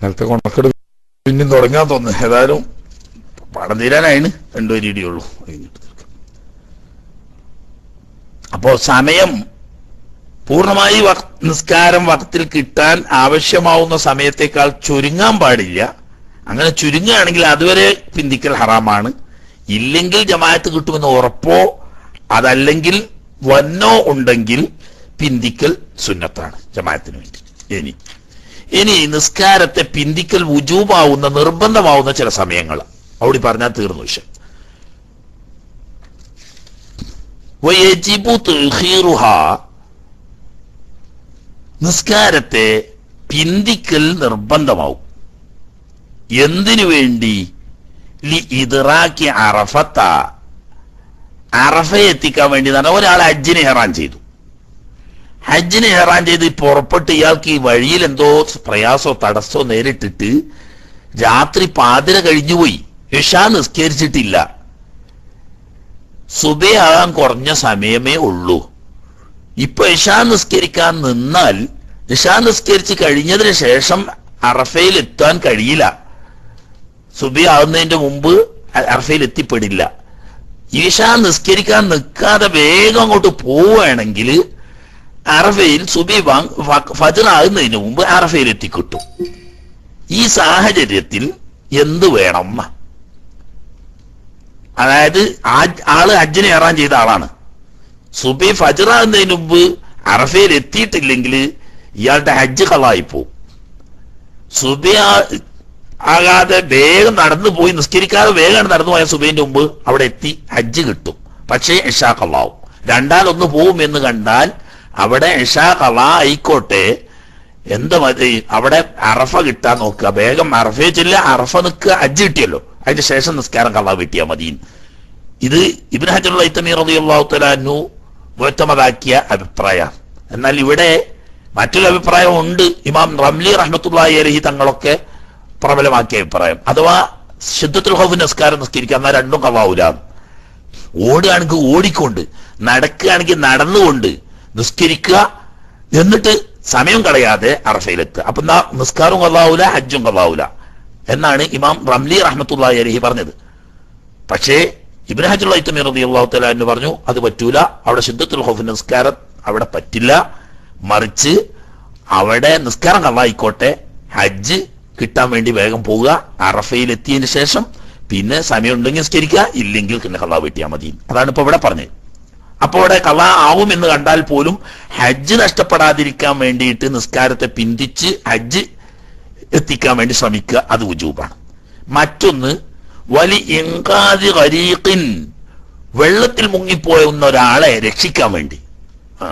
നേരത്തെ കൊണക്കെടു പിന്നെയും തുടങ്ങാൻ തോന്നുന്നു ഏതായാലും പടം തീരാനായിന് രണ്ടു വരിയുള്ളൂ കഴിഞ്ഞിട്ട് തീർക്കാം. അപ്പോ സമയം പൂർണ്ണമായി വക്- നിസ്കാരം വക്തിൽ കിട്ടാൻ ആവശ്യമാവുന്ന സമയത്തേക്കാൾ ചുരുങ്ങാൻ പാടില്ല അങ്ങനെ ചുരുങ്ങുകയാണെങ്കിൽ അതുവരെ പിന്തിക്കൽ ഹറാമാണ് ഇല്ലെങ്കിൽ ജമാഅത്ത് കിട്ടുമെന്ന് ഉറപ്പോ അതല്ലെങ്കിൽ വന്നോ ഉണ്ടെങ്കിൽ പിന്തിക്കൽ സുന്നത്താണ് ജമാഅത്തിന് വേണ്ടി ഇനി ഇനി നിസ്കാരത്തെ പിന്തിക്കൽ വുജൂബാവുന്ന നിർബന്ധമാവുന്ന ചില സമയങ്ങൾ അവിടെ പറഞ്ഞാൽ തീർന്നു വിഷയം വയജിബു തഖീറുഹാ നിസ്കാരത്തെ പിന്തിക്കൽ നിർബന്ധമാവും എന്തിനു വേണ്ടി ലി ഇദ്റാക്കി അറഫത്ത അറഫ എത്തിക്കാൻ വേണ്ടി തന്നെ ഒരാൾ ഹജ്ജിന് ഹെറാൻ ചെയ്തു ഹജ്ജിന് ഹെറാൻ ചെയ്ത് പുറപ്പെട്ട് ഇയാൾക്ക് ഈ വഴിയിൽ എന്തോ പ്രയാസോ തടസ്സോ നേരിട്ടിട്ട് രാത്രി പാതിര കഴിഞ്ഞുപോയി ഇഷാ നിസ്കരിച്ചിട്ടില്ല സുബയാകാൻ കുറഞ്ഞ സമയമേ ഉള്ളൂ ഇപ്പൊ ഇഷാ നിസ്കരിക്കാൻ നിന്നാൽ ഇഷാ നിസ്കരിച്ച് കഴിഞ്ഞതിന് ശേഷം അറഫയിൽ എത്താൻ കഴിയില്ല സുബി ആവുന്നതിന്റെ മുമ്പ് അ- അറഫയിൽ എത്തിപ്പെടില്ല ഈശാ നിസ്കരിക്കാൻ നിൽക്കാതെ വേഗം അങ്ങോട്ട് പോവുകയാണെങ്കിൽ അറഫയിൽ സുബി ഫജർ ആകുന്നതിന് മുമ്പ് അറഫയിൽ എത്തിക്കിട്ടും ഈ സാഹചര്യത്തിൽ എന്ത് വേണം അതായത് ആ- ആള് ഹജ്ജിന് ഏറാൻ ചെയ്ത ആളാണ് സുബി ഫജർ ആകുന്നതിന് മുമ്പ് അറഫയിൽ എത്തിയിട്ടില്ലെങ്കിൽ ഇയാളുടെ ഹജ്ജ് കളായി പോവും സുബി ആ- ആകാതെ വേഗം നടന്നു പോയി നിസ്കരിക്കാതെ വേഗം നടന്നു പോയ സുബൈന്റെ മുമ്പ് അവിടെ എത്തി ഹജ്ജ് കിട്ടും പക്ഷേ ഇഷാ കള്ളാവും രണ്ടാലൊന്ന് പോവും എന്ന് കണ്ടാൽ അവിടെ ഇഷാ കള്ളാ ആയിക്കോട്ടെ എന്ത് മതി അവിടെ അറഫ കിട്ടാൻ നോക്കുക വേഗം അറഫയെ ചെല്ല അറഫ നിൽക്കുക ഹജ്ജ് കിട്ടിയല്ലോ അതിന് ശേഷം നിസ്കാരം കള്ളാ കിട്ടിയാൽ മതി ഇത് ഇബിൻ ഹജറുൽ ഐത്തമീർ റളിയല്ലാഹു തആലാനു വ്യക്തമതാക്കിയ അഭിപ്രായം എന്നാൽ ഇവിടെ മറ്റൊരു അഭിപ്രായം ഉണ്ട് ഇമാം റംലി റഹ്മത്തുള്ളാഹി അലൈഹി തങ്ങളൊക്കെ പ്രബലമാക്കിയ അഭിപ്രായം അഥവാ ശുദ്ധത്തുൽ ഹൗഫ് നിസ്കാരം നിസ്കരിക്കുക എന്നാൽ രണ്ടും കവാവൂല ഓടുകയാണെങ്കിൽ ഓടിക്കൊണ്ട് നടക്കുകയാണെങ്കിൽ നടന്നുകൊണ്ട് നിസ്കരിക്കുക എന്നിട്ട് സമയം കളയാതെ അറഫയിലെത്തുക അപ്പൊ എന്നാ നിസ്കാരവും കള്ളാവൂല ഹജ്ജും കള്ളാവൂല എന്നാണ് ഇമാം റംലി റഹ്മത്തുള്ളാഹി അലൈഹി പറഞ്ഞത് പക്ഷേ ഇബ്രാഹിം ഹജുൽ റതി അള്ളാഹു തല എന്ന് പറഞ്ഞു അത് പറ്റൂല അവിടെ ശുദ്ധത്തുൽ ഹൗഫ് നിസ്കാരം അവിടെ പറ്റില്ല മറിച്ച് അവിടെ നിസ്കാരം കള്ളായിക്കോട്ടെ ഹജ്ജ് കിട്ടാൻ വേണ്ടി വേഗം പോവുക അറഫയിൽ എത്തിയതിന് ശേഷം പിന്നെ സമയം ഉണ്ടെങ്കിൽ നിസ്കരിക്കുക ഇല്ലെങ്കിൽ പിന്നെ കള്ളാ വീട്ടിയാൽ മതി അതാണ് ഇപ്പൊ ഇവിടെ പറഞ്ഞത് അപ്പൊ ഇവിടെ കള്ളാ ആവും എന്ന് കണ്ടാൽ പോലും ഹജ്ജ് നഷ്ടപ്പെടാതിരിക്കാൻ വേണ്ടിയിട്ട് നിസ്കാരത്തെ പിന്തിച്ച് ഹജ്ജ് എത്തിക്കാൻ വേണ്ടി ശ്രമിക്കുക അത് ഉജൂബാണ് മറ്റൊന്ന് വലി എങ്കാതി ഖരീഖിൻ വെള്ളത്തിൽ മുങ്ങിപ്പോയുന്ന ഒരാളെ രക്ഷിക്കാൻ വേണ്ടി ആ.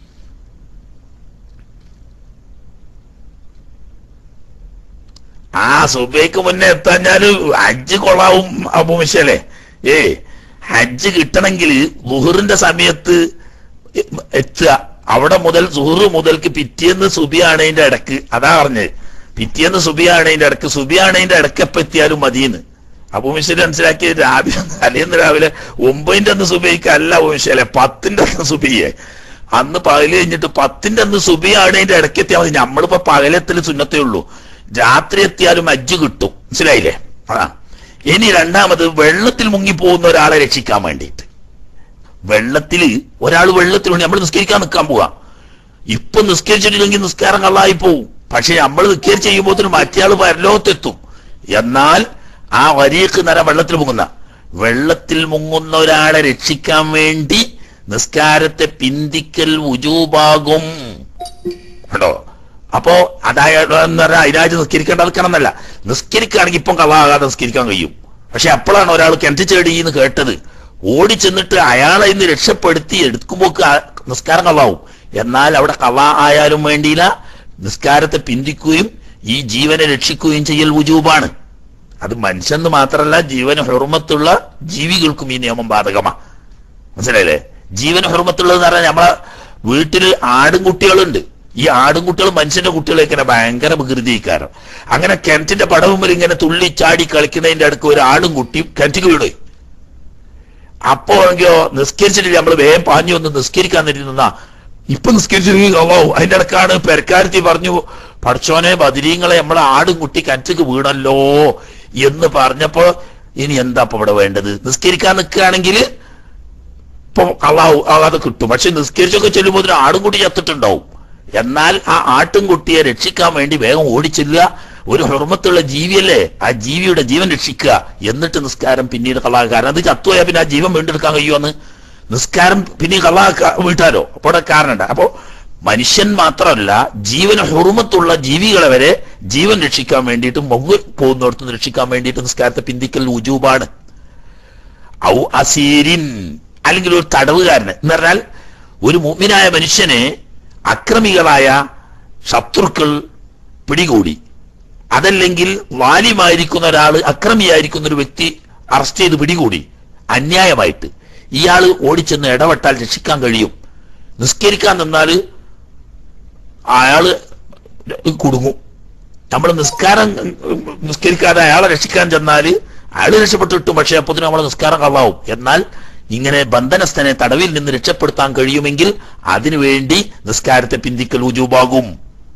ആ സുബൈക്ക് മുന്നേ എത്താഞ്ഞാല് ഹജ്ജ് കൊള്ളാവും അബുമിശല്ലേ ഏ ഹജ്ജ് കിട്ടണമെങ്കിൽ ലുഹറിന്റെ സമയത്ത് എത്തുക അവിടെ മുതൽ സുഹറ് മുതൽക്ക് പിറ്റേന്ന് സുബിയാണതിന്റെ ഇടക്ക് അതാ പറഞ്ഞത് പിറ്റേന്ന് സുബിയാണതിന്റെ ഇടക്ക് സുബിയാണതിന്റെ ഇടക്ക് എപ്പോ എത്തിയാലും മതിയെന്ന് അപ്പൊ മിശ്രി മനസ്സിലാക്കി രാവിലെ തലേന്ന് രാവിലെ ഒമ്പതിന്റെ അന്ന് സുബൈക്ക് അല്ല മിശ്രലെ പത്തിന്റെ അന്ന് സുബിയെ അന്ന് പകല് കഴിഞ്ഞിട്ട് പത്തിന്റെ അന്ന് സുബിയാണതിന്റെ ഇടയ്ക്ക് എത്തിയാൽ മതി നമ്മളിപ്പോ പകലെത്തല് സുന്നത്തേ ഉള്ളൂ രാത്രി എത്തിയാലും അജ്ജ് കിട്ടും മനസ്സിലായില്ലേ അതാ ഇനി രണ്ടാമത് വെള്ളത്തിൽ മുങ്ങിപ്പോകുന്ന ഒരാളെ രക്ഷിക്കാൻ വേണ്ടിയിട്ട് വെള്ളത്തില് ഒരാൾ വെള്ളത്തിൽ നമ്മൾ നിസ്കരിക്കാൻ നിൽക്കാൻ പോവാ ഇപ്പൊ നിസ്കരിച്ചിട്ടില്ലെങ്കിൽ നിസ്കാരം കള്ളായി പോവും പക്ഷെ നമ്മൾ നിസ്കരിച്ച് ചെയ്യുമ്പോൾ മറ്റേയാൾ പരലോകത്തെത്തും എന്നാൽ ആ വരിയക്ക് നര വെള്ളത്തിൽ മുങ്ങുന്ന വെള്ളത്തിൽ മുങ്ങുന്ന ഒരാളെ രക്ഷിക്കാൻ വേണ്ടി നിസ്കാരത്തെ പിന്തിക്കൽ ഉജൂബാകും കേട്ടോ അപ്പോ അതായത് എന്ന് പറഞ്ഞാൽ അതിനായിട്ട് നിസ്കരിക്കേണ്ട നിൽക്കണമെന്നല്ല നിസ്കരിക്കുകയാണെങ്കിൽ ഇപ്പം കള്ളാകാതെ നിസ്കരിക്കാൻ കഴിയും പക്ഷെ അപ്പോഴാണ് ഒരാൾ കിണറ്റിച്ചേടി എന്ന് കേട്ടത് ഓടി ചെന്നിട്ട് അയാളെ ഇന്ന് രക്ഷപ്പെടുത്തി എടുക്കുമ്പോൾ നിസ്കാരം കള്ളാവും എന്നാൽ അവിടെ കള്ള ആയാലും വേണ്ടിയില്ല നിസ്കാരത്തെ പിന്തിക്കുകയും ഈ ജീവനെ രക്ഷിക്കുകയും ചെയ്യൽ ഉജൂബാണ് അത് മനുഷ്യന് മാത്രമല്ല ജീവന് ഹുർമത്തുള്ള ജീവികൾക്കും ഈ നിയമം ബാധകമാണ് മനസ്സിലായില്ലേ ജീവന് ഹുർമത്തുള്ളത് എന്ന് പറഞ്ഞാൽ നമ്മളെ വീട്ടില് ആടും കുട്ടികളുണ്ട് ഈ ആടും കുട്ടികൾ മനുഷ്യന്റെ കുട്ടികളെ ഭയങ്കര വികൃതിക്കാരം അങ്ങനെ കിണറ്റിന്റെ പടവുമ്പിൽ ഇങ്ങനെ തുള്ളി ചാടി കളിക്കുന്നതിന്റെ അടുക്ക് ഒരു ആടും കുട്ടിയും കിണറ്റിക്ക് വീട് അപ്പോ എങ്കിയോ നിസ്കരിച്ചിട്ട് നമ്മൾ വേഗം പാഞ്ഞു വന്ന് നിസ്കരിക്കാൻ നിന്നാ ഇപ്പൊ നിസ്കരിച്ചില്ലെങ്കിൽ അള്ളാഹു അതിന്റെ ഇടക്കാണ് പെരക്കാരത്തി പറഞ്ഞു പഠിച്ചോനെ ബദിരീങ്ങളെ നമ്മളെ ആടും കുട്ടി കറ്റക്ക് വീണല്ലോ എന്ന് പറഞ്ഞപ്പോ ഇനി എന്താ ഇപ്പൊ ഇവിടെ വേണ്ടത് നിസ്കരിക്കാൻ നിൽക്കുകയാണെങ്കിൽ ഇപ്പൊ അള്ളാഹു അത് കിട്ടും പക്ഷെ നിസ്കരിച്ചൊക്കെ ചെല്ലുമ്പോൾ ആടും കുട്ടി ചത്തിട്ടുണ്ടാവും എന്നാൽ ആ ആട്ടുംകുട്ടിയെ രക്ഷിക്കാൻ വേണ്ടി വേഗം ഓടിച്ചെല്ലുക ഒരു ഹുർമത്തുള്ള ജീവിയല്ലേ ആ ജീവിയുടെ ജീവൻ രക്ഷിക്കുക എന്നിട്ട് നിസ്കാരം പിന്നീട് കള്ളാക്കുക കാരണം അത് ചത്തുപോയാൽ പിന്നെ ആ ജീവൻ വീണ്ടെടുക്കാൻ കഴിയുമെന്ന് നിസ്കാരം പിന്നെ കള്ളാക്ക വീട്ടാലോ അപ്പോൾ അവിടെ കാരണമുണ്ട് അപ്പോ മനുഷ്യൻ മാത്രമല്ല ജീവന് ഹുറുമത്തുള്ള ജീവികളെ വരെ ജീവൻ രക്ഷിക്കാൻ വേണ്ടിയിട്ട് മൊങ്ങ് പോകുന്നിടത്ത് രക്ഷിക്കാൻ വേണ്ടിയിട്ട് നിസ്കാരത്തെ പിന്തിക്കൽ ഉജൂബാണ് ഔ അസീരിൻ അല്ലെങ്കിൽ ഒരു തടവുകാരന് എന്ന് പറഞ്ഞാൽ ഒരു മുഗ്മിനായ മനുഷ്യനെ അക്രമികളായ ശത്രുക്കൾ പിടികൂടി അതല്ലെങ്കിൽ വാലിമായിരിക്കുന്ന ഒരാൾ അക്രമിയായിരിക്കുന്ന ഒരു വ്യക്തി അറസ്റ്റ് ചെയ്ത് പിടികൂടി അന്യായമായിട്ട് ഇയാൾ ഓടിച്ചെന്ന് ഇടപെട്ടാൽ രക്ഷിക്കാൻ കഴിയും നിസ്കരിക്കാൻ നിന്നാൽ അയാള് കുടുങ്ങും നമ്മൾ നിസ്കാരം നിസ്കരിക്കാതെ അയാളെ രക്ഷിക്കാൻ ചെന്നാൽ അയാൾ രക്ഷപ്പെട്ടു കിട്ടും പക്ഷെ അപ്പൊ നമ്മളെ നിസ്കാരം കള്ളാവും എന്നാൽ ഇങ്ങനെ ബന്ധനസ്ഥനെ തടവിൽ നിന്ന് രക്ഷപ്പെടുത്താൻ കഴിയുമെങ്കിൽ അതിനുവേണ്ടി നിസ്കാരത്തെ പിന്തിക്കൽ ഉജൂബാകും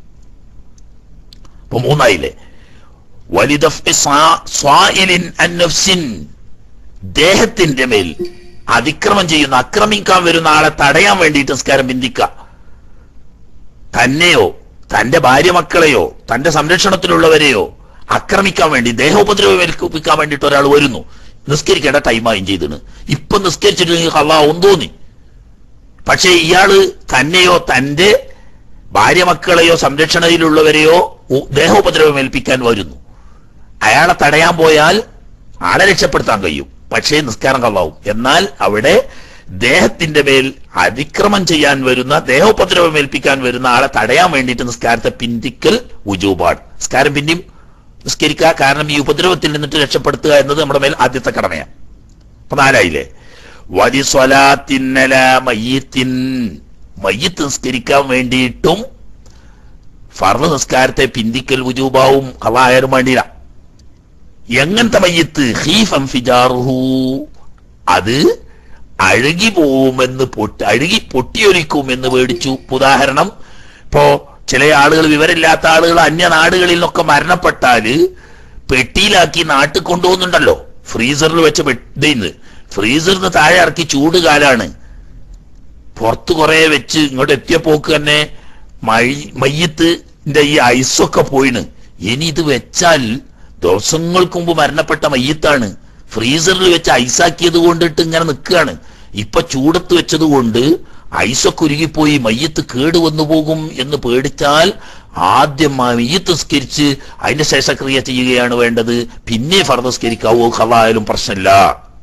ഇപ്പൊ മൂന്നായില്ലേ വലിദഫ് സ്വാഇലിൻ അൻ നഫ്സിൻ ദേഹത്തിന്റെ മേൽ അതിക്രമം ചെയ്യുന്ന ആക്രമിക്കാൻ വരുന്ന ആളെ തടയാൻ വേണ്ടിയിട്ട് നിസ്കാരം പിന്തിക്ക തന്നെയോ തന്റെ ഭാര്യ മക്കളെയോ തന്റെ സംരക്ഷണത്തിലുള്ളവരെയോ ആക്രമിക്കാൻ വേണ്ടി ദേഹോപദ്രവം ഏൽപ്പിക്കാൻ വേണ്ടിയിട്ട് ഒരാൾ വരുന്നു നിസ്കരിക്കേണ്ട ടൈമായും ചെയ്തിന് ഇപ്പൊ നിസ്കരിച്ചിട്ട് കള്ളാവും തോന്നി പക്ഷേ ഇയാള് തന്നെയോ തന്റെ ഭാര്യ മക്കളെയോ സംരക്ഷണയിലുള്ളവരെയോ ഉ- ദേഹോപദ്രവം ഏൽപ്പിക്കാൻ വരുന്നു അയാളെ തടയാൻ പോയാൽ ആളെ രക്ഷപ്പെടുത്താൻ കഴിയും പക്ഷേ നിസ്കാരം കള്ളാവും എന്നാൽ അവിടെ ദേഹത്തിന്റെ മേൽ അതിക്രമം ചെയ്യാൻ വരുന്ന ദേഹോപദ്രവം ഏൽപ്പിക്കാൻ വരുന്ന ആളെ തടയാൻ വേണ്ടിയിട്ട് നിസ്കാരത്തെ പിന്തിക്കൽ ഉജൂബാണ് നിസ്കാരം പിന്നെയും നിസ്കരിക്കുക കാരണം ഈ ഉപദ്രവത്തിൽ നിന്നിട്ട് രക്ഷപ്പെടുത്തുക എന്നത് നമ്മുടെ മേൽ ആദ്യത്തെ കടമയാണ് അപ്പൊ നാലായില്ലേ വരി സ്വലാത്തിന്നല മയ്യത്തിൻ മയ്യത്ത് നിസ്കരിക്കാൻ വേണ്ടിയിട്ടും ഫർദ് നിസ്കാരത്തെ പിന്തിക്കൽ ഉജൂബാവും കളായാലും വേണ്ടിയില്ല എങ്ങനത്തെ മയ്യത്ത് ഹീഫം ഫിജാറുഹു അത് അഴുകി പോവുമെന്ന് പൊട്ടി അഴുകി പൊട്ടിയൊലിക്കുമെന്ന് പേടിച്ചു ഉദാഹരണം ഇപ്പോ ചില ആളുകൾ വിവരമില്ലാത്ത ആളുകൾ അന്യ നാടുകളിൽ നിന്നൊക്കെ മരണപ്പെട്ടാല് പെട്ടിയിലാക്കി നാട്ടിൽ കൊണ്ടുപോകുന്നുണ്ടല്ലോ ഫ്രീസറിൽ വെച്ച് പെട്ടിന്ന് ഫ്രീസറിന് താഴെ ഇറക്കി ചൂട് കാലാണ് പുറത്ത് കുറെ വെച്ച് ഇങ്ങോട്ട് എത്തിയ പോക്ക് തന്നെ മഴ- മയ്യത്തിന്റെ ഈ ഐസൊക്കെ പോയിണ് ഇനി ഇത് വെച്ചാൽ ദിവസങ്ങൾക്ക് മുമ്പ് മരണപ്പെട്ട മയ്യത്താണ് ഫ്രീസറിൽ വെച്ച് ഐസാക്കിയത് കൊണ്ടിട്ട് ഇങ്ങനെ നിൽക്കുകയാണ് ഇപ്പൊ ചൂടത്ത് വെച്ചത് കൊണ്ട് ഐസൊക്കെ ഉരുകിപ്പോയി മയ്യത്ത് കേടുവന്നു പോകും എന്ന് പേടിച്ചാൽ ആദ്യം ആ മയ്യത്ത് സ്കരിച്ച് അതിന്റെ ശേഷക്രിയ ചെയ്യുകയാണ് വേണ്ടത് പിന്നെ ഫർദസ്കരിക്കാവോ കളായാലും പ്രശ്നമില്ല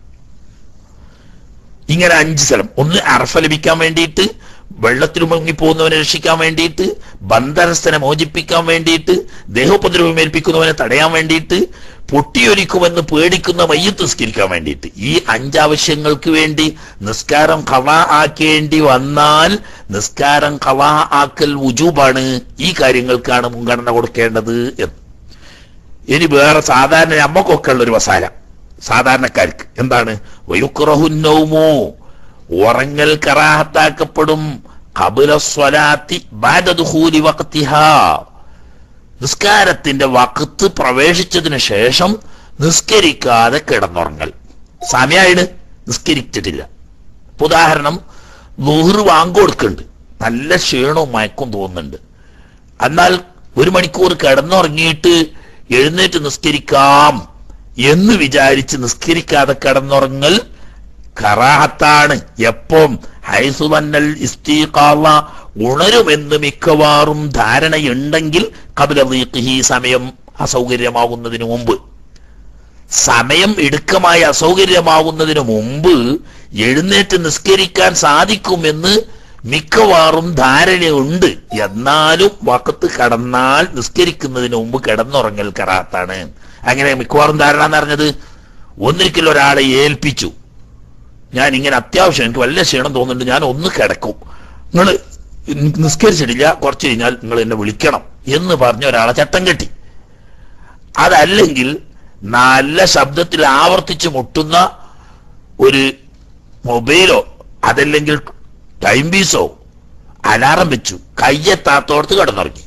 ഇങ്ങനെ അഞ്ച് സ്ഥലം ഒന്ന് അർഫ ലഭിക്കാൻ വേണ്ടിയിട്ട് വെള്ളത്തിൽ മുങ്ങിപ്പോകുന്നവനെ രക്ഷിക്കാൻ വേണ്ടിയിട്ട് ബന്ധനസ്ഥനെ മോചിപ്പിക്കാൻ വേണ്ടിയിട്ട് ദേഹോപദ്രവം ഏൽപ്പിക്കുന്നവനെ തടയാൻ വേണ്ടിയിട്ട് പൊട്ടിയൊലിക്കുമെന്ന് പേടിക്കുന്ന മയ്യത്ത് നിസ്കരിക്കാൻ വേണ്ടിയിട്ട് ഈ അഞ്ചാവശ്യങ്ങൾക്ക് വേണ്ടി നിസ്കാരം കവ ആക്കേണ്ടി വന്നാൽ നിസ്കാരം കവ ആക്കൽ ഉജൂബാണ് ഈ കാര്യങ്ങൾക്കാണ് മുൻഗണന കൊടുക്കേണ്ടത് എന്ന് ഇനി വേറെ സാധാരണ നമ്മക്കൊക്കെ ഉള്ള ഒരു മസാല സാധാരണക്കാർക്ക് എന്താണ് വയുക്കുറഹുന്നൗമോ ഉറങ്ങൽ കറാഹത്താക്കപ്പെടും കബുല സ്വലാത്തി ബാദുഹൂലി വക്തിഹാ നിസ്കാരത്തിന്റെ വക്കത്ത് പ്രവേശിച്ചതിന് ശേഷം നിസ്കരിക്കാതെ കിടന്നുറങ്ങൽ സമയമായിട്ട് നിസ്കരിച്ചിട്ടില്ല ഇപ്പൊ ഉദാഹരണം നുഹറ് വാങ്ങുകൊടുക്കുന്നുണ്ട് നല്ല ക്ഷീണവും മയക്കും തോന്നുന്നുണ്ട് എന്നാൽ ഒരു മണിക്കൂർ കിടന്നുറങ്ങിയിട്ട് എഴുന്നേറ്റ് നിസ്കരിക്കാം എന്ന് വിചാരിച്ച് നിസ്കരിക്കാതെ കിടന്നുറങ്ങൽ കറാഹത്താണ് എപ്പം ഹൈസുവന്നൽ ഇസ്തീഖാള ഉണരുമെന്ന് മിക്കവാറും ധാരണയുണ്ടെങ്കിൽ കപില ഈ സമയം അസൗകര്യമാകുന്നതിന് മുമ്പ് സമയം ഇടുക്കമായി അസൗകര്യമാകുന്നതിന് മുമ്പ് എഴുന്നേറ്റ് നിസ്കരിക്കാൻ സാധിക്കുമെന്ന് മിക്കവാറും ധാരണയുണ്ട് എന്നാലും വക്കത്ത് കടന്നാൽ നിസ്കരിക്കുന്നതിന് മുമ്പ് കിടന്നുറങ്ങൽ കറാത്താണ് അങ്ങനെ മിക്കവാറും ധാരണ എന്ന് പറഞ്ഞത് ഒന്നിരിക്കൽ ഒരാളെ ഏൽപ്പിച്ചു ഞാൻ ഇങ്ങനെ അത്യാവശ്യം എനിക്ക് വല്ല ക്ഷീണം തോന്നുന്നുണ്ട് ഞാൻ ഒന്ന് കിടക്കും നിങ്ങൾ നിസ്കരിച്ചിട്ടില്ല കുറച്ച് കഴിഞ്ഞാൽ നിങ്ങൾ എന്നെ വിളിക്കണം എന്ന് പറഞ്ഞ ഒരാളെ ചട്ടം കെട്ടി അതല്ലെങ്കിൽ നല്ല ശബ്ദത്തിൽ ആവർത്തിച്ച് മുട്ടുന്ന ഒരു മൊബൈലോ അതല്ലെങ്കിൽ ടൈം പീസോ അലാറം വെച്ചു കയ്യെത്താത്തോടത്ത് കിടന്നുറങ്ങി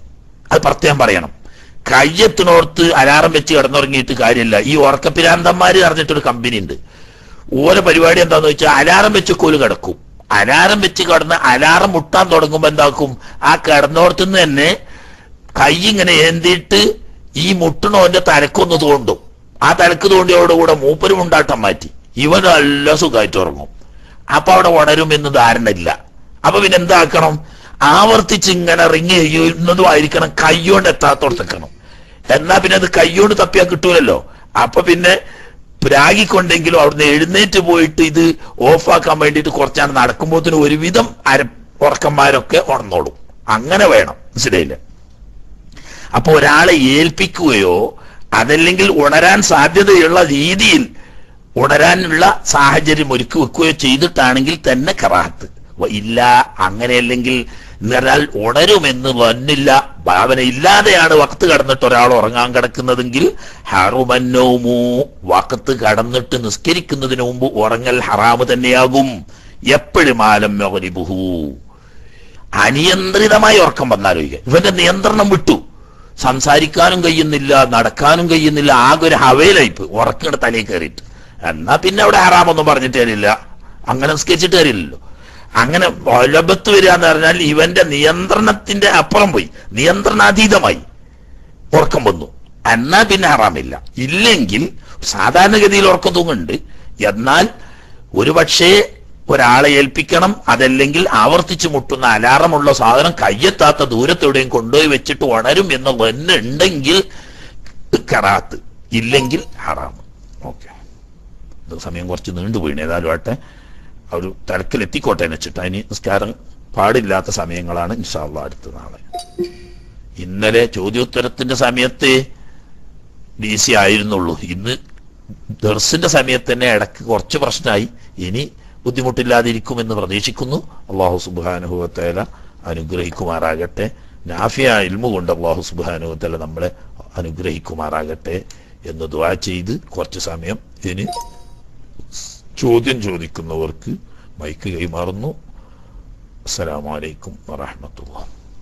അത് പ്രത്യേകം പറയണം കയ്യെത്തിനോർത്ത് അലാറം വെച്ച് കിടന്നുറങ്ങിയിട്ട് കാര്യമില്ല ഈ ഉറക്കപ്പിരാന്തന്മാര് പറഞ്ഞിട്ടൊരു കമ്പനി ഉണ്ട് ഓരോ പരിപാടി എന്താന്ന് വെച്ചാൽ അലാറം വെച്ച് കോല് കിടക്കും അലാറം വെച്ച് കിടന്ന് അലാറം മുട്ടാൻ തുടങ്ങുമ്പോ എന്താക്കും ആ കിടന്നോർത്തുനിന്ന് തന്നെ കൈ ഇങ്ങനെ ഏന്തിയിട്ട് ഈ മുട്ടണോന്റെ തലക്കൊന്ന് തോണ്ടും ആ തലക്ക് തോണ്ടിയോടുകൂടെ മൂപ്പരും ഉണ്ടാട്ടം മാറ്റി ഇവൻ നല്ല സുഖമായിട്ട് ഉറങ്ങും അപ്പൊ അവിടെ ഉണരും എന്ന് ധാരണയില്ല അപ്പൊ പിന്നെ എന്താക്കണം ആവർത്തിച്ച് ഇങ്ങനെ റിങ് ചെയ്യുന്നതും ആയിരിക്കണം കൈയോണ്ട് എത്താത്തോടത്തേക്കണം എന്നാ പിന്നെ അത് കൈയോണ്ട് തപ്പിയാൽ കിട്ടൂലല്ലോ അപ്പൊ പിന്നെ പ്രാഗിക്കൊണ്ടെങ്കിലും അവിടുന്ന് എഴുന്നേറ്റ് പോയിട്ട് ഇത് ഓഫാക്കാൻ വേണ്ടിയിട്ട് കുറച്ചാണ് നടക്കുമ്പോത്തിന് ഒരുവിധം അര ഉറക്കന്മാരൊക്കെ ഉണർന്നോളും അങ്ങനെ വേണം മനസ്സിലായില്ലേ അപ്പൊ ഒരാളെ ഏൽപ്പിക്കുകയോ അതല്ലെങ്കിൽ ഉണരാൻ സാധ്യതയുള്ള രീതിയിൽ ഉണരാനുള്ള സാഹചര്യം ഒരുക്കി വെക്കുകയോ ചെയ്തിട്ടാണെങ്കിൽ തന്നെ കറാഹത്ത് വ- ഇല്ല അങ്ങനെയല്ലെങ്കിൽ എന്നാൽ ഉണരുമെന്ന് വന്നില്ല ഭാവന ഇല്ലാതെയാണ് വക്ത് കടന്നിട്ട് ഒരാൾ ഉറങ്ങാൻ കിടക്കുന്നതെങ്കിൽ ഹറുമന്നോമു വക്കത്ത് കടന്നിട്ട് നിസ്കരിക്കുന്നതിന് മുമ്പ് ഉറങ്ങൽ ഹറാമ് തന്നെയാകും എപ്പോഴും ആലം മകരിബുഹു അനിയന്ത്രിതമായി ഉറക്കം വന്നാലോചിക്കുക ഇവന്റെ നിയന്ത്രണം വിട്ടു സംസാരിക്കാനും കഴിയുന്നില്ല നടക്കാനും കഴിയുന്നില്ല ആകെ ഒരു ഹവേലായിപ്പ് ഉറക്കയുടെ തലയിൽ കയറിയിട്ട് എന്നാ പിന്നെ അവിടെ ഹറാമൊന്നും പറഞ്ഞിട്ട് കാര്യമില്ല അങ്ങനെ നിസ്കരിച്ചിട്ട് കാര്യമില്ലല്ലോ അങ്ങനെ ഒലബത്ത് വരിക എന്ന് പറഞ്ഞാൽ ഇവന്റെ നിയന്ത്രണത്തിന്റെ അപ്പുറം പോയി നിയന്ത്രണാതീതമായി ഉറക്കം വന്നു എന്നാ പിന്നെ ഹറാമില്ല ഇല്ലെങ്കിൽ സാധാരണഗതിയിൽ ഉറക്കം തൂങ്ങുന്നുണ്ട് എന്നാൽ ഒരുപക്ഷേ ഒരാളെ ഏൽപ്പിക്കണം അതല്ലെങ്കിൽ ആവർത്തിച്ച് മുട്ടുന്ന അലാറമുള്ള സാധനം കയ്യെത്താത്ത ദൂരത്തെവിടെയും കൊണ്ടുപോയി വെച്ചിട്ട് ഉണരും എന്ന് തന്നെ ഉണ്ടെങ്കിൽ കറാത്ത് ഇല്ലെങ്കിൽ ഹറാം ഓക്കെ സമയം കുറച്ച് നീണ്ടുപോയിന് ഏതായാലും ആട്ടെ ആ ഒരു തലക്കിലെത്തിക്കോട്ടെ എന്ന് വെച്ചിട്ട് അതിന് നിസ്കാരം പാടില്ലാത്ത സമയങ്ങളാണ് ഇൻഷാല്ല അടുത്ത നാളെ ഇന്നലെ ചോദ്യോത്തരത്തിന്റെ സമയത്ത് ഡി സി ആയിരുന്നുള്ളൂ ഇന്ന് ദർസിന്റെ സമയത്ത് തന്നെ ഇടക്ക് കുറച്ച് പ്രശ്നമായി ഇനി ബുദ്ധിമുട്ടില്ലാതിരിക്കുമെന്ന് പ്രതീക്ഷിക്കുന്നു അള്ളാഹു സുബാനുഭവത്തേല അനുഗ്രഹിക്കുമാറാകട്ടെ നാഫിയ ഇൽമു കൊണ്ട് അള്ളാഹു സുബാനുഭവത്തേല നമ്മളെ അനുഗ്രഹിക്കുമാറാകട്ടെ എന്ന് ദ്വാ ചെയ്ത് കുറച്ച് സമയം ഇനി ചോദ്യം ചോദിക്കുന്നവർക്ക് മൈക്ക് കൈമാറുന്നു അസ്സലാമലൈക്കും വറഹമത്തുള്ള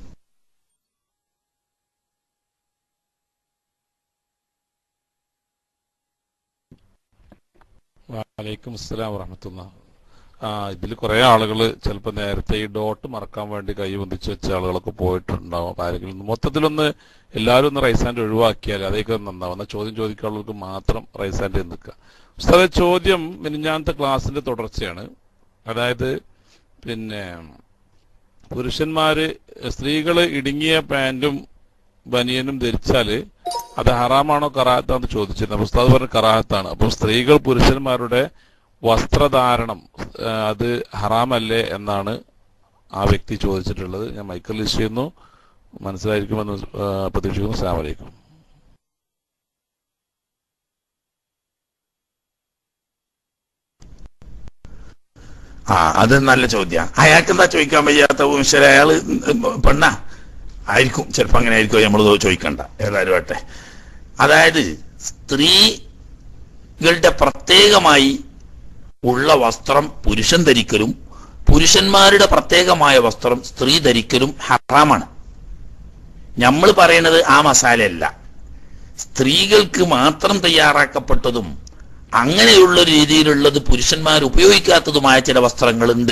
വലൈക്കും അസ്സലാം വറഹമത്തുള്ള ആ ഇതിൽ കുറെ ആളുകൾ ചിലപ്പോൾ നേരത്തെ ഈ ഡോട്ട് മറക്കാൻ വേണ്ടി കൈ ബന്ധിച്ച് വെച്ച ആളുകളൊക്കെ പോയിട്ടുണ്ടാവും അപ്പൊ ആരെങ്കിലും ഒന്ന് മൊത്തത്തിലൊന്ന് എല്ലാവരും ഒന്ന് റൈസ് ഹാൻഡ് ഒഴിവാക്കിയാൽ അതേക്ക് നന്നാവും എന്നാൽ ചോദ്യം ചോദിക്കാനുള്ളവർക്ക് മാത്രം റൈസ് ഹാൻഡ് നിൽക്കുക ഉസ്താദെ ചോദ്യം മിനിഞ്ഞാന്നത്തെ ക്ലാസ്സിന്റെ തുടർച്ചയാണ് അതായത് പിന്നെ പുരുഷന്മാര് സ്ത്രീകള് ഇടുങ്ങിയ പാന്റും ബനിയനും ധരിച്ചാല് അത് ഹറാമാണോ കറാഹത്താന്ന് ചോദിച്ചിരുന്നു അപ്പൊ ഉസ്താദ് പറഞ്ഞ കറാഹത്താണ് അപ്പം സ്ത്രീകൾ പുരുഷന്മാരുടെ വസ്ത്രധാരണം ആ, അത് ഹറാമല്ലേ എന്നാണ് ആ വ്യക്തി ചോദിച്ചിട്ടുള്ളത് ഞാൻ മൈക്കൽ ലിസ്റ്റ് ചെയ്യുന്നു മനസ്സിലായിരിക്കുമെന്ന് ആ, പ്രതീക്ഷിക്കുന്നു അസ്സലാമു അലൈക്കും ആ അത് നല്ല ചോദ്യം അയാൾക്ക് എന്താ ചോദിക്കാൻ വയ്യാത്ത ശരി അയാള് പെണ്ണ ആയിരിക്കും ചിലപ്പോ അങ്ങനെ ആയിരിക്കും നമ്മൾ ചോദിക്കണ്ട ഏതായാലും ആട്ടെ അതായത് സ്ത്രീകളുടെ പ്രത്യേകമായി ഉള്ള വസ്ത്രം പുരുഷൻ ധരിക്കലും പുരുഷന്മാരുടെ പ്രത്യേകമായ വസ്ത്രം സ്ത്രീ ധരിക്കലും ഹറാമാണ് നമ്മൾ പറയുന്നത് ആ മസാലയല്ല സ്ത്രീകൾക്ക് മാത്രം തയ്യാറാക്കപ്പെട്ടതും അങ്ങനെയുള്ള ഒരു രീതിയിലുള്ളത് പുരുഷന്മാർ ഉപയോഗിക്കാത്തതുമായ ചില വസ്ത്രങ്ങളുണ്ട്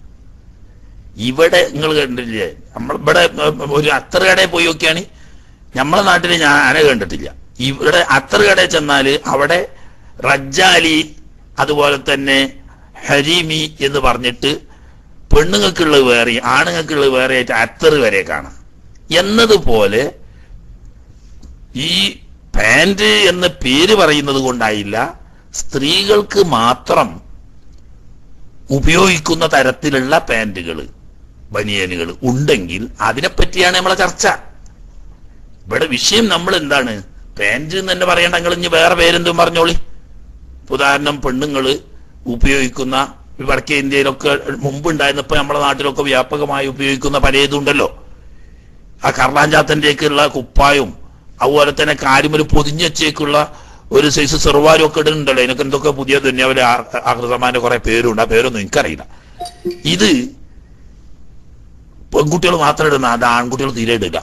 ഇവിടെ നിങ്ങൾ കണ്ടില്ലേ നമ്മൾ ഇവിടെ ഒരു അത്തറ് കടയിൽ പോയി നോക്കിയാണ് നമ്മളെ നാട്ടിൽ ഞാൻ ആന കണ്ടിട്ടില്ല ഇവിടെ അത്തറ് കടയിൽ ചെന്നാല് അവിടെ റജ്ജാലി അതുപോലെ തന്നെ ഹരീമി എന്ന് പറഞ്ഞിട്ട് പെണ്ണുങ്ങൾക്കുള്ളത് വേറെ ആണുങ്ങൾക്കുള്ളത് വേറെ ആയിട്ട് അത്തറ് വരെ കാണാം എന്നതുപോലെ ഈ പാന്റ് എന്ന പേര് പറയുന്നത് കൊണ്ടായില്ല സ്ത്രീകൾക്ക് മാത്രം ഉപയോഗിക്കുന്ന തരത്തിലുള്ള പാന്റുകൾ ബനിയനുകൾ ഉണ്ടെങ്കിൽ അതിനെപ്പറ്റിയാണ് നമ്മളെ ചർച്ച ഇവിടെ വിഷയം നമ്മൾ എന്താണ് പാന്റ് എന്ന് തന്നെ പറയണ്ട നിങ്ങൾ ഇനി വേറെ പേരെന്തും പറഞ്ഞോളി ഉദാഹരണം പെണ്ണുങ്ങള് ഉപയോഗിക്കുന്ന ഈ വടക്കേ ഇന്ത്യയിലൊക്കെ മുമ്പുണ്ടായിരുന്നപ്പോ നമ്മുടെ നാട്ടിലൊക്കെ വ്യാപകമായി ഉപയോഗിക്കുന്ന പലതും ഉണ്ടല്ലോ ആ കർലാഞ്ചാത്തന്റെയൊക്കെയുള്ള കുപ്പായും അതുപോലെ തന്നെ കാലുമൊരു പൊതിഞ്ഞ് വെച്ചേക്കുള്ള ഒരു സൈസ് സെറുവാരും ഒക്കെ ഇടുന്നുണ്ടല്ലോ ഇതിനൊക്കെ എന്തൊക്കെ പുതിയ ദുന്യാവിലെ ആകൃതമാന്റെ കുറെ പേരുണ്ട് ആ പേരൊന്നും എനിക്കറിയില്ല ഇത് പെൺകുട്ടികൾ മാത്രം ഇടുന്ന അത് ആൺകുട്ടികൾ തീരെ ഇടില്ല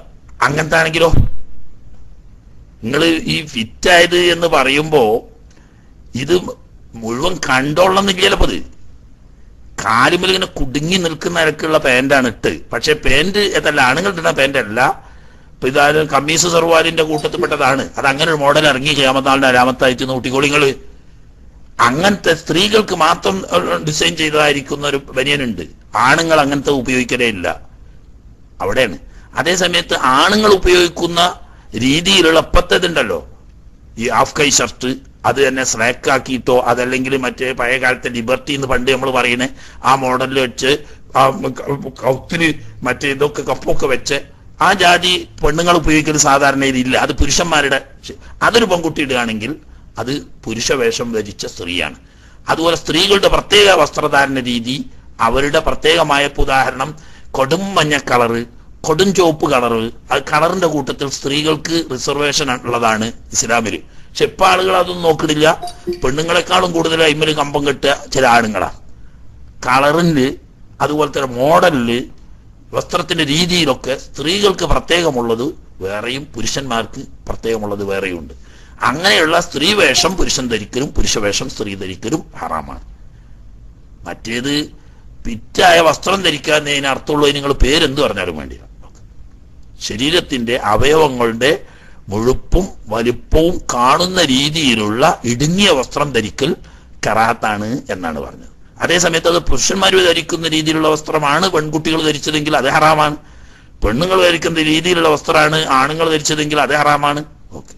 അങ്ങനത്തെ ആണെങ്കിലോ നിങ്ങൾ ഈ ഫിറ്റായത് എന്ന് പറയുമ്പോ ഇത് മുഴുവൻ കണ്ടോളന്നില്ലല്ലോ ഇത് കാലുമൽ ഇങ്ങനെ കുടുങ്ങി നിൽക്കുന്ന നിരക്കുള്ള പാന്റാണ് ഇട്ട് പക്ഷെ പാന്റ് ഏതല്ല ആണുങ്ങൾ ഇടുന്ന പാന്റ് അല്ല ഇപ്പൊ ഇതാരും കമ്മീസ് സർവാലിന്റെ കൂട്ടത്തിൽപ്പെട്ടതാണ് അത് അങ്ങനെ ഒരു മോഡൽ ഇറങ്ങി ചെയ്യാമത്താളിന്റെ അരാമത്തായിട്ട് നോട്ടിക്കോളിങ്ങള് അങ്ങനത്തെ സ്ത്രീകൾക്ക് മാത്രം ഡിസൈൻ ചെയ്തതായിരിക്കുന്ന ഒരു ബനിയനുണ്ട് ആണുങ്ങൾ അങ്ങനത്തെ ഉപയോഗിക്കലേ ഇല്ല അവിടെയാണ് അതേ സമയത്ത് ആണുങ്ങൾ ഉപയോഗിക്കുന്ന രീതിയിലുള്ള ഇപ്പത്തതുണ്ടല്ലോ ഈ ഹാഫ് കൈ ഷർട്ട് അത് തന്നെ സ്ലാക്ക് ആക്കിയിട്ടോ അതല്ലെങ്കിൽ മറ്റേ പഴയ കാലത്തെ ലിബർട്ടി എന്ന് പണ്ട് നമ്മൾ പറയുന്നത് ആ മോഡലിൽ വെച്ച് ആ കൗത്തിന് മറ്റേ ഇതൊക്കെ കപ്പൊക്കെ വെച്ച് ആ ജാതി പെണ്ണുങ്ങൾ ഉപയോഗിക്കുന്ന സാധാരണ ഇതില്ല അത് പുരുഷന്മാരുടെ ശ- അതൊരു പെൺകുട്ടി ഇടുകയാണെങ്കിൽ അത് പുരുഷ വേഷം ധരിച്ച സ്ത്രീയാണ് അതുപോലെ സ്ത്രീകളുടെ പ്രത്യേക വസ്ത്രധാരണ രീതി അവരുടെ പ്രത്യേകമായ ഇപ്പൊ ഉദാഹരണം കൊടും മഞ്ഞ കളറ് കൊടും ചുവപ്പ് കളറ് അത് കളറിന്റെ കൂട്ടത്തിൽ സ്ത്രീകൾക്ക് റിസർവേഷൻ ഉള്ളതാണ് ഇസ്ലാമിൽ പക്ഷെ ഇപ്പൊ ആളുകൾ അതൊന്നും നോക്കണില്ല പെണ്ണുങ്ങളെക്കാളും കൂടുതൽ അയിമല് കമ്പം കെട്ടുക ചില ആണുങ്ങളാണ് കളറിന് അതുപോലെ തന്നെ മോഡലില് വസ്ത്രത്തിന്റെ രീതിയിലൊക്കെ സ്ത്രീകൾക്ക് പ്രത്യേകമുള്ളത് വേറെയും പുരുഷന്മാർക്ക് പ്രത്യേകമുള്ളത് വേറെയുണ്ട് അങ്ങനെയുള്ള സ്ത്രീ വേഷം പുരുഷൻ ധരിക്കലും പുരുഷവേഷം സ്ത്രീ ധരിക്കലും ഹറാമാണ് മറ്റേത് പിറ്റായ വസ്ത്രം ധരിക്കാൻ അർത്ഥമുള്ള നിങ്ങൾ പേരെന്ത് പറഞ്ഞാലും വേണ്ടില്ല ശരീരത്തിന്റെ അവയവങ്ങളുടെ മുഴുപ്പും വലിപ്പവും കാണുന്ന രീതിയിലുള്ള ഇടുങ്ങിയ വസ്ത്രം ധരിക്കൽ കറാത്താണ് എന്നാണ് പറഞ്ഞത് അതേസമയത്ത് അത് പുരുഷന്മാർ ധരിക്കുന്ന രീതിയിലുള്ള വസ്ത്രമാണ് പെൺകുട്ടികൾ ധരിച്ചതെങ്കിൽ അത് ഹറാമാണ് പെണ്ണുങ്ങൾ ധരിക്കുന്ന രീതിയിലുള്ള വസ്ത്രമാണ് ആണുങ്ങൾ ധരിച്ചതെങ്കിൽ അത് ഹറാമാണ് ഓക്കെ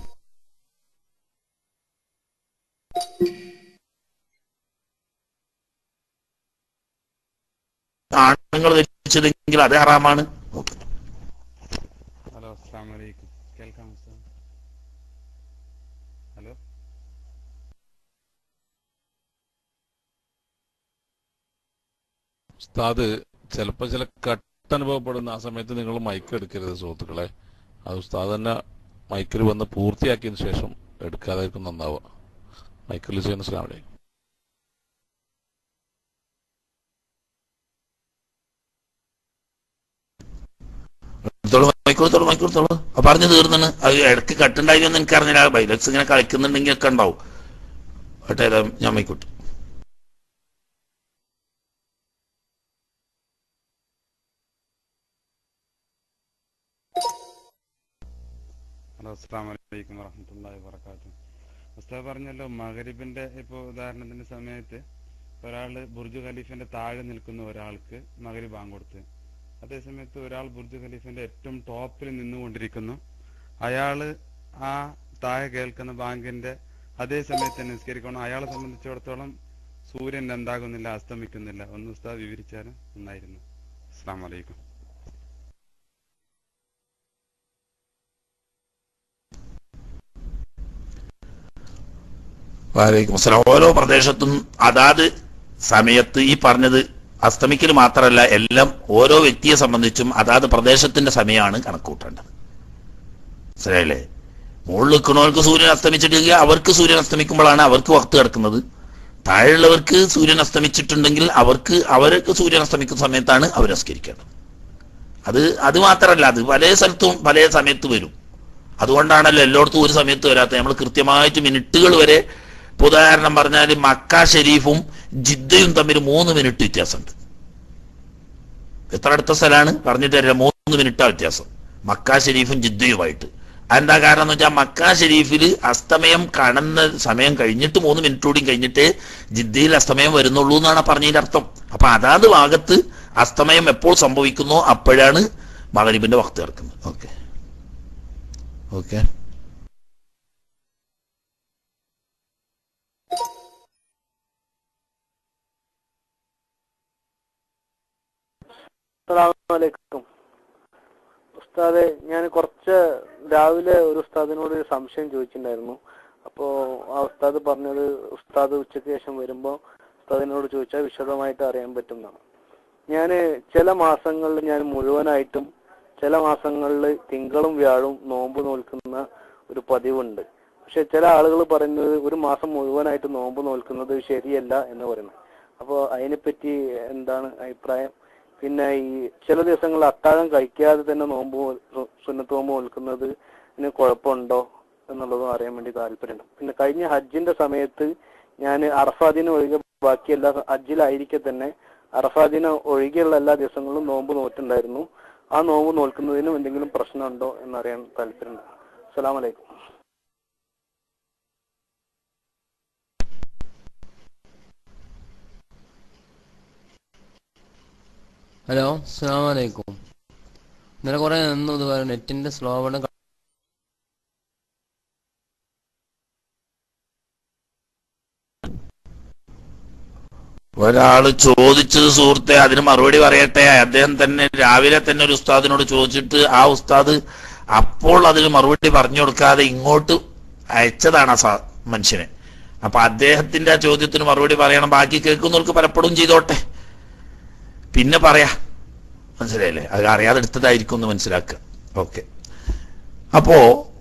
ആണുങ്ങൾ ധരിച്ചതെങ്കിൽ അത് ഹറാമാണ് ഓക്കെ ഹലോ അസ്സാം വലൈക്കും കേൾക്കാം ഉസ്താദ് ഹലോ ഉസ്താദ് ചിലപ്പോൾ ചില കട്ട് അനുഭവപ്പെടുന്ന ആ സമയത്ത് നിങ്ങൾ മൈക്ക് എടുക്കരുത് സുഹൃത്തുക്കളെ അത് ഉസ്താദ് തന്നെ മൈക്കിൽ വന്ന് പൂർത്തിയാക്കിയതിന് ശേഷം എടുക്കാതായിരിക്കും നന്നാവുക മൈക്കിൽ ചെയ്യുന്ന സ്ലാമിലെ എടുത്തോളൂ മൈക്കൂടത്തോളൂ മൈക്കൂടത്തോളൂ അപ്പൊ പറഞ്ഞു തീർന്നാണ് അത് ഇടയ്ക്ക് കട്ടുണ്ടായിരുന്നു എനിക്കറിഞ്ഞില്ല ബൈലക്സ് ഇങ്ങനെ കളിക്കുന്നുണ്ടെങ്കിൽ ഒക്കെ ഉണ്ടാവും കേട്ടെ ഏതാ ഞാൻ മൈക്കൂട്ട് ഹലോ അസ്സാം വലൈക്കും വറഹമത്തല്ലാഹി വർക്കാത്തു ഉസ്താദ് പറഞ്ഞല്ലോ മകരിബിന്റെ ഇപ്പോൾ ഉദാഹരണത്തിന്റെ സമയത്ത് ഒരാൾ ബുർജ് ഖലീഫിന്റെ താഴെ നിൽക്കുന്ന ഒരാൾക്ക് മകരിബ് ബാങ്ക് കൊടുത്ത് അതേസമയത്ത് ഒരാൾ ബുർജ് ഖലീഫിന്റെ ഏറ്റവും ടോപ്പിൽ നിന്നുകൊണ്ടിരിക്കുന്നു അയാള് ആ താഴെ കേൾക്കുന്ന ബാങ്കിന്റെ അതേ സമയത്ത് നിസ്കരിക്കണം അയാളെ സംബന്ധിച്ചിടത്തോളം സൂര്യൻ എന്താകുന്നില്ല അസ്തമിക്കുന്നില്ല ഒന്ന് ഉസ്താദ് വിവരിച്ചാൽ നന്നായിരുന്നു അസ്സാം വലൈക്കും വാലേക്കും അസ്സലാം ഓരോ പ്രദേശത്തും അതാത് സമയത്ത് ഈ പറഞ്ഞത് അസ്തമിക്കൽ മാത്രമല്ല എല്ലാം ഓരോ വ്യക്തിയെ സംബന്ധിച്ചും അതാത് പ്രദേശത്തിന്റെ സമയമാണ് കണക്കൂട്ടേണ്ടത് മനസ്സിലായില്ലേ മുകളിൽ നിൽക്കുന്നവർക്ക് സൂര്യൻ അസ്തമിച്ചിട്ടില്ലെങ്കിൽ അവർക്ക് സൂര്യൻ അസ്തമിക്കുമ്പോഴാണ് അവർക്ക് വക്ത് കിടക്കുന്നത് താഴെയുള്ളവർക്ക് സൂര്യൻ അസ്തമിച്ചിട്ടുണ്ടെങ്കിൽ അവർക്ക് അവർക്ക് സൂര്യൻ അസ്തമിക്കുന്ന സമയത്താണ് അവർ നമസ്കരിക്കേണ്ടത് അത് അത് മാത്രമല്ല അത് പല സ്ഥലത്തും പല സമയത്ത് വരും അതുകൊണ്ടാണല്ലോ എല്ലായിടത്തും ഒരു സമയത്ത് വരാത്തത് നമ്മൾ കൃത്യമായിട്ട് മിനിറ്റുകൾ വരെ ഇപ്പൊ ഉദാഹരണം പറഞ്ഞാൽ മക്ക ഷെരീഫും ജിദ്ദയും തമ്മിൽ മൂന്ന് മിനിറ്റ് വ്യത്യാസമുണ്ട് എത്ര അടുത്ത സ്ഥലമാണ് പറഞ്ഞിട്ട് തരാം മൂന്ന് മിനിറ്റാ വ്യത്യാസം മക്ക ഷെരീഫും ജിദ്ദയുമായിട്ട് അതെന്താ കാരണം എന്ന് വെച്ചാൽ മക്ക ഷെരീഫിൽ അസ്തമയം കാണുന്ന സമയം കഴിഞ്ഞിട്ട് മൂന്ന് മിനിറ്റ് കൂടി കഴിഞ്ഞിട്ട് ജിദ്ദയിൽ അസ്തമയം വരുന്നുള്ളൂ എന്നാണ് പറഞ്ഞതിന്റെ അർത്ഥം അപ്പൊ അതാത് ഭാഗത്ത് അസ്തമയം എപ്പോൾ സംഭവിക്കുന്നോ അപ്പോഴാണ് മകരിബിന്റെ വക്ത് ഇറക്കുന്നത് ഓക്കെ ഓക്കെ അസ്സലാമലൈക്കും ഉസ്താദെ ഞാൻ കുറച്ച് രാവിലെ ഒരു ഉസ്താദിനോട് ഒരു സംശയം ചോദിച്ചിട്ടുണ്ടായിരുന്നു അപ്പോ ആ ഉസ്താദ് പറഞ്ഞത് ഉസ്താദ് ഉച്ചയ്ക്ക് ശേഷം വരുമ്പോ ഉസ്താദിനോട് ചോദിച്ചാൽ വിശദമായിട്ട് അറിയാൻ പറ്റുന്നതാണ് ഞാൻ ചില മാസങ്ങളിൽ ഞാൻ മുഴുവനായിട്ടും ചില മാസങ്ങളിൽ തിങ്കളും വ്യാഴവും നോമ്പ് നോൽക്കുന്ന ഒരു പതിവുണ്ട് പക്ഷെ ചില ആളുകൾ പറയുന്നത് ഒരു മാസം മുഴുവനായിട്ട് നോമ്പ് നോൽക്കുന്നത് ശരിയല്ല എന്ന് പറയുന്നത് അപ്പോൾ അതിനെപ്പറ്റി എന്താണ് അഭിപ്രായം പിന്നെ ഈ ചില ദിവസങ്ങളിൽ അത്താഴം കഴിക്കാതെ തന്നെ നോമ്പ് നോ- സുന്നത്ത് നോമ്പ് നോൽക്കുന്നത് ഇതിന് കുഴപ്പമുണ്ടോ എന്നുള്ളതും അറിയാൻ വേണ്ടി താല്പര്യമുണ്ട് പിന്നെ കഴിഞ്ഞ ഹജ്ജിന്റെ സമയത്ത് ഞാൻ അറഫാദിന് ഒഴികെ ബാക്കി എല്ലാ ഹജ്ജിലായിരിക്കെ തന്നെ അറഫാദിന് ഒഴികെയുള്ള എല്ലാ ദിവസങ്ങളിലും നോമ്പ് നോറ്റുണ്ടായിരുന്നു ആ നോമ്പ് നോൽക്കുന്നതിനും എന്തെങ്കിലും പ്രശ്നമുണ്ടോ എന്നറിയാൻ താല്പര്യമുണ്ട് അസ്സലാമു അലൈക്കും ഹലോ അസ്സാം വലൈക്കും ഇന്നലെ കുറെ നിന്നു ഇതുപോലെ നെറ്റിന്റെ സ്ലോ ആണ് ഒരാള് ചോദിച്ചത് സുഹൃത്തെ അതിന് മറുപടി പറയട്ടെ അദ്ദേഹം തന്നെ രാവിലെ തന്നെ ഒരു ഉസ്താദിനോട് ചോദിച്ചിട്ട് ആ ഉസ്താദ് അപ്പോൾ അതിന് മറുപടി പറഞ്ഞു കൊടുക്കാതെ ഇങ്ങോട്ട് അയച്ചതാണ് ആ സാ- മനുഷ്യനെ അപ്പൊ അദ്ദേഹത്തിന്റെ ആ ചോദ്യത്തിന് മറുപടി പറയണം ബാക്കി കേൾക്കുന്നവർക്ക് പലപ്പോഴും ചെയ്തോട്ടെ പിന്നെ പറയാ മനസ്സിലായില്ലേ അത് അറിയാതെ എടുത്തതായിരിക്കും എന്ന് മനസ്സിലാക്കുക ഓക്കെ അപ്പോ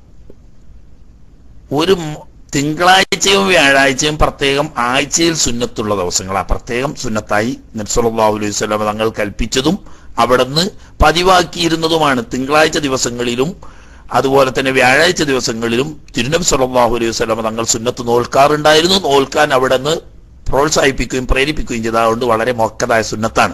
ഒരു മ- തിങ്കളാഴ്ചയും വ്യാഴാഴ്ചയും പ്രത്യേകം ആഴ്ചയിൽ സുന്നത്തുള്ള ദിവസങ്ങളാ പ്രത്യേകം സുന്നത്തായി നബ്സല്ലാഹു അലൈഹി സ്വലാം തങ്ങൾ കൽപ്പിച്ചതും അവിടുന്ന് പതിവാക്കിയിരുന്നതുമാണ് തിങ്കളാഴ്ച ദിവസങ്ങളിലും അതുപോലെ തന്നെ വ്യാഴാഴ്ച ദിവസങ്ങളിലും തിരുനബി സല്ലല്ലാഹു അലൈഹി വസല്ലം തങ്ങൾ സുന്നത്ത് നോൽക്കാറുണ്ടായിരുന്നു നോൽക്കാൻ അവിടുന്ന് പ്രോത്സാഹിപ്പിക്കുകയും പ്രേരിപ്പിക്കുകയും ചെയ്ത അതുകൊണ്ട് വളരെ മൊക്കതായ സുന്നത്താണ്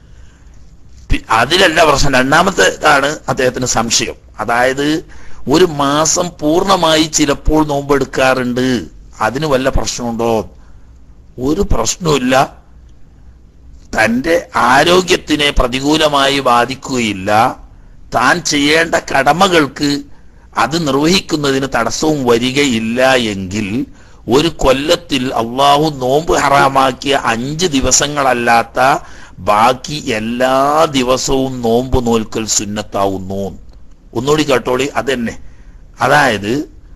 പി- അതിലല്ല പ്രശ്നം രണ്ടാമത്തേതാണ് അദ്ദേഹത്തിന് സംശയം അതായത് ഒരു മാസം പൂർണ്ണമായി ചിലപ്പോൾ നോമ്പെടുക്കാറുണ്ട് അതിന് വല്ല പ്രശ്നമുണ്ടോ ഒരു പ്രശ്നവുമില്ല തന്റെ ആരോഗ്യത്തിനെ പ്രതികൂലമായി ബാധിക്കുകയില്ല താൻ ചെയ്യേണ്ട കടമകൾക്ക് അത് നിർവഹിക്കുന്നതിന് തടസ്സവും വരികയില്ല എങ്കിൽ ഒരു കൊല്ലത്തിൽ അള്ളാഹു നോമ്പ് ഹറാമാക്കിയ അഞ്ച് ദിവസങ്ങളല്ലാത്ത ബാക്കി എല്ലാ ദിവസവും നോമ്പ് നോൽക്കൽ സുന്നത്താവുന്നു ഒന്നുകൂടി കേട്ടോളി അതന്നെ അതായത്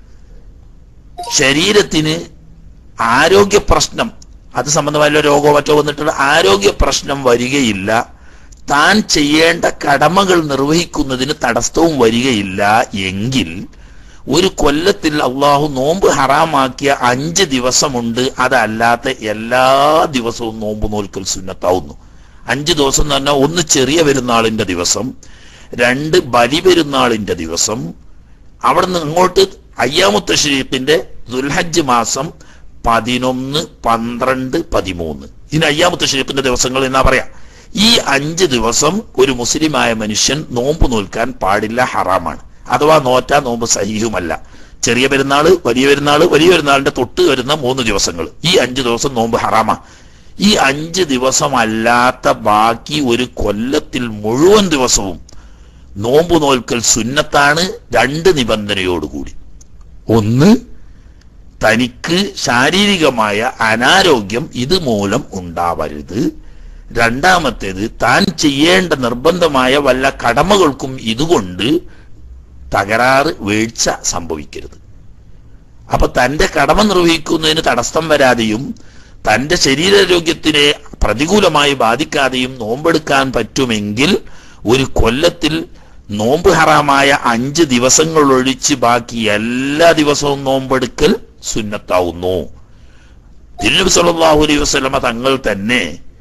ശരീരത്തിന് ആരോഗ്യ പ്രശ്നം അത് സംബന്ധമായ രോഗമോ മറ്റോ വന്നിട്ടുള്ള ആരോഗ്യ പ്രശ്നം വരികയില്ല താൻ ചെയ്യേണ്ട കടമകൾ നിർവഹിക്കുന്നതിന് തടസ്സവും വരികയില്ല എങ്കിൽ ഒരു കൊല്ലത്തിൽ അള്ളാഹു നോമ്പ് ഹറാമാക്കിയ അഞ്ച് ദിവസമുണ്ട് അതല്ലാത്ത എല്ലാ ദിവസവും നോമ്പ് നോൽക്കൽ സുന്നത്താവുന്നു അഞ്ച് ദിവസം എന്ന് പറഞ്ഞാൽ ഒന്ന് ചെറിയ പെരുന്നാളിന്റെ ദിവസം രണ്ട് ബലി പെരുന്നാളിന്റെ ദിവസം അവിടെ നിന്ന് അങ്ങോട്ട് അയ്യാമുത്ത ഷരീഫിന്റെ ദുൽഹജ്ജ് മാസം പതിനൊന്ന് പന്ത്രണ്ട് പതിമൂന്ന് ഇതിന് അയ്യാമുത്ത ഷരീഫിന്റെ ദിവസങ്ങൾ എന്നാ പറയാ ഈ അഞ്ച് ദിവസം ഒരു മുസ്ലിമായ മനുഷ്യൻ നോമ്പ് നോൽക്കാൻ പാടില്ല ഹറാമാണ് അഥവാ നോറ്റ നോമ്പ് സഹീഹുമല്ല ചെറിയ പെരുന്നാള് വലിയ പെരുന്നാള് വലിയ പെരുന്നാളിന്റെ തൊട്ട് വരുന്ന മൂന്ന് ദിവസങ്ങൾ ഈ അഞ്ച് ദിവസം നോമ്പ് ഹറാമാ ഈ അഞ്ച് ദിവസമല്ലാത്ത ബാക്കി ഒരു കൊല്ലത്തിൽ മുഴുവൻ ദിവസവും നോമ്പ് നോൽക്കൽ സുന്നത്താണ് രണ്ട് നിബന്ധനയോടുകൂടി ഒന്ന് തനിക്ക് ശാരീരികമായ അനാരോഗ്യം ഇതുമൂലം ഉണ്ടാവരുത് രണ്ടാമത്തേത് താൻ ചെയ്യേണ്ട നിർബന്ധമായ വല്ല കടമകൾക്കും ഇതുകൊണ്ട് തകരാറ് വീഴ്ച സംഭവിക്കരുത് അപ്പൊ തന്റെ കടമ നിർവഹിക്കുന്നതിന് തടസ്സം വരാതെയും തന്റെ ശരീരാരോഗ്യത്തിനെ പ്രതികൂലമായി ബാധിക്കാതെയും നോമ്പെടുക്കാൻ പറ്റുമെങ്കിൽ ഒരു കൊല്ലത്തിൽ നോമ്പ് ഹറാമായ അഞ്ച് ദിവസങ്ങൾ ഒഴിച്ച് ബാക്കി എല്ലാ ദിവസവും നോമ്പെടുക്കൽ സുന്നത്താവുന്നു തിരുനബി സല്ലല്ലാഹു അലൈഹി വസല്ലമ തങ്ങൾ തന്നെ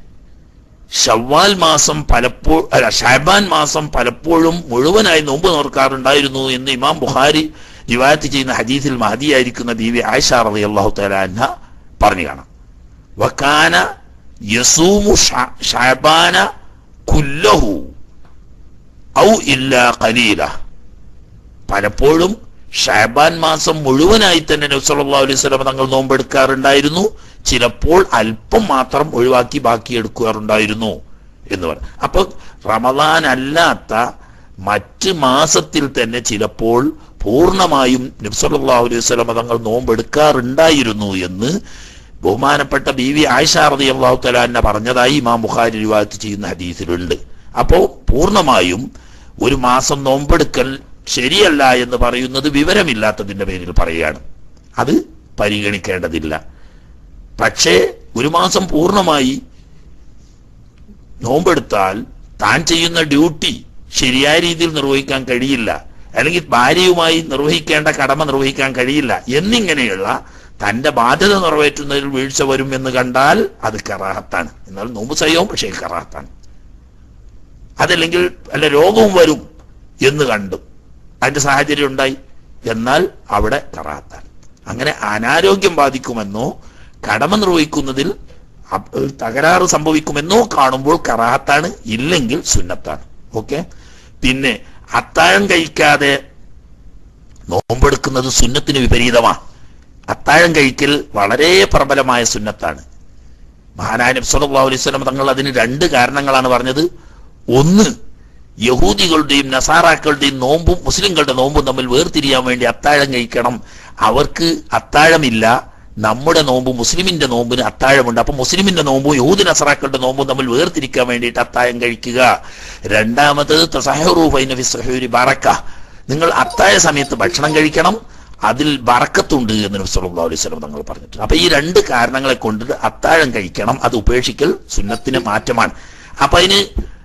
ഷവ്വാൽ മാസം പലപ്പോൾ അല്ല ഷാബാൻ മാസം പലപ്പോഴും മുഴുവനായി നോമ്പ് നോർക്കാറുണ്ടായിരുന്നു എന്ന് ഇമാം ബുഖാരി റിവായത്ത് ചെയ്യുന്ന ഹദീസിൽ മഹദിയായിരിക്കുന്ന ബീവി ആയിഷ റളിയല്ലാഹു തആല അൻഹ പറഞ്ഞു കാണാം വക്കാന യസൂമു ഷ- ഷാബാന കുല്ലഹു ഔ ഇല്ലാ ഖലീല പലപ്പോഴും ഷാബാൻ മാസം മുഴുവനായി തന്നെ നബി സല്ലല്ലാഹു അലൈഹി വസല്ലം തങ്ങൾ നോമ്പെടുക്കാറുണ്ടായിരുന്നു ചിലപ്പോൾ അല്പം മാത്രം ഒഴിവാക്കി ബാക്കി എടുക്കാറുണ്ടായിരുന്നു എന്ന് പറഞ്ഞു അപ്പൊ റമദാൻ അല്ലാത്ത മറ്റ് മാസത്തിൽ തന്നെ ചിലപ്പോൾ പൂർണ്ണമായും നബി സല്ലല്ലാഹു അലൈഹി വസല്ലം തങ്ങൾ നോമ്പെടുക്കാറുണ്ടായിരുന്നു എന്ന് ബഹുമാനപ്പെട്ട ബി വി ആയിഷ റളിയല്ലാഹു തആല പറഞ്ഞതായി ഇമാം ബുഖാരി റിവായത്ത് ചെയ്യുന്ന ഹദീസിലുണ്ട് അപ്പോൾ പൂർണ്ണമായും ഒരു മാസം നോമ്പെടുക്കൽ ശരിയല്ല എന്ന് പറയുന്നത് വിവരമില്ലാത്തതിന്റെ പേരിൽ പറയുകയാണ് അത് പരിഗണിക്കേണ്ടതില്ല പക്ഷേ ഒരു മാസം പൂർണ്ണമായി നോമ്പെടുത്താൽ താൻ ചെയ്യുന്ന ഡ്യൂട്ടി ശരിയായ രീതിയിൽ നിർവഹിക്കാൻ കഴിയില്ല അല്ലെങ്കിൽ ഭാര്യയുമായി നിർവഹിക്കേണ്ട കടമ നിർവഹിക്കാൻ കഴിയില്ല എന്നിങ്ങനെയുള്ള തന്റെ ബാധ്യത നിറവേറ്റുന്നതിൽ വീഴ്ച വരും എന്ന് കണ്ടാൽ അത് കറാഹത്താണ് എന്നാൽ നോമ്പ് സയ്യവും പക്ഷേ കറാഹത്താണ് അതല്ലെങ്കിൽ അല്ല രോഗവും വരും എന്ന് കണ്ടു അതിന്റെ സാഹചര്യം ഉണ്ടായി എന്നാൽ അവിടെ കറാത്താണ് അങ്ങനെ അനാരോഗ്യം ബാധിക്കുമെന്നോ കടമ നിർവഹിക്കുന്നതിൽ അപ്- തകരാറ് സംഭവിക്കുമെന്നോ കാണുമ്പോൾ കറാത്താണ് ഇല്ലെങ്കിൽ സുന്നത്താണ് ഓക്കെ പിന്നെ അത്താഴം കഴിക്കാതെ നോമ്പെടുക്കുന്നത് സുന്നത്തിന് വിപരീതമാണ് അത്താഴം കഴിക്കൽ വളരെ പ്രബലമായ സുന്നത്താണ് മഹാനായ നബി സല്ലല്ലാഹു അലൈഹി വസല്ലം തങ്ങൾ അതിന് രണ്ട് കാരണങ്ങളാണ് പറഞ്ഞത് ഒന്ന് യഹൂദികളുടെയും നസാറാക്കളുടെയും നോമ്പും മുസ്ലിങ്ങളുടെ നോമ്പും തമ്മിൽ വേർതിരിയാൻ വേണ്ടി അത്താഴം കഴിക്കണം അവർക്ക് അത്താഴമില്ല നമ്മുടെ നോമ്പ് മുസ്ലിമിന്റെ നോമ്പിന് അത്താഴമുണ്ട് അപ്പൊ മുസ്ലിമിന്റെ നോമ്പും യഹൂദി നസറാക്കളുടെ നോമ്പും തമ്മിൽ വേർതിരിക്കാൻ വേണ്ടിയിട്ട് അത്താഴം കഴിക്കുക രണ്ടാമത് തസഹറു ബൈന ഫി സഹൂരി ബറക്ക നിങ്ങൾ അത്താഴ സമയത്ത് ഭക്ഷണം കഴിക്കണം അതിൽ ബറക്കത്തുണ്ട് എന്ന് നബി സല്ലല്ലാഹു അലൈഹി വസല്ലം തങ്ങൾ പറഞ്ഞിട്ടുണ്ട് അപ്പൊ ഈ രണ്ട് കാരണങ്ങളെ കൊണ്ട് അത്താഴം കഴിക്കണം അത് ഉപേക്ഷിക്കൽ സുന്നത്തിന് മാറ്റമാണ് അപ്പൊ അതിന്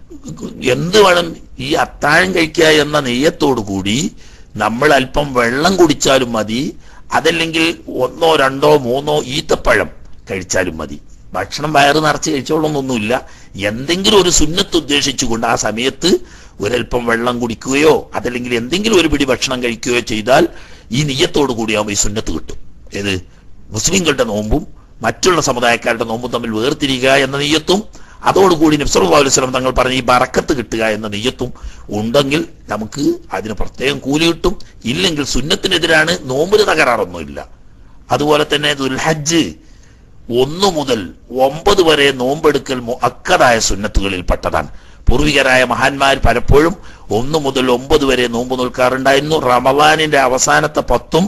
എന്ത് വേണം ഈ അത്താഴം കഴിക്കുക എന്ന നെയ്യത്തോടു കൂടി നമ്മൾ അല്പം വെള്ളം കുടിച്ചാലും മതി അതല്ലെങ്കിൽ ഒന്നോ രണ്ടോ മൂന്നോ ഈത്തപ്പഴം കഴിച്ചാലും മതി ഭക്ഷണം വയറ് നിറച്ച് കഴിച്ചോളൊന്നൊന്നുമില്ല എന്തെങ്കിലും ഒരു സുന്നത്ത് ഉദ്ദേശിച്ചുകൊണ്ട് ആ സമയത്ത് ഒരല്പം വെള്ളം കുടിക്കുകയോ അതല്ലെങ്കിൽ എന്തെങ്കിലും ഒരു പിടി ഭക്ഷണം കഴിക്കുകയോ ചെയ്താൽ ഈ നീയത്തോടു കൂടിയാകുമ്പോൾ ഈ സുന്നത്ത് കിട്ടും ഏത് മുസ്ലിങ്ങളുടെ നോമ്പും മറ്റുള്ള സമുദായക്കാരുടെ നോമ്പും തമ്മിൽ വേർതിരിയുക എന്ന നെയ്യത്തും അതോടുകൂടി നബ്സല്ലാ അലൈഹി സ്വലം തങ്ങൾ പറഞ്ഞ ഈ ബറക്കത്ത് കിട്ടുക എന്ന നെയ്യത്തും ഉണ്ടെങ്കിൽ നമുക്ക് അതിന് പ്രത്യേകം കൂലി കിട്ടും ഇല്ലെങ്കിൽ സുന്നത്തിനെതിരാണ് നോമ്പിന് തകരാറൊന്നുമില്ല അതുപോലെ തന്നെ ദുൽഹജ്ജ് ഒന്ന് മുതൽ ഒമ്പത് വരെ നോമ്പെടുക്കൽ അക്കതായ സുന്നത്തുകളിൽ പെട്ടതാണ് പൂർവികരായ മഹാന്മാർ പലപ്പോഴും ഒന്ന് മുതൽ ഒമ്പത് വരെ നോമ്പ് നിൽക്കാറുണ്ടായിരുന്നു റമദാനിന്റെ അവസാനത്തെ പത്തും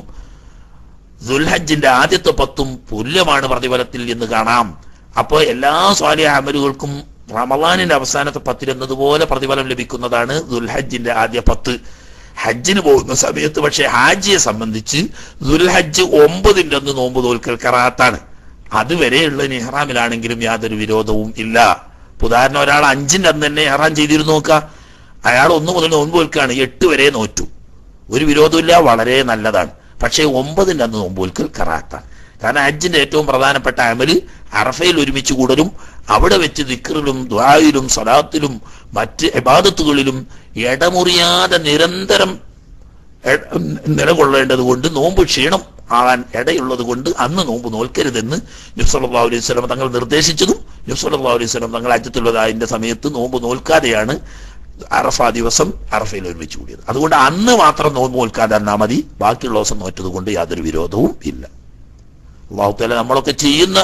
ദുൽഹജ്ജിന്റെ ആദ്യത്തെ പത്തും തുല്യമാണ് പ്രതിഫലത്തിൽ എന്ന് കാണാം അപ്പോൾ എല്ലാ സ്വാലിയ അമലുകൾക്കും റമദാനിന്റെ അവസാനത്തെ പത്തിൽ എന്നതുപോലെ പ്രതിഫലം ലഭിക്കുന്നതാണ് ദുൽഹജ്ജിന്റെ ആദ്യ പത്ത് ഹജ്ജിന് പോകുന്ന സമയത്ത് പക്ഷേ ഹാജിയെ സംബന്ധിച്ച് ദുൽഹജ്ജ് ഒമ്പതിന്റെ അന്ന് നോമ്പ് തോൽക്കൽ കറാത്താണ് അതുവരെയുള്ള നിഹ്റാമിലാണെങ്കിലും യാതൊരു വിരോധവും ഇല്ല ഇപ്പൊ ഉദാഹരണം ഒരാൾ അഞ്ചിന്റെ അന്ന് തന്നെ ഇഹ്റാം ചെയ്തിരുന്നു നോക്കുക അയാൾ ഒന്ന് മുതൽ നോമ്പ് തോൽക്കാണ് എട്ട് വരെ നോറ്റു ഒരു വിരോധമില്ല വളരെ നല്ലതാണ് പക്ഷേ ഒമ്പതിന്റെ അന്ന് നോമ്പ് തോൽക്കൽ കറാത്താണ് കാരണം ഹജ്ജിന്റെ ഏറ്റവും പ്രധാനപ്പെട്ട അമല് അറഫയിൽ ഒരുമിച്ച് കൂടലും അവിടെ വെച്ച് ദിക്കറിലും ദ്വായിലും സലാത്തിലും മറ്റ് എബാദത്തുകളിലും ഇടമുറിയാതെ നിരന്തരം എ- നിലകൊള്ളേണ്ടത് കൊണ്ട് നോമ്പ് ക്ഷീണം ആകാൻ ഇടയുള്ളത് കൊണ്ട് അന്ന് നോമ്പ് നോൽക്കരുതെന്ന് നബ്സല്ലാ അലൈഹി സ്വലം തങ്ങൾ നിർദ്ദേശിച്ചതും നബ്സല്ലാ അലൈഹി സ്വലം തങ്ങൾ അജത്തുള്ളതായതിന്റെ സമയത്ത് നോമ്പ് നോൽക്കാതെയാണ് അറഫ ദിവസം അറഫയിൽ ഒരുമിച്ച് കൂടിയത് അതുകൊണ്ട് അന്ന് മാത്രം നോമ്പ് നോൽക്കാതെ എന്നാ മതി ബാക്കിയുള്ള ദിവസം നോറ്റത് കൊണ്ട് യാതൊരു വിരോധവും ഇല്ല അള്ളാഹുത്താല നമ്മളൊക്കെ ചെയ്യുന്ന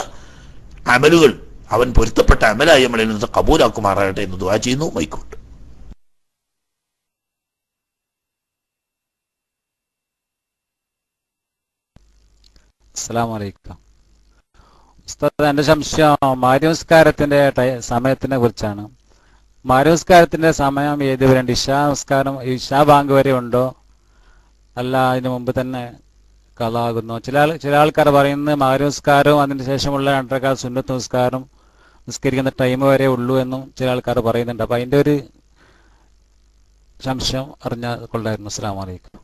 അമലുകൾ അവൻ പൊരുത്തപ്പെട്ട അമലായി നമ്മളിൽ നിന്ന് കബൂലാക്കുമാറാകട്ടെ എന്ന് ദുവാ ചെയ്യുന്നു മൈക്കോട്ട് അസ്സലാമു അലൈക്കും ഉസ്താദ് എൻ്റെ സംശയം മാര്യമസ്കാരത്തിന്റെ ടൈ- സമയത്തിനെ കുറിച്ചാണ് മാര്യമസ്കാരത്തിന്റെ സമയം ഏത് വരെ ഉണ്ട് ഇഷാ നമസ്കാരം ഇഷാ ബാങ്ക് വരെ ഉണ്ടോ അല്ല അതിന് മുമ്പ് തന്നെ കലാകുന്നു ചില ആൾ ചില ആൾക്കാർ പറയുന്നത് മാര്യമസ്കാരവും അതിന് ശേഷമുള്ള രണ്ടരക്കാൽ സുന്നത്ത് നമസ്കാരം നിസ്കരിക്കുന്ന ടൈം വരെ ഉള്ളൂ എന്നും ചില ആൾക്കാർ പറയുന്നുണ്ട് അപ്പൊ അതിന്റെ ഒരു സംശയം അറിഞ്ഞാൽ കൊള്ളായിരുന്നു അസ്സലാമു അലൈക്കും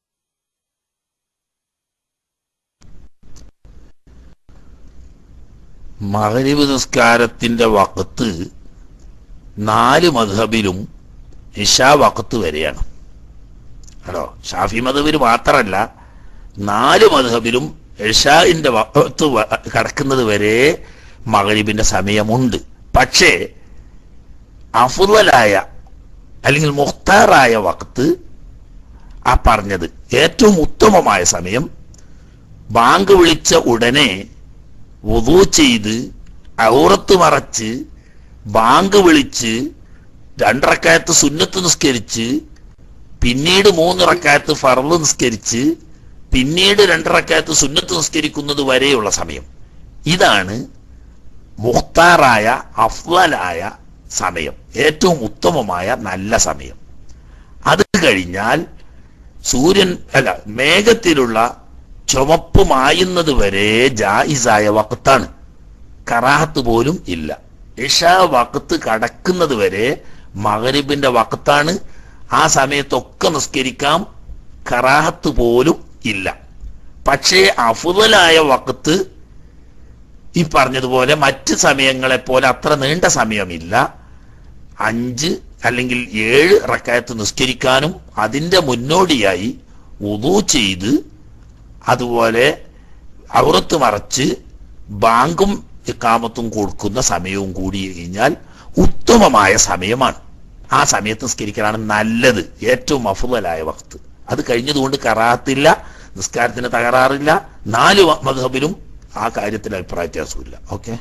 മകരിബ് നിസ്കാരത്തിന്റെ വക്കത്ത് നാല് മധബിലും ഇഷാ വക്കത്ത് വരെയാണ് ഹലോ ഷാഫി മധബിൽ മാത്രമല്ല നാല് മധബിലും ഇഷാഇന്റെ വക്കത്ത് വ- കടക്കുന്നത് വരെ മകരിബിന്റെ സമയമുണ്ട് പക്ഷേ അഫുദലായ അല്ലെങ്കിൽ മുഖ്താറായ വക്കത്ത് ആ പറഞ്ഞത് ഏറ്റവും ഉത്തമമായ സമയം ബാങ്ക് വിളിച്ച ഉടനെ വുദു ചെയ്ത് ഔറത്ത് മറച്ച് ബാങ്ക് വിളിച്ച് രണ്ടറക്കായത്ത് സുന്നത്ത് നിസ്കരിച്ച് പിന്നീട് മൂന്ന് റക്കായത്ത് ഫറല് നിസ്കരിച്ച് പിന്നീട് രണ്ടറക്കായത്ത് സുന്നത്ത് നിസ്കരിക്കുന്നത് വരെയുള്ള സമയം ഇതാണ് മുഖ്താറായ അഫ്വലായ സമയം ഏറ്റവും ഉത്തമമായ നല്ല സമയം അത് കഴിഞ്ഞാൽ സൂര്യൻ അല്ല മേഘത്തിലുള്ള ചുമപ്പ് മായുന്നത് വരെ ജായിസായ വക്കത്താണ് കറാഹത്ത് പോലും ഇല്ല ഇഷാ വക്കത്ത് കടക്കുന്നത് വരെ മകരിബിന്റെ വക്കത്താണ് ആ സമയത്തൊക്കെ നിസ്കരിക്കാം കറാഹത്ത് പോലും ഇല്ല പക്ഷേ അഫുതലായ വക്കത്ത് ഈ പറഞ്ഞതുപോലെ മറ്റ് സമയങ്ങളെ പോലെ അത്ര നീണ്ട സമയമില്ല അഞ്ച് അല്ലെങ്കിൽ ഏഴ് റക്കായത്ത് നിസ്കരിക്കാനും അതിന്റെ മുന്നോടിയായി ഉദു ചെയ്ത് അതുപോലെ ഔറത്ത് മറച്ച് ബാങ്കും ഇക്കാമത്തും കൊടുക്കുന്ന സമയവും കൂടി കഴിഞ്ഞാൽ ഉത്തമമായ സമയമാണ് ആ സമയത്ത് നിസ്കരിക്കലാണ് നല്ലത് ഏറ്റവും അഫുതലായ വക്ത് അത് കഴിഞ്ഞതുകൊണ്ട് കറാത്തില്ല നിസ്കാരത്തിന് തകരാറില്ല നാല് മധബിലും ആ കാര്യത്തിൽ അഭിപ്രായ വ്യത്യാസമില്ല ഓക്കെ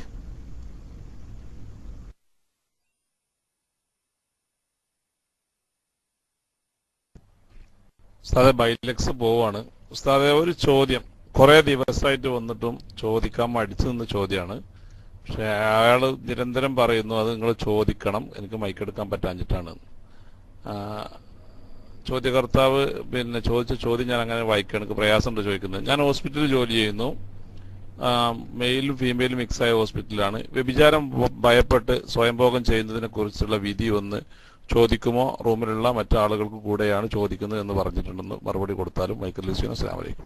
ഉസ്താദെ ബൈലക്സ് പോവാണ് ഉസ്താദെ ഒരു ചോദ്യം കുറെ ദിവസമായിട്ട് വന്നിട്ടും ചോദിക്കാൻ മടിച്ചു നിന്ന ചോദ്യമാണ് പക്ഷെ അയാൾ നിരന്തരം പറയുന്നു അത് നിങ്ങൾ ചോദിക്കണം എനിക്ക് മൈക്കെടുക്കാൻ പറ്റാഞ്ഞിട്ടാണ് ആ, ചോദ്യകർത്താവ് പിന്നെ ചോദിച്ച ചോദ്യം ഞാൻ അങ്ങനെ വായിക്കാൻ എനിക്ക് പ്രയാസമുണ്ട് ചോദിക്കുന്നത് ഞാൻ ഹോസ്പിറ്റലിൽ ജോലി ചെയ്യുന്നു ആ, മെയിലും ഫീമെയിലും മിക്സായ ഹോസ്പിറ്റലാണ് വ്യഭിചാരം ഭ- ഭയപ്പെട്ട് സ്വയംഭോഗം ചെയ്യുന്നതിനെ കുറിച്ചുള്ള വിധി ഒന്ന് ചോദിക്കുമോ റൂമിലുള്ള മറ്റാളുകൾക്ക് കൂടെയാണ് ചോദിക്കുന്നത് എന്ന് പറഞ്ഞിട്ടുണ്ടെന്ന് മറുപടി കൊടുത്താലും മൈക്കൽ ലിസ്യൂൻ അസ്സാം വലൈക്കും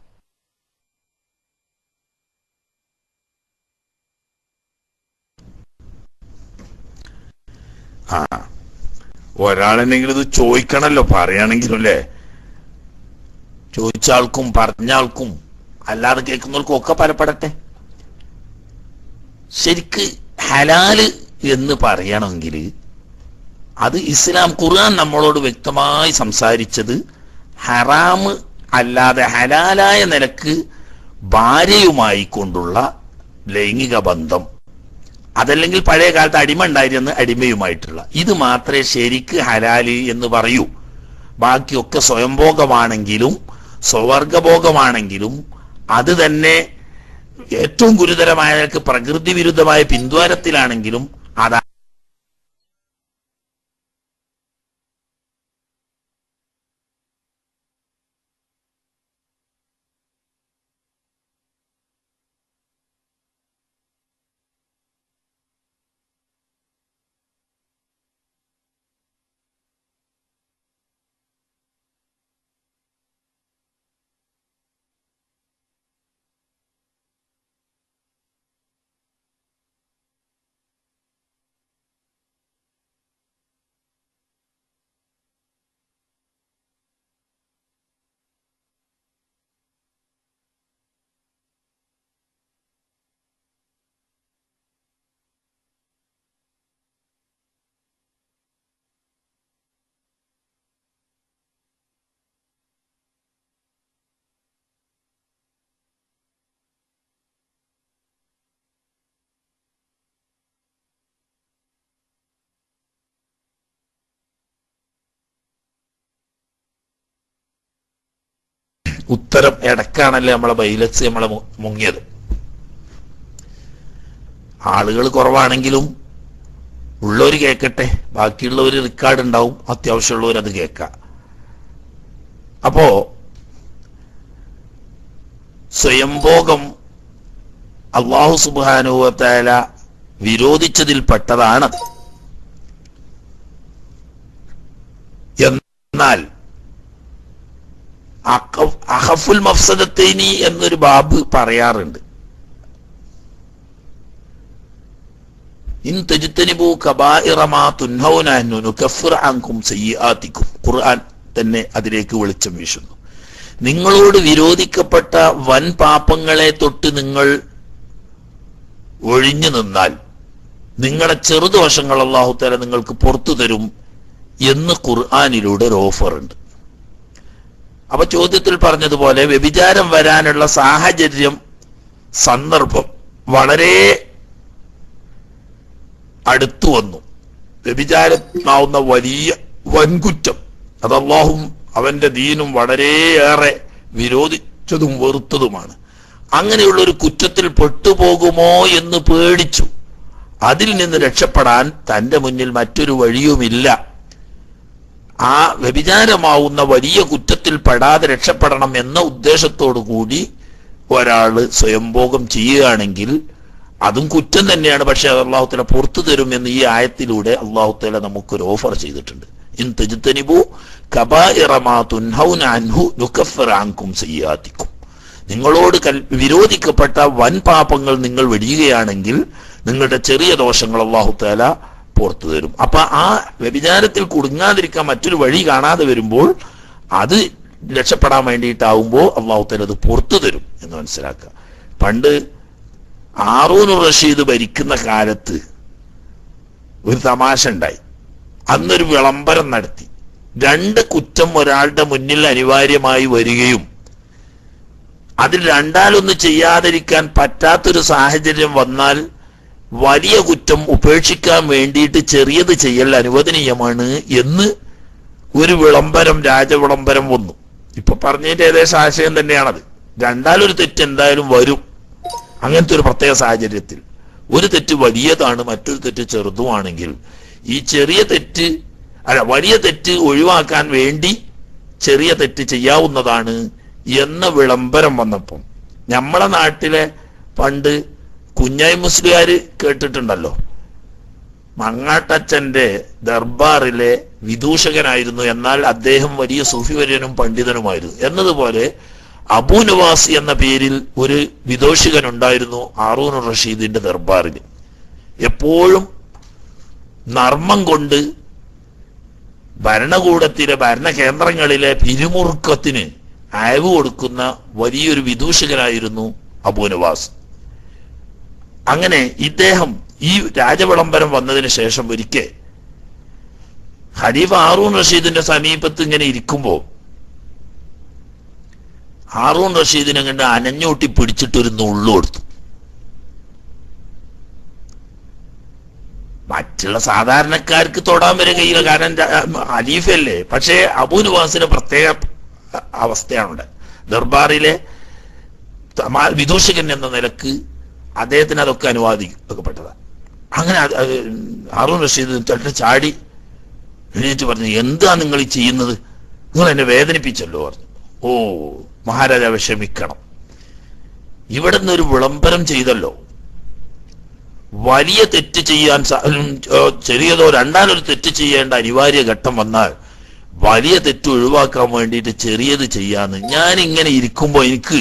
ആ ഒരാളെന്നെങ്കിലും ഇത് ചോദിക്കണല്ലോ പറയുകയാണെങ്കിലും അല്ലേ ചോദിച്ച ആൾക്കും പറഞ്ഞ ആൾക്കും അല്ലാതെ കേൾക്കുന്നവർക്കും ഒക്കെ പലപ്പെടട്ടെ ശരിക്ക് ഹലാല് എന്ന് പറയണമെങ്കിൽ അത് ഇസ്ലാം ഖുർആൻ നമ്മളോട് വ്യക്തമായി സംസാരിച്ചത് ഹറാമ് അല്ലാതെ ഹലാലായ നിലക്ക് ഭാര്യയുമായി കൊണ്ടുള്ള ലൈംഗിക ബന്ധം അതല്ലെങ്കിൽ പഴയ കാലത്ത് അടിമ ഉണ്ടായിരുന്ന അടിമയുമായിട്ടുള്ള ഇത് മാത്രമേ ശരിക്ക് ഹലാല് എന്ന് പറയൂ ബാക്കിയൊക്കെ സ്വയംഭോഗമാണെങ്കിലും സ്വവർഗഭോഗമാണെങ്കിലും അത് തന്നെ ഏറ്റവും ഗുരുതരമായ നിലക്ക് പ്രകൃതി വിരുദ്ധമായ പിന്ദ്വാരത്തിലാണെങ്കിലും അത് ഉത്തരം ഇടക്കാണല്ലേ നമ്മളെ ബൈലക്സ് നമ്മളെ മു- മുങ്ങിയത് ആളുകൾ കുറവാണെങ്കിലും ഉള്ളവർ കേൾക്കട്ടെ ബാക്കിയുള്ളവർ റെക്കോർഡ് ഉണ്ടാവും അത്യാവശ്യമുള്ളവർ അത് കേൾക്കാം അപ്പോ സ്വയംഭോഗം അള്ളാഹു സുബാനുവല വിരോധിച്ചതിൽപ്പെട്ടതാണത് എന്നാൽ അഖഫ്- അഹഫുൽ മഫ്സദത്തൈനി എന്നൊരു ബാബ് പറയാറുണ്ട് ഇൻ തജിത്തനിബു കബായിറ മാ തുൻഹൗന അൻഹു നുകഫിർ അൻകും സയ്യിആതിക്കും ഖുർആൻ തന്നെ അതിലേക്ക് വെളിച്ചം വീശുന്നു നിങ്ങളോട് വിരോധിക്കപ്പെട്ട വൻ പാപങ്ങളെ തൊട്ട് നിങ്ങൾ ഒഴിഞ്ഞു നിന്നാൽ നിങ്ങളുടെ ചെറുദോഷങ്ങൾ അള്ളാഹു തല നിങ്ങൾക്ക് പുറത്തു തരും എന്ന് ഖുർആാനിലൂടെ ഒരു ഓഫർ ഉണ്ട് അപ്പൊ ചോദ്യത്തിൽ പറഞ്ഞതുപോലെ വ്യഭിചാരം വരാനുള്ള സാഹചര്യം സന്ദർഭം വളരെ അടുത്തു വന്നു വ്യഭിചാരമാവുന്ന വലിയ വൻകുറ്റം അത് അള്ളാഹും അവന്റെ ദീനും വളരെയേറെ വിരോധിച്ചതും വെറുത്തതുമാണ് അങ്ങനെയുള്ള ഒരു കുറ്റത്തിൽ പെട്ടുപോകുമോ എന്ന് പേടിച്ചു അതിൽ നിന്ന് രക്ഷപ്പെടാൻ തന്റെ മുന്നിൽ മറ്റൊരു വഴിയുമില്ല ആ വ്യഭിചാരമാവുന്ന വലിയ കുറ്റത്തിൽ പെടാതെ രക്ഷപ്പെടണം എന്ന ഉദ്ദേശത്തോടു കൂടി ഒരാള് സ്വയംഭോഗം ചെയ്യുകയാണെങ്കിൽ അതും കുറ്റം തന്നെയാണ് പക്ഷെ അത് അള്ളാഹുത്തല പുറത്തു തരും എന്ന് ഈ ആയത്തിലൂടെ അള്ളാഹുത്തല നമുക്കൊരു ഓഫർ ചെയ്തിട്ടുണ്ട് ഇൻ തെജുത്തനിബു കബാഇറമാ തുൻഹൗന അൻഹു നുകഫിർ അൻകും സയ്യാത്തിക്കും നിങ്ങളോട് കൽ വിരോധിക്കപ്പെട്ട വൻ പാപങ്ങൾ നിങ്ങൾ വെടിയുകയാണെങ്കിൽ നിങ്ങളുടെ ചെറിയ ദോഷങ്ങൾ അള്ളാഹു താല പുറത്തു തരും അപ്പൊ ആ വ്യഭിചാരത്തിൽ കുടുങ്ങാതിരിക്കാൻ മറ്റൊരു വഴി കാണാതെ വരുമ്പോൾ അത് രക്ഷപ്പെടാൻ വേണ്ടിയിട്ടാവുമ്പോ അള്ളാഹുത്തല അത് പുറത്തു തരും എന്ന് മനസ്സിലാക്കുക പണ്ട് ആറൂൻ റഷീദ് ഭരിക്കുന്ന കാലത്ത് ഒരു തമാശ ഉണ്ടായി അന്നൊരു വിളംബരം നടത്തി രണ്ട് കുറ്റം ഒരാളുടെ മുന്നിൽ അനിവാര്യമായി വരികയും അതിൽ രണ്ടാലൊന്ന് ചെയ്യാതിരിക്കാൻ പറ്റാത്തൊരു സാഹചര്യം വന്നാൽ വലിയ കുറ്റം ഉപേക്ഷിക്കാൻ വേണ്ടിയിട്ട് ചെറിയത് ചെയ്യൽ അനുവദനീയമാണ് എന്ന് ഒരു വിളംബരം രാജവിളംബരം വന്നു ഇപ്പൊ പറഞ്ഞതിന്റെ ഏകദേശം ആശയം തന്നെയാണത് രണ്ടാലൊരു തെറ്റ് എന്തായാലും വരും അങ്ങനത്തെ ഒരു പ്രത്യേക സാഹചര്യത്തിൽ ഒരു തെറ്റ് വലിയതാണ് മറ്റൊരു തെറ്റ് ചെറുതുമാണെങ്കിൽ ഈ ചെറിയ തെറ്റ് അല്ല വലിയ തെറ്റ് ഒഴിവാക്കാൻ വേണ്ടി ചെറിയ തെറ്റ് ചെയ്യാവുന്നതാണ് എന്ന വിളംബരം വന്നപ്പം നമ്മളെ നാട്ടിലെ പണ്ട് കുഞ്ഞായി മുസ്ലിയാര് കേട്ടിട്ടുണ്ടല്ലോ മങ്ങാട്ടച്ചന്റെ ദർബാറിലെ വിദൂഷകനായിരുന്നു എന്നാൽ അദ്ദേഹം വലിയ സൂഫിവര്യനും പണ്ഡിതനുമായിരുന്നു എന്നതുപോലെ അബൂ നവാസ് എന്ന പേരിൽ ഒരു വിദൂഷകൻ ഉണ്ടായിരുന്നു ആറൂൻ റഷീദിന്റെ ദർബാറിൽ എപ്പോഴും നർമ്മം കൊണ്ട് ഭരണകൂടത്തിലെ ഭരണകേന്ദ്രങ്ങളിലെ പിരിമുറുക്കത്തിന് അയവ് കൊടുക്കുന്ന വലിയൊരു വിദൂഷകനായിരുന്നു അബൂ നവാസ് അങ്ങനെ ഇദ്ദേഹം ഈ രാജവിളംബരം വന്നതിന് ശേഷം ഒരിക്കൽ ഖലീഫ ഹാറൂൺ റഷീദിന്റെ സമീപത്ത് ഇങ്ങനെ ഇരിക്കുമ്പോ ഹാറൂൺ റഷീദിനെ കണ്ട് അനഞ്ഞൂട്ടി പിടിച്ചിട്ട് ഒരു നുള്ളു കൊടുത്തു മറ്റുള്ള സാധാരണക്കാർക്ക് തൊടാൻ വരെ കഴിയില്ല കാരണം രാ- ഖലീഫയല്ലേ പക്ഷേ അബൂ നവാസിന് പ്രത്യേക അവസ്ഥയാണുണ്ട് ദർബാറിലെ തമാ- വിദൂഷകൻ എന്ന നിലക്ക് അദ്ദേഹത്തിന് അതൊക്കെ അനുവാദിക്കപ്പെട്ടതാണ് അങ്ങനെ അത് അത് ഹാറൂൺ റഷീദ് തട്ട് ചാടി എഴുന്നേറ്റ് പറഞ്ഞു എന്താ നിങ്ങൾ ഈ ചെയ്യുന്നത് നിങ്ങൾ എന്നെ വേദനിപ്പിച്ചല്ലോ പറഞ്ഞു ഓ മഹാരാജാവ് ക്ഷമിക്കണം ഇവിടെ നിന്ന് ഒരു വിളംബരം ചെയ്തല്ലോ വലിയ തെറ്റ് ചെയ്യാൻ സ- ഉം, ഏ, ചെറിയതോ രണ്ടാലൊരു തെറ്റ് ചെയ്യേണ്ട അനിവാര്യ ഘട്ടം വന്നാൽ വലിയ തെറ്റ് ഒഴിവാക്കാൻ വേണ്ടിയിട്ട് ചെറിയത് ചെയ്യാന്ന് ഞാൻ ഇങ്ങനെ ഇരിക്കുമ്പോ എനിക്ക്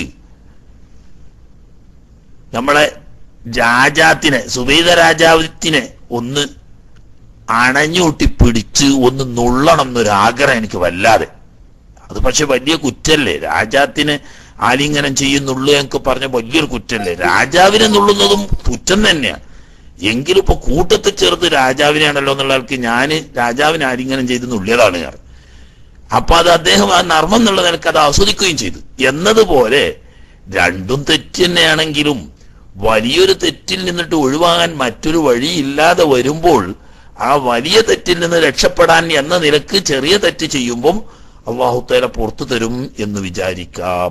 നമ്മളെ രാജാത്തിനെ സുബൈദ രാജാവത്തിനെ ഒന്ന് അണഞ്ഞൂട്ടി പിടിച്ച് ഒന്ന് നുള്ളണം എന്നൊരു ആഗ്രഹം എനിക്ക് വല്ലാതെ അത് പക്ഷെ വലിയ കുറ്റല്ലേ രാജാത്തിന് ആലിംഗനം ചെയ്യുന്നുള്ളൂ എന്നൊക്കെ പറഞ്ഞ വലിയൊരു കുറ്റല്ലേ രാജാവിനെ നുള്ളുന്നതും കുറ്റം തന്നെയാണ് എങ്കിലും ഇപ്പൊ കൂട്ടത്തിൽ ചേർത്ത് രാജാവിനെയാണല്ലോ എന്നുള്ള ആൾക്ക് ഞാന് രാജാവിനെ ആലിംഗനം ചെയ്ത് നുള്ളിയതാണ് ഞാൻ അപ്പൊ അത് അദ്ദേഹം ആ നർമ്മം എന്നുള്ള നിലക്ക് അത് ആസ്വദിക്കുകയും ചെയ്തു എന്നതുപോലെ രണ്ടും തെറ്റ് തന്നെയാണെങ്കിലും വലിയൊരു തെറ്റിൽ നിന്നിട്ട് ഒഴിവാകാൻ മറ്റൊരു വഴിയില്ലാതെ വരുമ്പോൾ ആ വലിയ തെറ്റിൽ നിന്ന് രക്ഷപ്പെടാൻ എന്ന നിലക്ക് ചെറിയ തെറ്റ് ചെയ്യുമ്പം അള്ളാഹുത്തേല പുറത്തു തരും എന്ന് വിചാരിക്കാം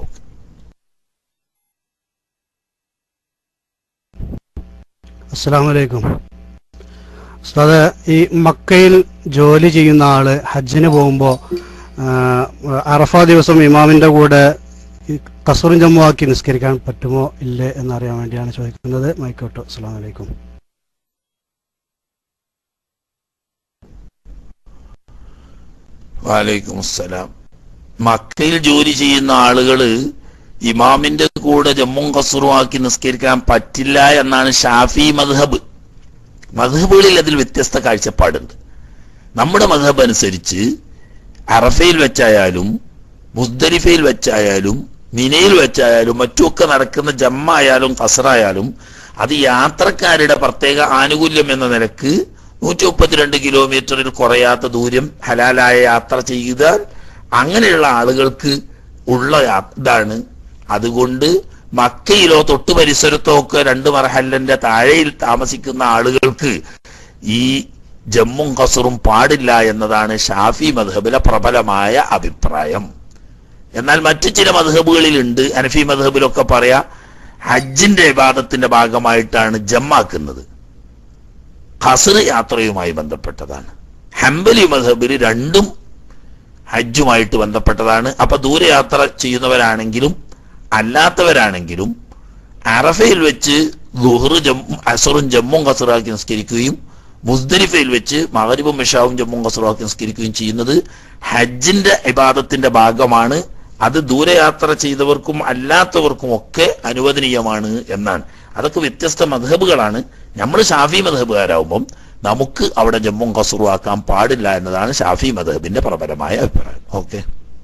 അസ്സാം വലൈക്കും ഉസ്താദ് ഈ മക്കയിൽ ജോലി ചെയ്യുന്ന ആള് ഹജ്ജിന് പോകുമ്പോൾ അറഫ ദിവസം ഇമാമിന്റെ കൂടെ ഈ കസറും ജമ്മുവാക്കി നിസ്കരിക്കാൻ പറ്റുമോ ഇല്ലേ എന്നറിയാൻ വേണ്ടിയാണ് ചോദിക്കുന്നത് മൈക്കോട്ടോ അസ്സാം വലൈക്കും വാലൈക്കും അസ്സലാം മക്കയിൽ ജോലി ചെയ്യുന്ന ആളുകള് ഇമാമിന്റെ കൂടെ ജമ്മും കസറും ആക്കി നിസ്കരിക്കാൻ പറ്റില്ല എന്നാണ് ഷാഫി മദ്ഹബ് മദ്ഹബുകളിൽ അതിൽ വ്യത്യസ്ത കാഴ്ചപ്പാടുണ്ട് നമ്മുടെ മദ്ഹബ് അനുസരിച്ച് അറഫയിൽ വെച്ചായാലും മുസ്ദലിഫയിൽ വെച്ചായാലും മിനയിൽ വെച്ചായാലും മറ്റുമൊക്കെ നടക്കുന്ന ജമ്മായാലും കസറായാലും അത് യാത്രക്കാരുടെ പ്രത്യേക ആനുകൂല്യം എന്ന നിലക്ക് നൂറ്റി മുപ്പത്തിരണ്ട് കിലോമീറ്ററിൽ കുറയാത്ത ദൂരം ഹലാലായ യാത്ര ചെയ്താൽ അങ്ങനെയുള്ള ആളുകൾക്ക് ഉള്ള യാ- ഇതാണ് അതുകൊണ്ട് മക്കയിലോ തൊട്ടു പരിസരത്തോ ഒക്കെ രണ്ട് മർഹല്ലന്റെ താഴെയിൽ താമസിക്കുന്ന ആളുകൾക്ക് ഈ ജമ്മും കസറും പാടില്ല എന്നതാണ് ഷാഫി മധബിലെ പ്രബലമായ അഭിപ്രായം എന്നാൽ മറ്റു ചില മധബുകളിലുണ്ട് അനഫി മധബിലൊക്കെ പറയാ ഹജ്ജിന്റെ വിവാദത്തിന്റെ ഭാഗമായിട്ടാണ് ജമ്മാക്കുന്നത് ഖസർ യാത്രയുമായി ബന്ധപ്പെട്ടതാണ് ഹംബലി മധബിൽ രണ്ടും ഹജ്ജുമായിട്ട് ബന്ധപ്പെട്ടതാണ് അപ്പൊ ദൂരയാത്ര ചെയ്യുന്നവരാണെങ്കിലും അല്ലാത്തവരാണെങ്കിലും അറഫയിൽ വെച്ച് ലുഹ്റ് ജമ്മു അസറും ജമ്മും കസറാക്കി നിസ്കരിക്കുകയും മുസ്ദലിഫയിൽ വെച്ച് മകരിബും മിഷാവും ജമ്മും കസറാക്കി നിസ്കരിക്കുകയും ചെയ്യുന്നത് ഹജ്ജിന്റെ ഇബാദത്തിന്റെ ഭാഗമാണ് അത് ദൂരയാത്ര ചെയ്തവർക്കും അല്ലാത്തവർക്കും ഒക്കെ അനുവദനീയമാണ് എന്നാണ് അതൊക്കെ വ്യത്യസ്ത മധബുകളാണ് നമ്മൾ ഷാഫി മധബുകാരാകുമ്പം നമുക്ക് അവിടെ ജമ്മും കസറും ആക്കാൻ പാടില്ല എന്നതാണ് ഷാഫി മധബിന്റെ പ്രബലമായ അഭിപ്രായം ഓക്കെ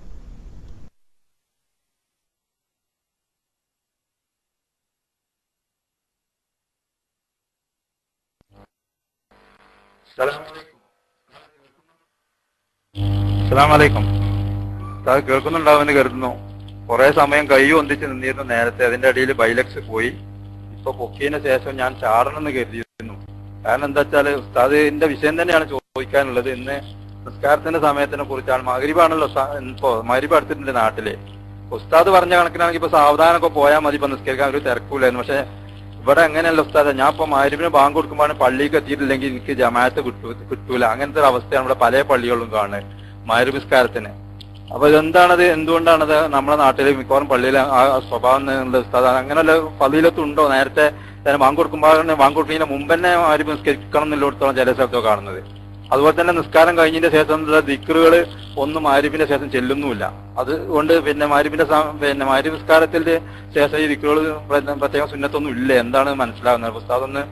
അസ്സലാമലൈക്കും അത് കേൾക്കുന്നുണ്ടാവുമെന്ന് കരുതുന്നു കുറെ സമയം കൈ ഒന്നിച്ച് നിന്നിരുന്നു നേരത്തെ അതിന്റെ അടിയിൽ ബൈലക്സ് പോയി ഇപ്പൊ പൊക്കിയതിന് ശേഷം ഞാൻ ചാടണമെന്ന് കരുതിയിരുന്നു കാരണം എന്താ വെച്ചാല് ഉസ്താദിന്റെ വിഷയം തന്നെയാണ് ചോദിക്കാനുള്ളത് ഇന്ന് നിസ്കാരത്തിന്റെ സമയത്തിനെ കുറിച്ചാണ് മകരിബാണല്ലോ ഇപ്പോ മകരിബ് അടുത്തിട്ടുണ്ട് നാട്ടില് ഉസ്താദ് പറഞ്ഞ കണക്കിനാണെങ്കിൽ ഇപ്പൊ സാവധാനമൊക്കെ പോയാൽ മതി ഇപ്പൊ നിസ്കരിക്കാൻ ഒരു തിരക്കൂലായിരുന്നു പക്ഷെ ഇവിടെ എങ്ങനെയല്ല ഉസ്താദ് ഞാൻ ഇപ്പൊ മരുവിന് ബാങ്ക് കൊടുക്കുമ്പോൾ പള്ളിക്ക് എത്തിയിട്ടില്ലെങ്കിൽ എനിക്ക് ജമാഅത്ത് കിട്ടൂ കിട്ടൂല അങ്ങനത്തെ ഒരു അവസ്ഥയാണ് ഇവിടെ പല പള്ളികളിലും കാണുന്നത് മരുവ് നിസ്കാരത്തിന് അപ്പൊ ഇതെന്താണത് എന്തുകൊണ്ടാണത് നമ്മുടെ നാട്ടിൽ മിക്കവാറും പള്ളിയിൽ ആ സ്വഭാവം എന്നുള്ള ഉസ്താദ് അങ്ങനെയുള്ള ഫലീലത്തുണ്ടോ നേരത്തെ തന്നെ ബാങ്ക് കൊടുക്കുമ്പോൾ ബാങ്ക് കൊടുക്കുന്നതിന് മുമ്പ് തന്നെ മരുവ് നിസ്കരിക്കണം എന്നുള്ളിടത്തോളം ചില സ്ഥലത്തൊക്കെ കാണുന്നത് അതുപോലെ തന്നെ നിസ്കാരം കഴിഞ്ഞതിന്റെ ശേഷം ദിക്കറുകൾ ഒന്നും മാരിബിന്റെ ശേഷം ചെല്ലുന്നുമില്ല അതുകൊണ്ട് പിന്നെ മാരിബിന്റെ സ- പിന്നെ മാരിബ് നിസ്കാരത്തിന്റെ ശേഷം ഈ ദിക്കറുകൾ പ്രത്യേകം സുന്നത്തൊന്നും ഇല്ല എന്താണ് മനസ്സിലാകുന്നത് ഉസ്താദ് ഒന്ന്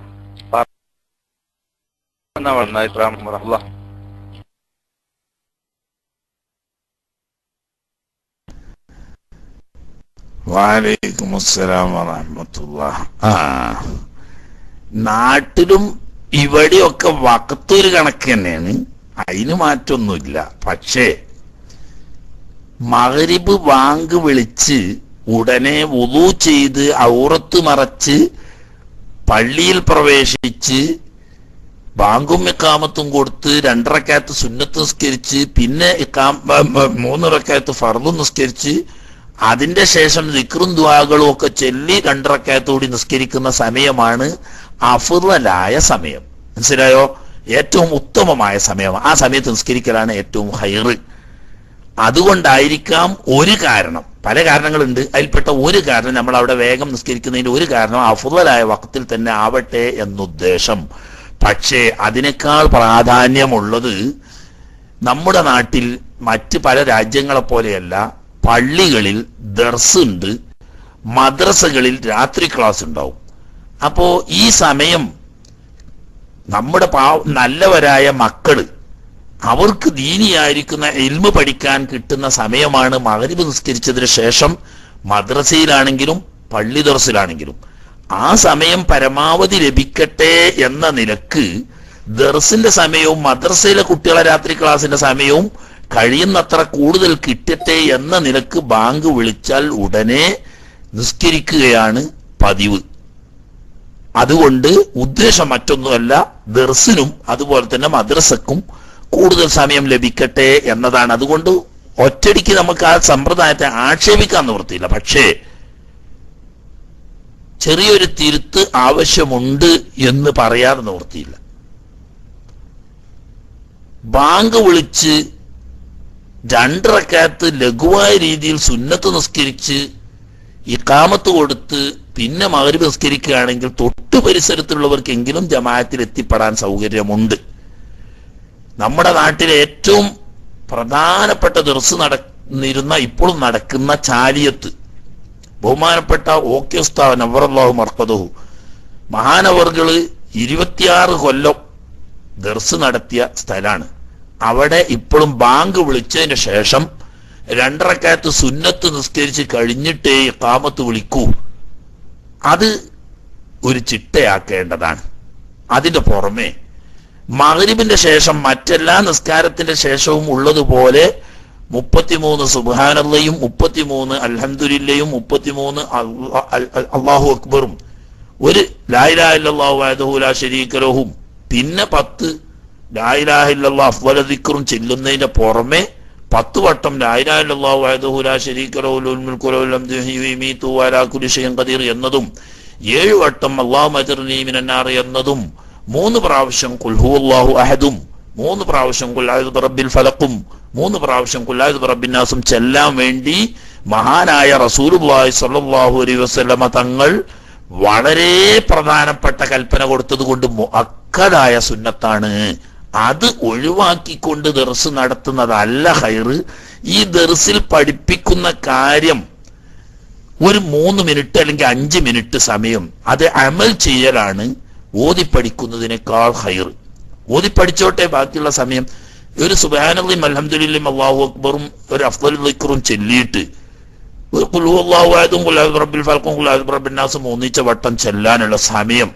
എന്നാ പറഞ്ഞത് ഇസ്ലാം റഹ്ല വാലൈക്കും അസ്സലാം വറഹമത്തുള്ള ആ നാട്ടിലും ഇവിടെയൊക്കെ വക്കത്തൊരു കണക്ക് തന്നെയാണ് അതിന് മാറ്റമൊന്നുമില്ല പക്ഷേ മകരിബ് വാങ്ക് വിളിച്ച് ഉടനെ വുളു ചെയ്ത് ഔറത്ത് മറച്ച് പള്ളിയിൽ പ്രവേശിച്ച് ബാങ്കും ഇക്കാമത്തും കൊടുത്ത് രണ്ടറക്കാത്ത് സുന്നത്ത് നിസ്കരിച്ച് പിന്നെ ഇക്കാം മൂന്ന് റക്കാത്ത് ഫർദും നിസ്കരിച്ച് അതിന്റെ ശേഷം ദിക്റും ദ്വാകളും ഒക്കെ ചൊല്ലി രണ്ടറക്കാത്തോടി നിസ്കരിക്കുന്ന സമയമാണ് അഫുറലായ സമയം മനസ്സിലായോ ഏറ്റവും ഉത്തമമായ സമയം ആ സമയത്ത് നിസ്കരിക്കലാണ് ഏറ്റവും ഹൈറ് അതുകൊണ്ടായിരിക്കാം ഒരു കാരണം പല കാരണങ്ങളുണ്ട് അതിൽപ്പെട്ട ഒരു കാരണം നമ്മൾ അവിടെ വേഗം നിസ്കരിക്കുന്നതിന്റെ ഒരു കാരണം അഫുറലായ വക്കത്തിൽ തന്നെ ആവട്ടെ എന്നുദ്ദേശം പക്ഷേ അതിനേക്കാൾ പ്രാധാന്യമുള്ളത് നമ്മുടെ നാട്ടിൽ മറ്റ് പല രാജ്യങ്ങളെ പോലെയല്ല പള്ളികളിൽ ദർസ് ഉണ്ട് മദ്രസകളിൽ രാത്രി ക്ലാസ് ഉണ്ടാവും അപ്പോ ഈ സമയം നമ്മുടെ പാ നല്ലവരായ മക്കള് അവർക്ക് ദീനിയായിരിക്കുന്ന ഇൽമ പഠിക്കാൻ കിട്ടുന്ന സമയമാണ് മകരിബ് നിസ്കരിച്ചതിന് ശേഷം മദ്രസയിലാണെങ്കിലും പള്ളി ദർസിലാണെങ്കിലും ആ സമയം പരമാവധി ലഭിക്കട്ടെ എന്ന നിലക്ക് ദർസിന്റെ സമയവും മദ്രസയിലെ കുട്ടികളെ രാത്രി ക്ലാസിന്റെ സമയവും കഴിയുന്നത്ര കൂടുതൽ കിട്ടട്ടെ എന്ന നിലക്ക് ബാങ്ക് വിളിച്ചാൽ ഉടനെ നിസ്കരിക്കുകയാണ് പതിവ് അതുകൊണ്ട് ഉദ്ദേശം മറ്റൊന്നുമല്ല ദർസിനും അതുപോലെ തന്നെ മദ്രസക്കും കൂടുതൽ സമയം ലഭിക്കട്ടെ എന്നതാണ് അതുകൊണ്ട് ഒറ്റടിക്ക് നമുക്ക് ആ സമ്പ്രദായത്തെ ആക്ഷേപിക്കാൻ നിവൃത്തിയില്ല പക്ഷേ ചെറിയൊരു തിരുത്ത് ആവശ്യമുണ്ട് എന്ന് പറയാതെ നിവൃത്തിയില്ല ബാങ്ക് വിളിച്ച് രണ്ടറക്കാത്ത് ലഘുവായ രീതിയിൽ സുന്നത്ത് നിസ്കരിച്ച് ഇക്കാമത്ത് കൊടുത്ത് പിന്നെ മകര് നിസ്കരിക്കുകയാണെങ്കിൽ തൊട്ടു പരിസരത്തുള്ളവർക്കെങ്കിലും ജമാഅത്തിൽ എത്തിപ്പെടാൻ സൗകര്യമുണ്ട് നമ്മുടെ നാട്ടിലെ ഏറ്റവും പ്രധാനപ്പെട്ട ദർസ് നടന്നിരുന്ന ഇപ്പോഴും നടക്കുന്ന ചാലിയത്ത് ബഹുമാനപ്പെട്ട ഓക്കെ ഉസ്താവ് നവറല്ലാഹു മർക്കദഹു മഹാനവർകള് ഇരുപത്തിയാറ് കൊല്ലം ദർസ് നടത്തിയ സ്ഥലമാണ് അവിടെ ഇപ്പോഴും ബാങ്ക് വിളിച്ചതിന് ശേഷം രണ്ടരക്കാലത്ത് സുന്നത്ത് നിസ്കരിച്ച് കഴിഞ്ഞിട്ടേ കാമത്ത് വിളിക്കൂ അത് ഒരു ചിട്ടയാക്കേണ്ടതാണ് അതിന്റെ പുറമെ മകരിബിന്റെ ശേഷം മറ്റെല്ലാ നിസ്കാരത്തിന്റെ ശേഷവും ഉള്ളതുപോലെ മുപ്പത്തിമൂന്ന് സുബാനല്ലയും മുപ്പത്തിമൂന്ന് അൽഹന്ദുലില്ലയും മുപ്പത്തിമൂന്ന് അള്ളാ- അൽ- അൽ- അള്ളാഹു അക്ബറും ഒരു ലായിലാഹില്ലാഹു ശരീക്കലഹും പിന്നെ പത്ത് ലായിലാഹില്ലാ അഫ്വല ദിക്റും ചെല്ലുന്നതിന്റെ പുറമെ പത്ത് വട്ടം ഖദീർ എന്നതും ഏഴ് വട്ടം അള്ളാഹു മജർനീമിനാർ എന്നതും മൂന്ന് പ്രാവശ്യം കുൽഹു അള്ളാഹു അഹദും മൂന്ന് പ്രാവശ്യം കുല്ലായത് റബ്ബിൽ ഫലക്കും മൂന്ന് പ്രാവശ്യം കുല്ലായത് റബ്ബിന്നാസും ചെല്ലാൻ വേണ്ടി മഹാനായ റസൂലുള്ളാഹി സ്വല്ലല്ലാഹു അലൈഹി വസല്ലമ തങ്ങൾ വളരെ പ്രധാനപ്പെട്ട കൽപ്പന കൊടുത്തത് കൊണ്ട് അക്കതായ സുന്നത്താണ് അത് ഒഴിവാക്കിക്കൊണ്ട് ദർസ് നടത്തുന്നതല്ല ഹൈറ് ഈ ദർസിൽ പഠിപ്പിക്കുന്ന കാര്യം ഒരു മൂന്ന് മിനിറ്റ് അല്ലെങ്കിൽ അഞ്ച് മിനിറ്റ് സമയം അത് അമൽ ചെയ്യലാണ് ഓതി പഠിക്കുന്നതിനേക്കാൾ ഹൈർ ഓതി പഠിച്ചോട്ടെ ബാക്കിയുള്ള സമയം ഒരു സുബാനയും അലഹദില്ലും അള്ളാഹു അക്ബറും ഒരു അഫ്ദൽ ദിക്റും ചെല്ലിയിട്ട് ഒരു കുലു അള്ളാഹു ആയതും കുലാദ് റബ്ബിൽ ഫൽക്കും കുലാദ് റബ്ബിനാസും ഒന്നിച്ച വട്ടം ചെല്ലാനുള്ള സമയം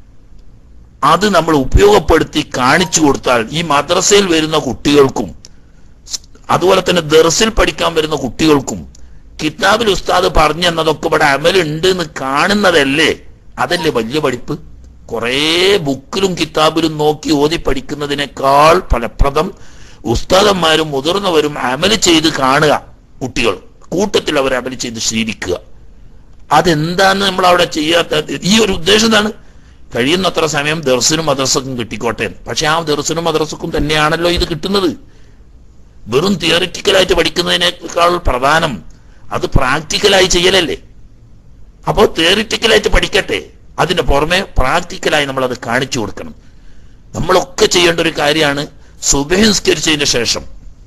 അത് നമ്മൾ ഉപയോഗപ്പെടുത്തി കാണിച്ചു കൊടുത്താൽ ഈ മദ്രസയിൽ വരുന്ന കുട്ടികൾക്കും അതുപോലെ തന്നെ ദർസിൽ പഠിക്കാൻ വരുന്ന കുട്ടികൾക്കും കിതാബിൽ ഉസ്താദ് പറഞ്ഞു എന്നതൊക്കെ ഇവിടെ അമലുണ്ട് എന്ന് കാണുന്നതല്ലേ അതല്ലേ വലിയ പഠിപ്പ് കുറേ ബുക്കിലും കിതാബിലും നോക്കി ഓതി പഠിക്കുന്നതിനേക്കാൾ ഫലപ്രദം ഉസ്താദന്മാരും മുതിർന്നവരും അമല് ചെയ്ത് കാണുക കുട്ടികൾ കൂട്ടത്തിൽ അവർ അമല് ചെയ്ത് ശീലിക്കുക അതെന്താണ് നമ്മൾ അവിടെ ചെയ്യാത്ത ഈ ഒരു ഉദ്ദേശം എന്താണ് കഴിയുന്നത്ര സമയം ദർസിനും മദ്രസക്കും കിട്ടിക്കോട്ടെ പക്ഷെ ആ ദർസിനും മദ്രസക്കും തന്നെയാണല്ലോ ഇത് കിട്ടുന്നത് വെറും തിയറിറ്റിക്കലായിട്ട് പഠിക്കുന്നതിനേക്കാൾ പ്രധാനം അത് പ്രാക്ടിക്കലായി ചെയ്യലല്ലേ അപ്പോൾ തിയറിറ്റിക്കലായിട്ട് പഠിക്കട്ടെ അതിന് പുറമെ പ്രാക്ടിക്കലായി നമ്മൾ അത് കാണിച്ചു കൊടുക്കണം നമ്മളൊക്കെ ചെയ്യേണ്ട ഒരു കാര്യമാണ് സുബഹിസ്കരിച്ചതിന് ശേഷം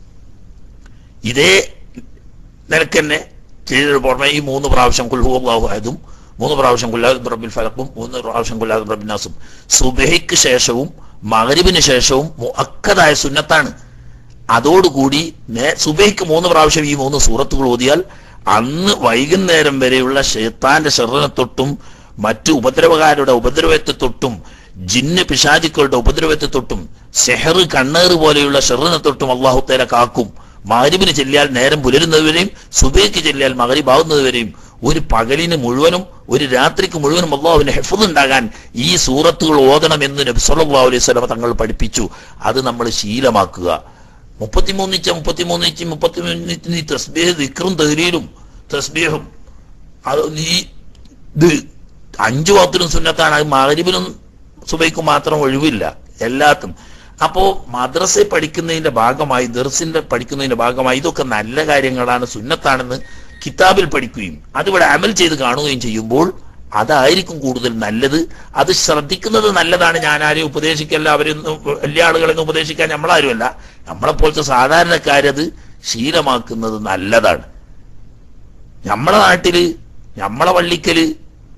ഇതേ നിലക്ക് തന്നെ ചെയ്തതിന് പുറമെ ഈ മൂന്ന് പ്രാവശ്യം കുൽഹുബാഹു ആയതും മൂന്ന് പ്രാവശ്യം കുല്ലാദ് റബ്ബിൽ ഫലക്കും മൂന്ന് പ്രാവശ്യം കുല്ലാദ് റബ്ബിനാസും സുബഹിക്ക് ശേഷവും മകരിബിന് ശേഷവും മുഅക്കദായ സുന്നത്താണ് അതോടുകൂടി നേ- സുബഹിക്ക് മൂന്ന് പ്രാവശ്യം ഈ മൂന്ന് സൂറത്തുകൾ ഓതിയാൽ അന്ന് വൈകുന്നേരം വരെയുള്ള ഷെയ്ത്താന്റെ ഷെറിനെ തൊട്ടും മറ്റു ഉപദ്രവകാരുടെ ഉപദ്രവത്തെ തൊട്ടും ജിന്ന് പിശാചുക്കളുടെ ഉപദ്രവത്തെ തൊട്ടും സെഹറ് കണ്ണേറ് പോലെയുള്ള ഷെറിനെ തൊട്ടും അള്ളാഹു തേല കാക്കും മാരിബിന് ചെല്ലിയാൽ നേരം പുലരുന്നതുവരെയും സുബേക്ക് ചെല്ലിയാൽ മകരിബാവുന്നതുവരെയും ഒരു പകലിന് മുഴുവനും ഒരു രാത്രിക്ക് മുഴുവനും അള്ളാഹുവിന് ഹെഫുദ് ഉണ്ടാകാൻ ഈ സൂറത്തുകൾ ഓതണമെന്ന് നബി സല്ലല്ലാഹു അലൈഹി വസല്ലം തങ്ങൾ പഠിപ്പിച്ചു അത് നമ്മൾ ശീലമാക്കുക മുപ്പത്തിമൂന്നിച്ച മുപ്പത്തിമൂന്നിച്ച് മുപ്പത്തിമൂന്നിച്ച് നീ തസ്ബീഹ് ദിക്റും തഹ്ലീലും തസ്ബീഹും അത് നീ ഇത് അഞ്ചു വാത്തിനും സുന്നത്താണ് അത് മകരിബിനും സുബൈക്കും മാത്രം ഒഴിവില്ല എല്ലാത്തും അപ്പോ മദ്രസ പഠിക്കുന്നതിന്റെ ഭാഗമായി ദർസിന്റെ പഠിക്കുന്നതിന്റെ ഭാഗമായി ഇതൊക്കെ നല്ല കാര്യങ്ങളാണ് സുന്നത്താണെന്ന് കിതാബിൽ പഠിക്കുകയും അതിവിടെ അമൽ ചെയ്ത് കാണുകയും ചെയ്യുമ്പോൾ അതായിരിക്കും കൂടുതൽ നല്ലത് അത് ശ്രദ്ധിക്കുന്നത് നല്ലതാണ് ഞാൻ ആരെയും ഉപദേശിക്കല്ല അവരൊന്നും വലിയ ആളുകളെന്ന് ഉപദേശിക്കാൻ നമ്മളാരുമല്ല നമ്മളെപ്പോലത്തെ സാധാരണക്കാരത് ശീലമാക്കുന്നത് നല്ലതാണ് നമ്മളെ നാട്ടില് നമ്മളെ പള്ളിക്കല്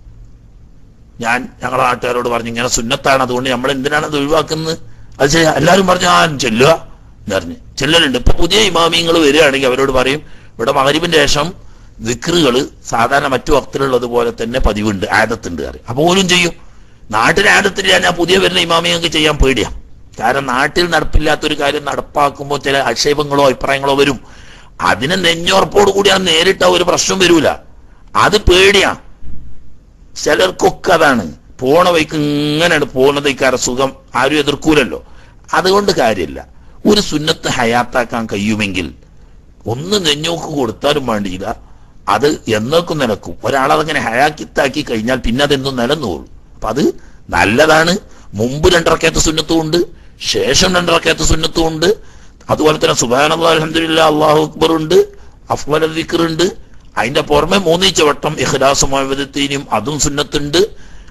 ഞാൻ ഞങ്ങളെ നാട്ടുകാരോട് പറഞ്ഞു ഇങ്ങനെ സുന്നത്താണ് അതുകൊണ്ട് നമ്മൾ എന്തിനാണ് അത് ഒഴിവാക്കുന്നത് അത് ശരി എല്ലാവരും പറഞ്ഞു ആ ചെല്ലുക എന്ന് പറഞ്ഞു ചെല്ലലുണ്ട് ഇപ്പൊ പുതിയ ഇമാമിയങ്ങൾ വരികയാണെങ്കിൽ അവരോട് പറയും ഇവിടെ മകരിവിന്റെ ശേഷം ദിക്റുകൾ സാധാരണ മറ്റു വക്തിലുള്ളത് പോലെ തന്നെ പതിവുണ്ട് ആദത്തുണ്ട് അറിയാം അപ്പൊ പോലും ചെയ്യും നാട്ടിൽ ആദത്തിൽ ഞാൻ പുതിയ വരുന്ന ഇമാമിയങ്ങൾക്ക് ചെയ്യാൻ പേടിയാ കാരണം നാട്ടിൽ നടപ്പില്ലാത്തൊരു കാര്യം നടപ്പാക്കുമ്പോൾ ചില ആക്ഷേപങ്ങളോ അഭിപ്രായങ്ങളോ വരും അതിനെ നെഞ്ഞോർപ്പോട് കൂടി ആ നേരിട്ട ഒരു പ്രശ്നം വരൂല അത് പേടിയാ ചിലർക്കൊക്കെ അതാണ് പോണ വഴിക്ക് ഇങ്ങനെയാണ് പോകുന്നതേക്കാര സുഖം ആരും എതിർക്കൂലല്ലോ അതുകൊണ്ട് കാര്യമില്ല ഒരു സുന്നത്ത് ഹയാത്താക്കാൻ കഴിയുമെങ്കിൽ ഒന്ന് നെഞ്ഞോക്ക് കൊടുത്താലും വേണ്ടിയില്ല അത് എന്നേക്കും നിലക്കും ഒരാളതങ്ങനെ ഹയാക്കിത്താക്കി കഴിഞ്ഞാൽ പിന്നെ അതെന്നും നിലന്നോളൂ അപ്പൊ അത് നല്ലതാണ് മുമ്പ് രണ്ടിറക്കയത്ത സുന്നത്തും ഉണ്ട് ശേഷം രണ്ടിറക്കയത്ത സുന്നത്തും ഉണ്ട് അതുപോലെ തന്നെ സുബാന അലഹദില്ല അള്ളാഹു അക്ബർ ഉണ്ട് അഫ്വൽ ദിക്കർ ഉണ്ട് അതിന്റെ പുറമെ മൂന്നീച്ച വട്ടം ഇഖ്ലാസുമാവതത്തിനും അതും സുന്നത്തുണ്ട്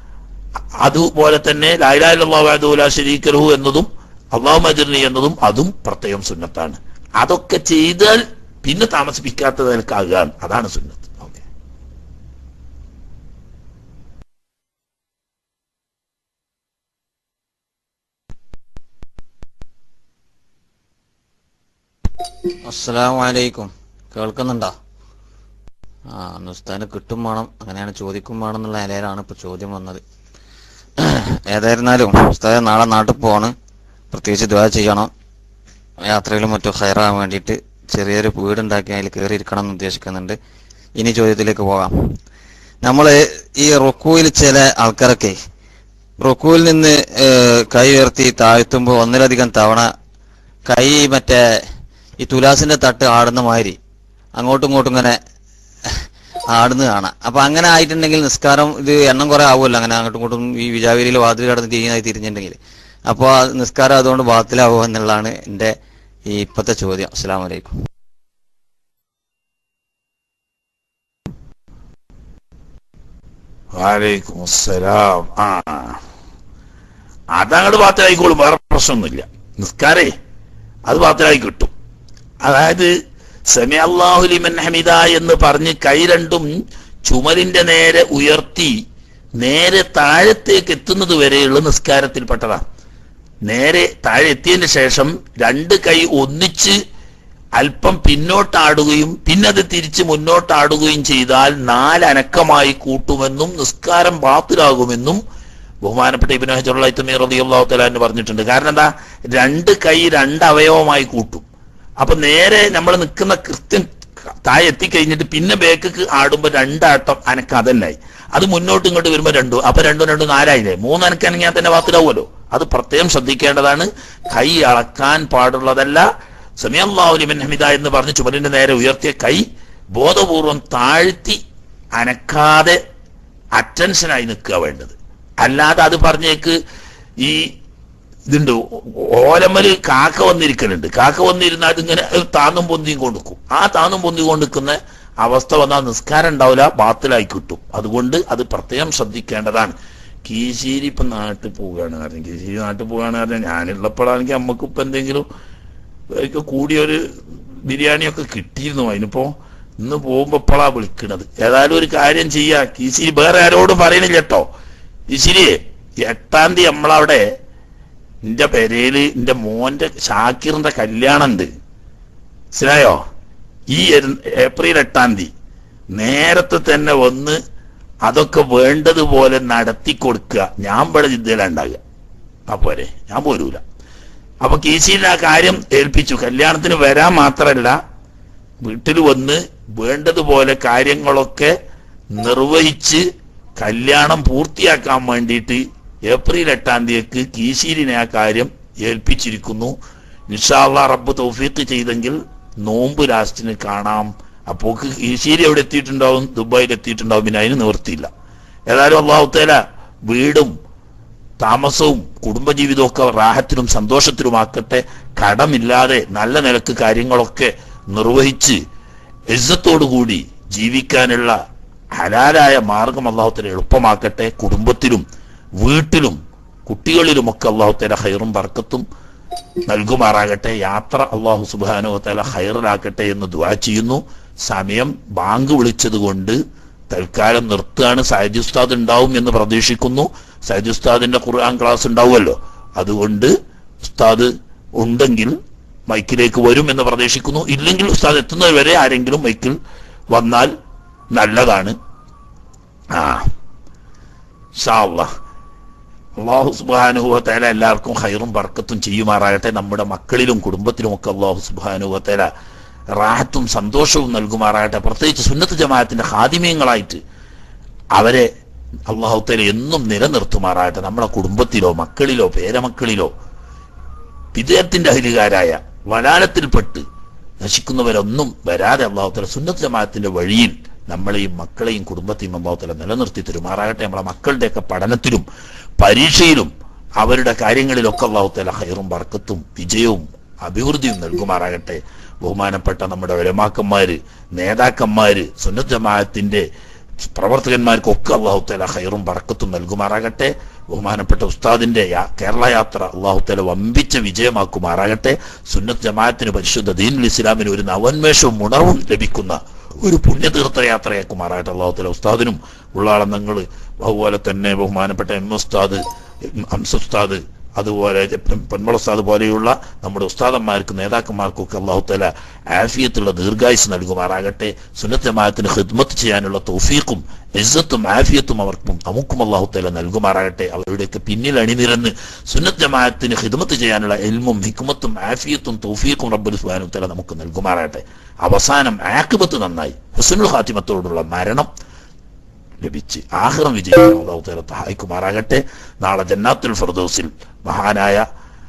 അതുപോലെ തന്നെ ലായിലാഹുല ശരീക്കലഹു എന്നതും അള്ളാഹു മജർനി എന്നതും അതും പ്രത്യേകം സുന്നത്താണ് അതൊക്കെ ചെയ്താൽ പിന്നെ താമസിപ്പിക്കാത്ത നിലക്കാകുക അതാണ് സുന്നത്ത് ഓക്കെ അസ്സലാമു അലൈക്കും കേൾക്കുന്നുണ്ടോ ആ നുസ്താന് കിട്ടും വേണം അങ്ങനെയാണ് ചോദിക്കും വേണം എന്നുള്ള നിലയിലാണ് ഇപ്പൊ ചോദ്യം വന്നത് ഏതായിരുന്നാലും ഉസ്താദ് നാളെ നാട്ടിൽ പോവാണ് പ്രത്യേകിച്ച് ദ്വാ ചെയ്യണം യാത്രയിലും മറ്റും ഹയറാൻ വേണ്ടിയിട്ട് ചെറിയൊരു വീടുണ്ടാക്കി അതിൽ കയറി ഇരിക്കണം എന്ന് ഉദ്ദേശിക്കുന്നുണ്ട് ഇനി ചോദ്യത്തിലേക്ക് പോകാം നമ്മൾ ഈ റുക്കുവിൽ ചില ആൾക്കാരൊക്കെ റുക്കുവിൽ നിന്ന് ഏഹ്, കൈ ഉയർത്തി താഴ്ത്തുമ്പോൾ ഒന്നിലധികം തവണ കൈ മറ്റേ ഈ തുലാസിന്റെ തട്ട് ആടുന്ന മാതിരി അങ്ങോട്ടും ഇങ്ങോട്ടും ഇങ്ങനെ ആടുന്ന കാണാം അപ്പൊ അങ്ങനെ ആയിട്ടുണ്ടെങ്കിൽ നിസ്കാരം ഇത് എണ്ണം കുറെ ആവുമല്ലോ അങ്ങനെ അങ്ങോട്ടും ഇങ്ങോട്ടും ഈ വിജാവിരിയിൽ വാതിൽ കടന്ന് തിരിഞ്ഞായി തിരിഞ്ഞിട്ടുണ്ടെങ്കിൽ അപ്പോൾ ആ നിസ്കാരം അതുകൊണ്ട് ബാത്തിലാവുമോ എന്നുള്ളതാണ് എൻ്റെ ഈ ഇപ്പോഴത്തെ ചോദ്യം അസ്സാം വലൈക്കും വാലൈക്കും അസ്സലാം ആ അതങ്ങോട്ട് പാത്രമായിക്കോളും വേറെ പ്രശ്നമൊന്നുമില്ല നിസ്കാരേ അത് പാത്രമായി കിട്ടും അതായത് സമി അള്ളാഹുലിമൻ ഹമിദ എന്ന് പറഞ്ഞ് കൈ രണ്ടും ചുമലിന്റെ നേരെ ഉയർത്തി നേരെ താഴത്തേക്ക് എത്തുന്നത് വരെയുള്ള നിസ്കാരത്തിൽപ്പെട്ടതാണ് നേരെ താഴെ എത്തിയതിന് ശേഷം രണ്ട് കൈ ഒന്നിച്ച് അല്പം പിന്നോട്ടാടുകയും പിന്നെ അത് തിരിച്ച് മുന്നോട്ടാടുകയും ചെയ്താൽ നാലനക്കമായി കൂട്ടുമെന്നും നിസ്കാരം ബാത്തിലാകുമെന്നും ബഹുമാനപ്പെട്ട ഇബിൻ ഹജറുള്ള ഇത്തമീർ റളിയല്ലാഹു തആല എന്ന് പറഞ്ഞിട്ടുണ്ട് കാരണം എന്താ രണ്ട് കൈ രണ്ട് അവയവമായി കൂട്ടും അപ്പൊ നേരെ നമ്മൾ നിൽക്കുന്ന കൃത്യം താഴെ എത്തിക്കഴിഞ്ഞിട്ട് പിന്നെ ബേക്ക് ആടുമ്പോ രണ്ടാട്ടം അനക്ക അതല്ലായി അത് മുന്നോട്ട് ഇങ്ങോട്ട് വരുമ്പോ രണ്ടു അപ്പൊ രണ്ടും രണ്ടും നാലായില്ലേ മൂന്നനക്കണെങ്കിൽ തന്നെ ബാത്തിലാവുമല്ലോ അത് പ്രത്യേകം ശ്രദ്ധിക്കേണ്ടതാണ് കൈ അളക്കാൻ പാടുള്ളതല്ല സമയല്ലാഹുലിമൻ ഹമിദ എന്ന് പറഞ്ഞ് ചുമലിന്റെ നേരെ ഉയർത്തിയ കൈ ബോധപൂർവം താഴ്ത്തി അനക്കാതെ അറ്റൻഷനായി നിൽക്കുക വേണ്ടത് അല്ലാതെ അത് പറഞ്ഞേക്ക് ഈ ഇതുണ്ട് ഓലമ്മല് കാക്ക വന്നിരിക്കലുണ്ട് കാക്ക വന്നിരുന്നാൽ അതിങ്ങനെ താന്നും പൊന്തിയും കൊടുക്കും ആ താന്നും പൊന്തി കൊണ്ടിരിക്കുന്ന അവസ്ഥ വന്നാൽ നിസ്കാരം ഉണ്ടാവില്ല ബാത്തിലായി കിട്ടും അതുകൊണ്ട് അത് പ്രത്യേകം ശ്രദ്ധിക്കേണ്ടതാണ് കീശേരി ഇപ്പൊ നാട്ടിൽ പോവുകയാണ് കാരണം കീശേരി നാട്ടിൽ പോവുകയാണ് കാരണം ഞാനുള്ളപ്പോഴാണെങ്കിൽ നമുക്ക് ഇപ്പൊ എന്തെങ്കിലും ഒക്കെ കൂടിയൊരു ബിരിയാണിയൊക്കെ കിട്ടിയിരുന്നു അതിനിപ്പോ ഇന്ന് പോകുമ്പോ ഇപ്പോഴാ വിളിക്കണത് ഏതായാലും ഒരു കാര്യം ചെയ്യാ കീശിരി വേറെ ആരോടും പറയണില്ല കേട്ടോ കീശിരി എട്ടാം തീയതി നമ്മളവിടെ എന്റെ പെരയില് എന്റെ മോന്റെ ഷാക്കിറിന്റെ കല്യാണം ഉണ്ട് മനസ്സിലായോ ഈ എര- ഏപ്രിൽ എട്ടാം തീയതി നേരത്തെ തന്നെ വന്ന് അതൊക്കെ വേണ്ടതുപോലെ നടത്തി കൊടുക്കുക ഞാൻ ഇവിടെ ജിദ്ദയിലുണ്ടാകുക ആ പോരെ ഞാൻ പോരൂല അപ്പൊ കീശിയിൽ ആ കാര്യം ഏൽപ്പിച്ചു കല്യാണത്തിന് വരാൻ മാത്രല്ല വീട്ടിൽ വന്ന് വേണ്ടതുപോലെ കാര്യങ്ങളൊക്കെ നിർവഹിച്ച് കല്യാണം പൂർത്തിയാക്കാൻ വേണ്ടിയിട്ട് ഏപ്രിൽ എട്ടാം തീയതിക്ക് കീശീലിനെ ആ കാര്യം ഏൽപ്പിച്ചിരിക്കുന്നു നിഷാള്ള റബ്ബ് തൗഫീഖ് ചെയ്തെങ്കിൽ നോമ്പ് ലാസ്റ്റിന് കാണാം അപ്പോ കീശീരി എവിടെ എത്തിയിട്ടുണ്ടാവും ദുബായിൽ എത്തിയിട്ടുണ്ടാവും പിന്നെ അതിന് നിവൃത്തിയില്ല ഏതായാലും അള്ളാഹുത്തേല വീടും താമസവും കുടുംബജീവിതവും ഒക്കെ റാഹത്തിലും സന്തോഷത്തിലുമാക്കട്ടെ കടമില്ലാതെ നല്ല നിലക്ക് കാര്യങ്ങളൊക്കെ നിർവഹിച്ച് ഇസ്സത്തോടുകൂടി ജീവിക്കാനുള്ള ഹലാലായ മാർഗം അള്ളാഹുത്തല എളുപ്പമാക്കട്ടെ കുടുംബത്തിലും വീട്ടിലും കുട്ടികളിലുമൊക്കെ അള്ളാഹുത്തല ഹൈറും ബർക്കത്തും നൽകുമാറാകട്ടെ യാത്ര അള്ളാഹു സുബാനുവത്തല ഹൈറിലാക്കട്ടെ എന്ന് ദുവാ ചെയ്യുന്നു സമയം ബാങ്ക് വിളിച്ചത് കൊണ്ട് തൽക്കാലം നിർത്തുകയാണ് സൈദ് ഉസ്താദ് ഉണ്ടാവും എന്ന് പ്രതീക്ഷിക്കുന്നു സൈദ് ഉസ്താദിന്റെ ഖുർആൻ ക്ലാസ് ഉണ്ടാവുമല്ലോ അതുകൊണ്ട് ഉസ്താദ് ഉണ്ടെങ്കിൽ മൈക്കിലേക്ക് വരും എന്ന് പ്രതീക്ഷിക്കുന്നു ഇല്ലെങ്കിൽ ഉസ്താദ് എത്തുന്നത് വരെ ആരെങ്കിലും മൈക്കിൽ വന്നാൽ നല്ലതാണ് ആ ഷാ അള്ളാഹ് അള്ളാഹു സുബാനുഭവത്തേല എല്ലാവർക്കും ഹൈറും ബർക്കത്തും ചെയ്യുമാറാകട്ടെ നമ്മുടെ മക്കളിലും കുടുംബത്തിലും ഒക്കെ അള്ളാഹു സുബാനുഭവത്തേല റാഹത്തും സന്തോഷവും നൽകുമാറാകട്ടെ പ്രത്യേകിച്ച് സുന്നത്ത് ജമാഅത്തിന്റെ ഹാദിമ്യങ്ങളായിട്ട് അവരെ അള്ളാഹുത്തേല എന്നും നിലനിർത്തുമാറാകട്ടെ നമ്മുടെ കുടുംബത്തിലോ മക്കളിലോ പേരമക്കളിലോ വിദേഹത്തിന്റെ അഹിലുകാരായ വലാലത്തിൽപ്പെട്ട് നശിക്കുന്നവരൊന്നും വരാതെ അള്ളാഹുത്തല സുന്നത്ത് ജമാഅത്തിന്റെ വഴിയിൽ നമ്മളെയും മക്കളെയും കുടുംബത്തെയും അള്ളാഹുത്തല നിലനിർത്തി തരുമാറാകട്ടെ നമ്മളെ മക്കളുടെയൊക്കെ പഠനത്തിലും പരീക്ഷയിലും അവരുടെ കാര്യങ്ങളിലൊക്കെ അള്ളാഹുത്തല ഹൈറും ബർക്കത്തും വിജയവും അഭിവൃദ്ധിയും നൽകുമാറാകട്ടെ ബഹുമാനപ്പെട്ട നമ്മുടെ ഒലമാക്കന്മാര് നേതാക്കന്മാര് സുന്നത്ത് ജമാഅത്തിന്റെ പ്രവർത്തകന്മാർക്കൊക്കെ അള്ളാഹുത്തല ഹൈറും ബർക്കത്തും നൽകുമാറാകട്ടെ ബഹുമാനപ്പെട്ട ഉസ്താദിന്റെ യാ- കേരള യാത്ര അള്ളാഹുത്തല വമ്പിച്ച വിജയമാക്കുമാറാകട്ടെ സുന്നത്ത് ജമാഅത്തിന് പരിശുദ്ധ ദീനുൽ ഇസ്ലാമിന് ഒരു നവന്മേഷവും ഉണർവും ലഭിക്കുന്ന ഒരു പുണ്യതീർത്ഥയാത്രയാക്കുമാറാകട്ടെ അള്ളാഹുത്തല ഉസ്താദിനും ഉള്ളാളന്നങ്ങൾ അതുപോലെ തന്നെ ബഹുമാനപ്പെട്ട എം ഉസ്താദ് ഹംസ ഉസ്താദ് അതുപോലെ പൊന്മള ഉസ്താദ് പോലെയുള്ള നമ്മുടെ ഉസ്താദന്മാർക്ക് നേതാക്കന്മാർക്കൊക്കെ അള്ളാഹുത്തല ആഫിയത്തുള്ള ദീർഘായുസ് നൽകുമാറാകട്ടെ സുന്നത്ത് ജമാഅത്തിന് ഖിദ്മത്ത് ചെയ്യാനുള്ള തൗഫീഖും ഇസ്സത്തും ആഫിയത്തും അവർക്കും നമുക്കും അള്ളാഹുത്തല നൽകുമാറാകട്ടെ അവരുടെയൊക്കെ പിന്നിൽ അണിനിരന്ന് സുന്നത്ത് ജമാഅത്തിന് ഖിദ്മത്ത് ചെയ്യാനുള്ള എൽമും ഹിക്മത്തും ആഫിയത്തും തൗഫീഖും റബ്ബുൽ സുബ്ഹാനഹു നമുക്ക് നൽകുമാറാകട്ടെ അവസാനം ആക്കിബത്ത് നന്നായി ഹുസ്നുൽ ഖാത്തിമത്തോടുള്ള മരണം ലഭിച്ച് ആഹ്റം വിജയിക്കാൻ അള്ളാഹു തആല സഹായിക്കുമാറാകട്ടെ നാളെ ജന്നാത്തുൽ ഫിർദൗസിൽ മഹാനായ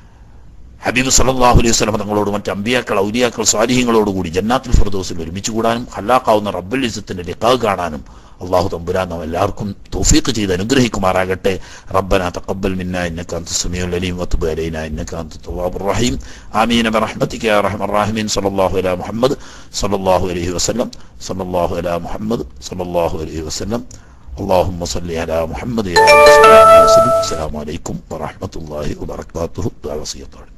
ഹബീബ് സല്ലല്ലാഹു അലൈഹി വസല്ലം തങ്ങളോട് മറ്റ് അമ്പിയാക്കൾ ഔലിയാക്കൾ സ്വാലിഹ്യങ്ങളോട് കൂടി ജന്നാത്തുൽ ഫിർദൗസിൽ ഒരുമിച്ച് കൂടാനും ഹല്ലാക്കാവുന്ന റബ്ബുൽ ഇസ്സത്തിന്റെ ലിഖാ കാണാനും അള്ളാഹു തമ്പുരാൻ നാം എല്ലാവർക്കും തൗഫീഖ് ചെയ്ത് അനുഗ്രഹിക്കുമാറാകട്ടെ റബ്ബന തഖബ്ബൽ മിന്ന ഇന്നക അൻത സമീഉൽ അലീം വതുബ് അലൈനാ ഇന്നക അൻത തവ്വാബുർ റഹീം ആമീൻ ബിറഹ്മതിക യാ അർഹമർ റഹീമീൻ സല്ലല്ലാഹു അലാ മുഹമ്മദ് സല്ലല്ലാഹു അലൈഹി വസല്ലം സല്ലല്ലാഹു അലാ മുഹമ്മദ് സല്ലല്ലാഹു അലൈഹി വസല്ലം اللهم صل على محمد يا رب السلام عليكم ورحمة الله وبركاته دعوة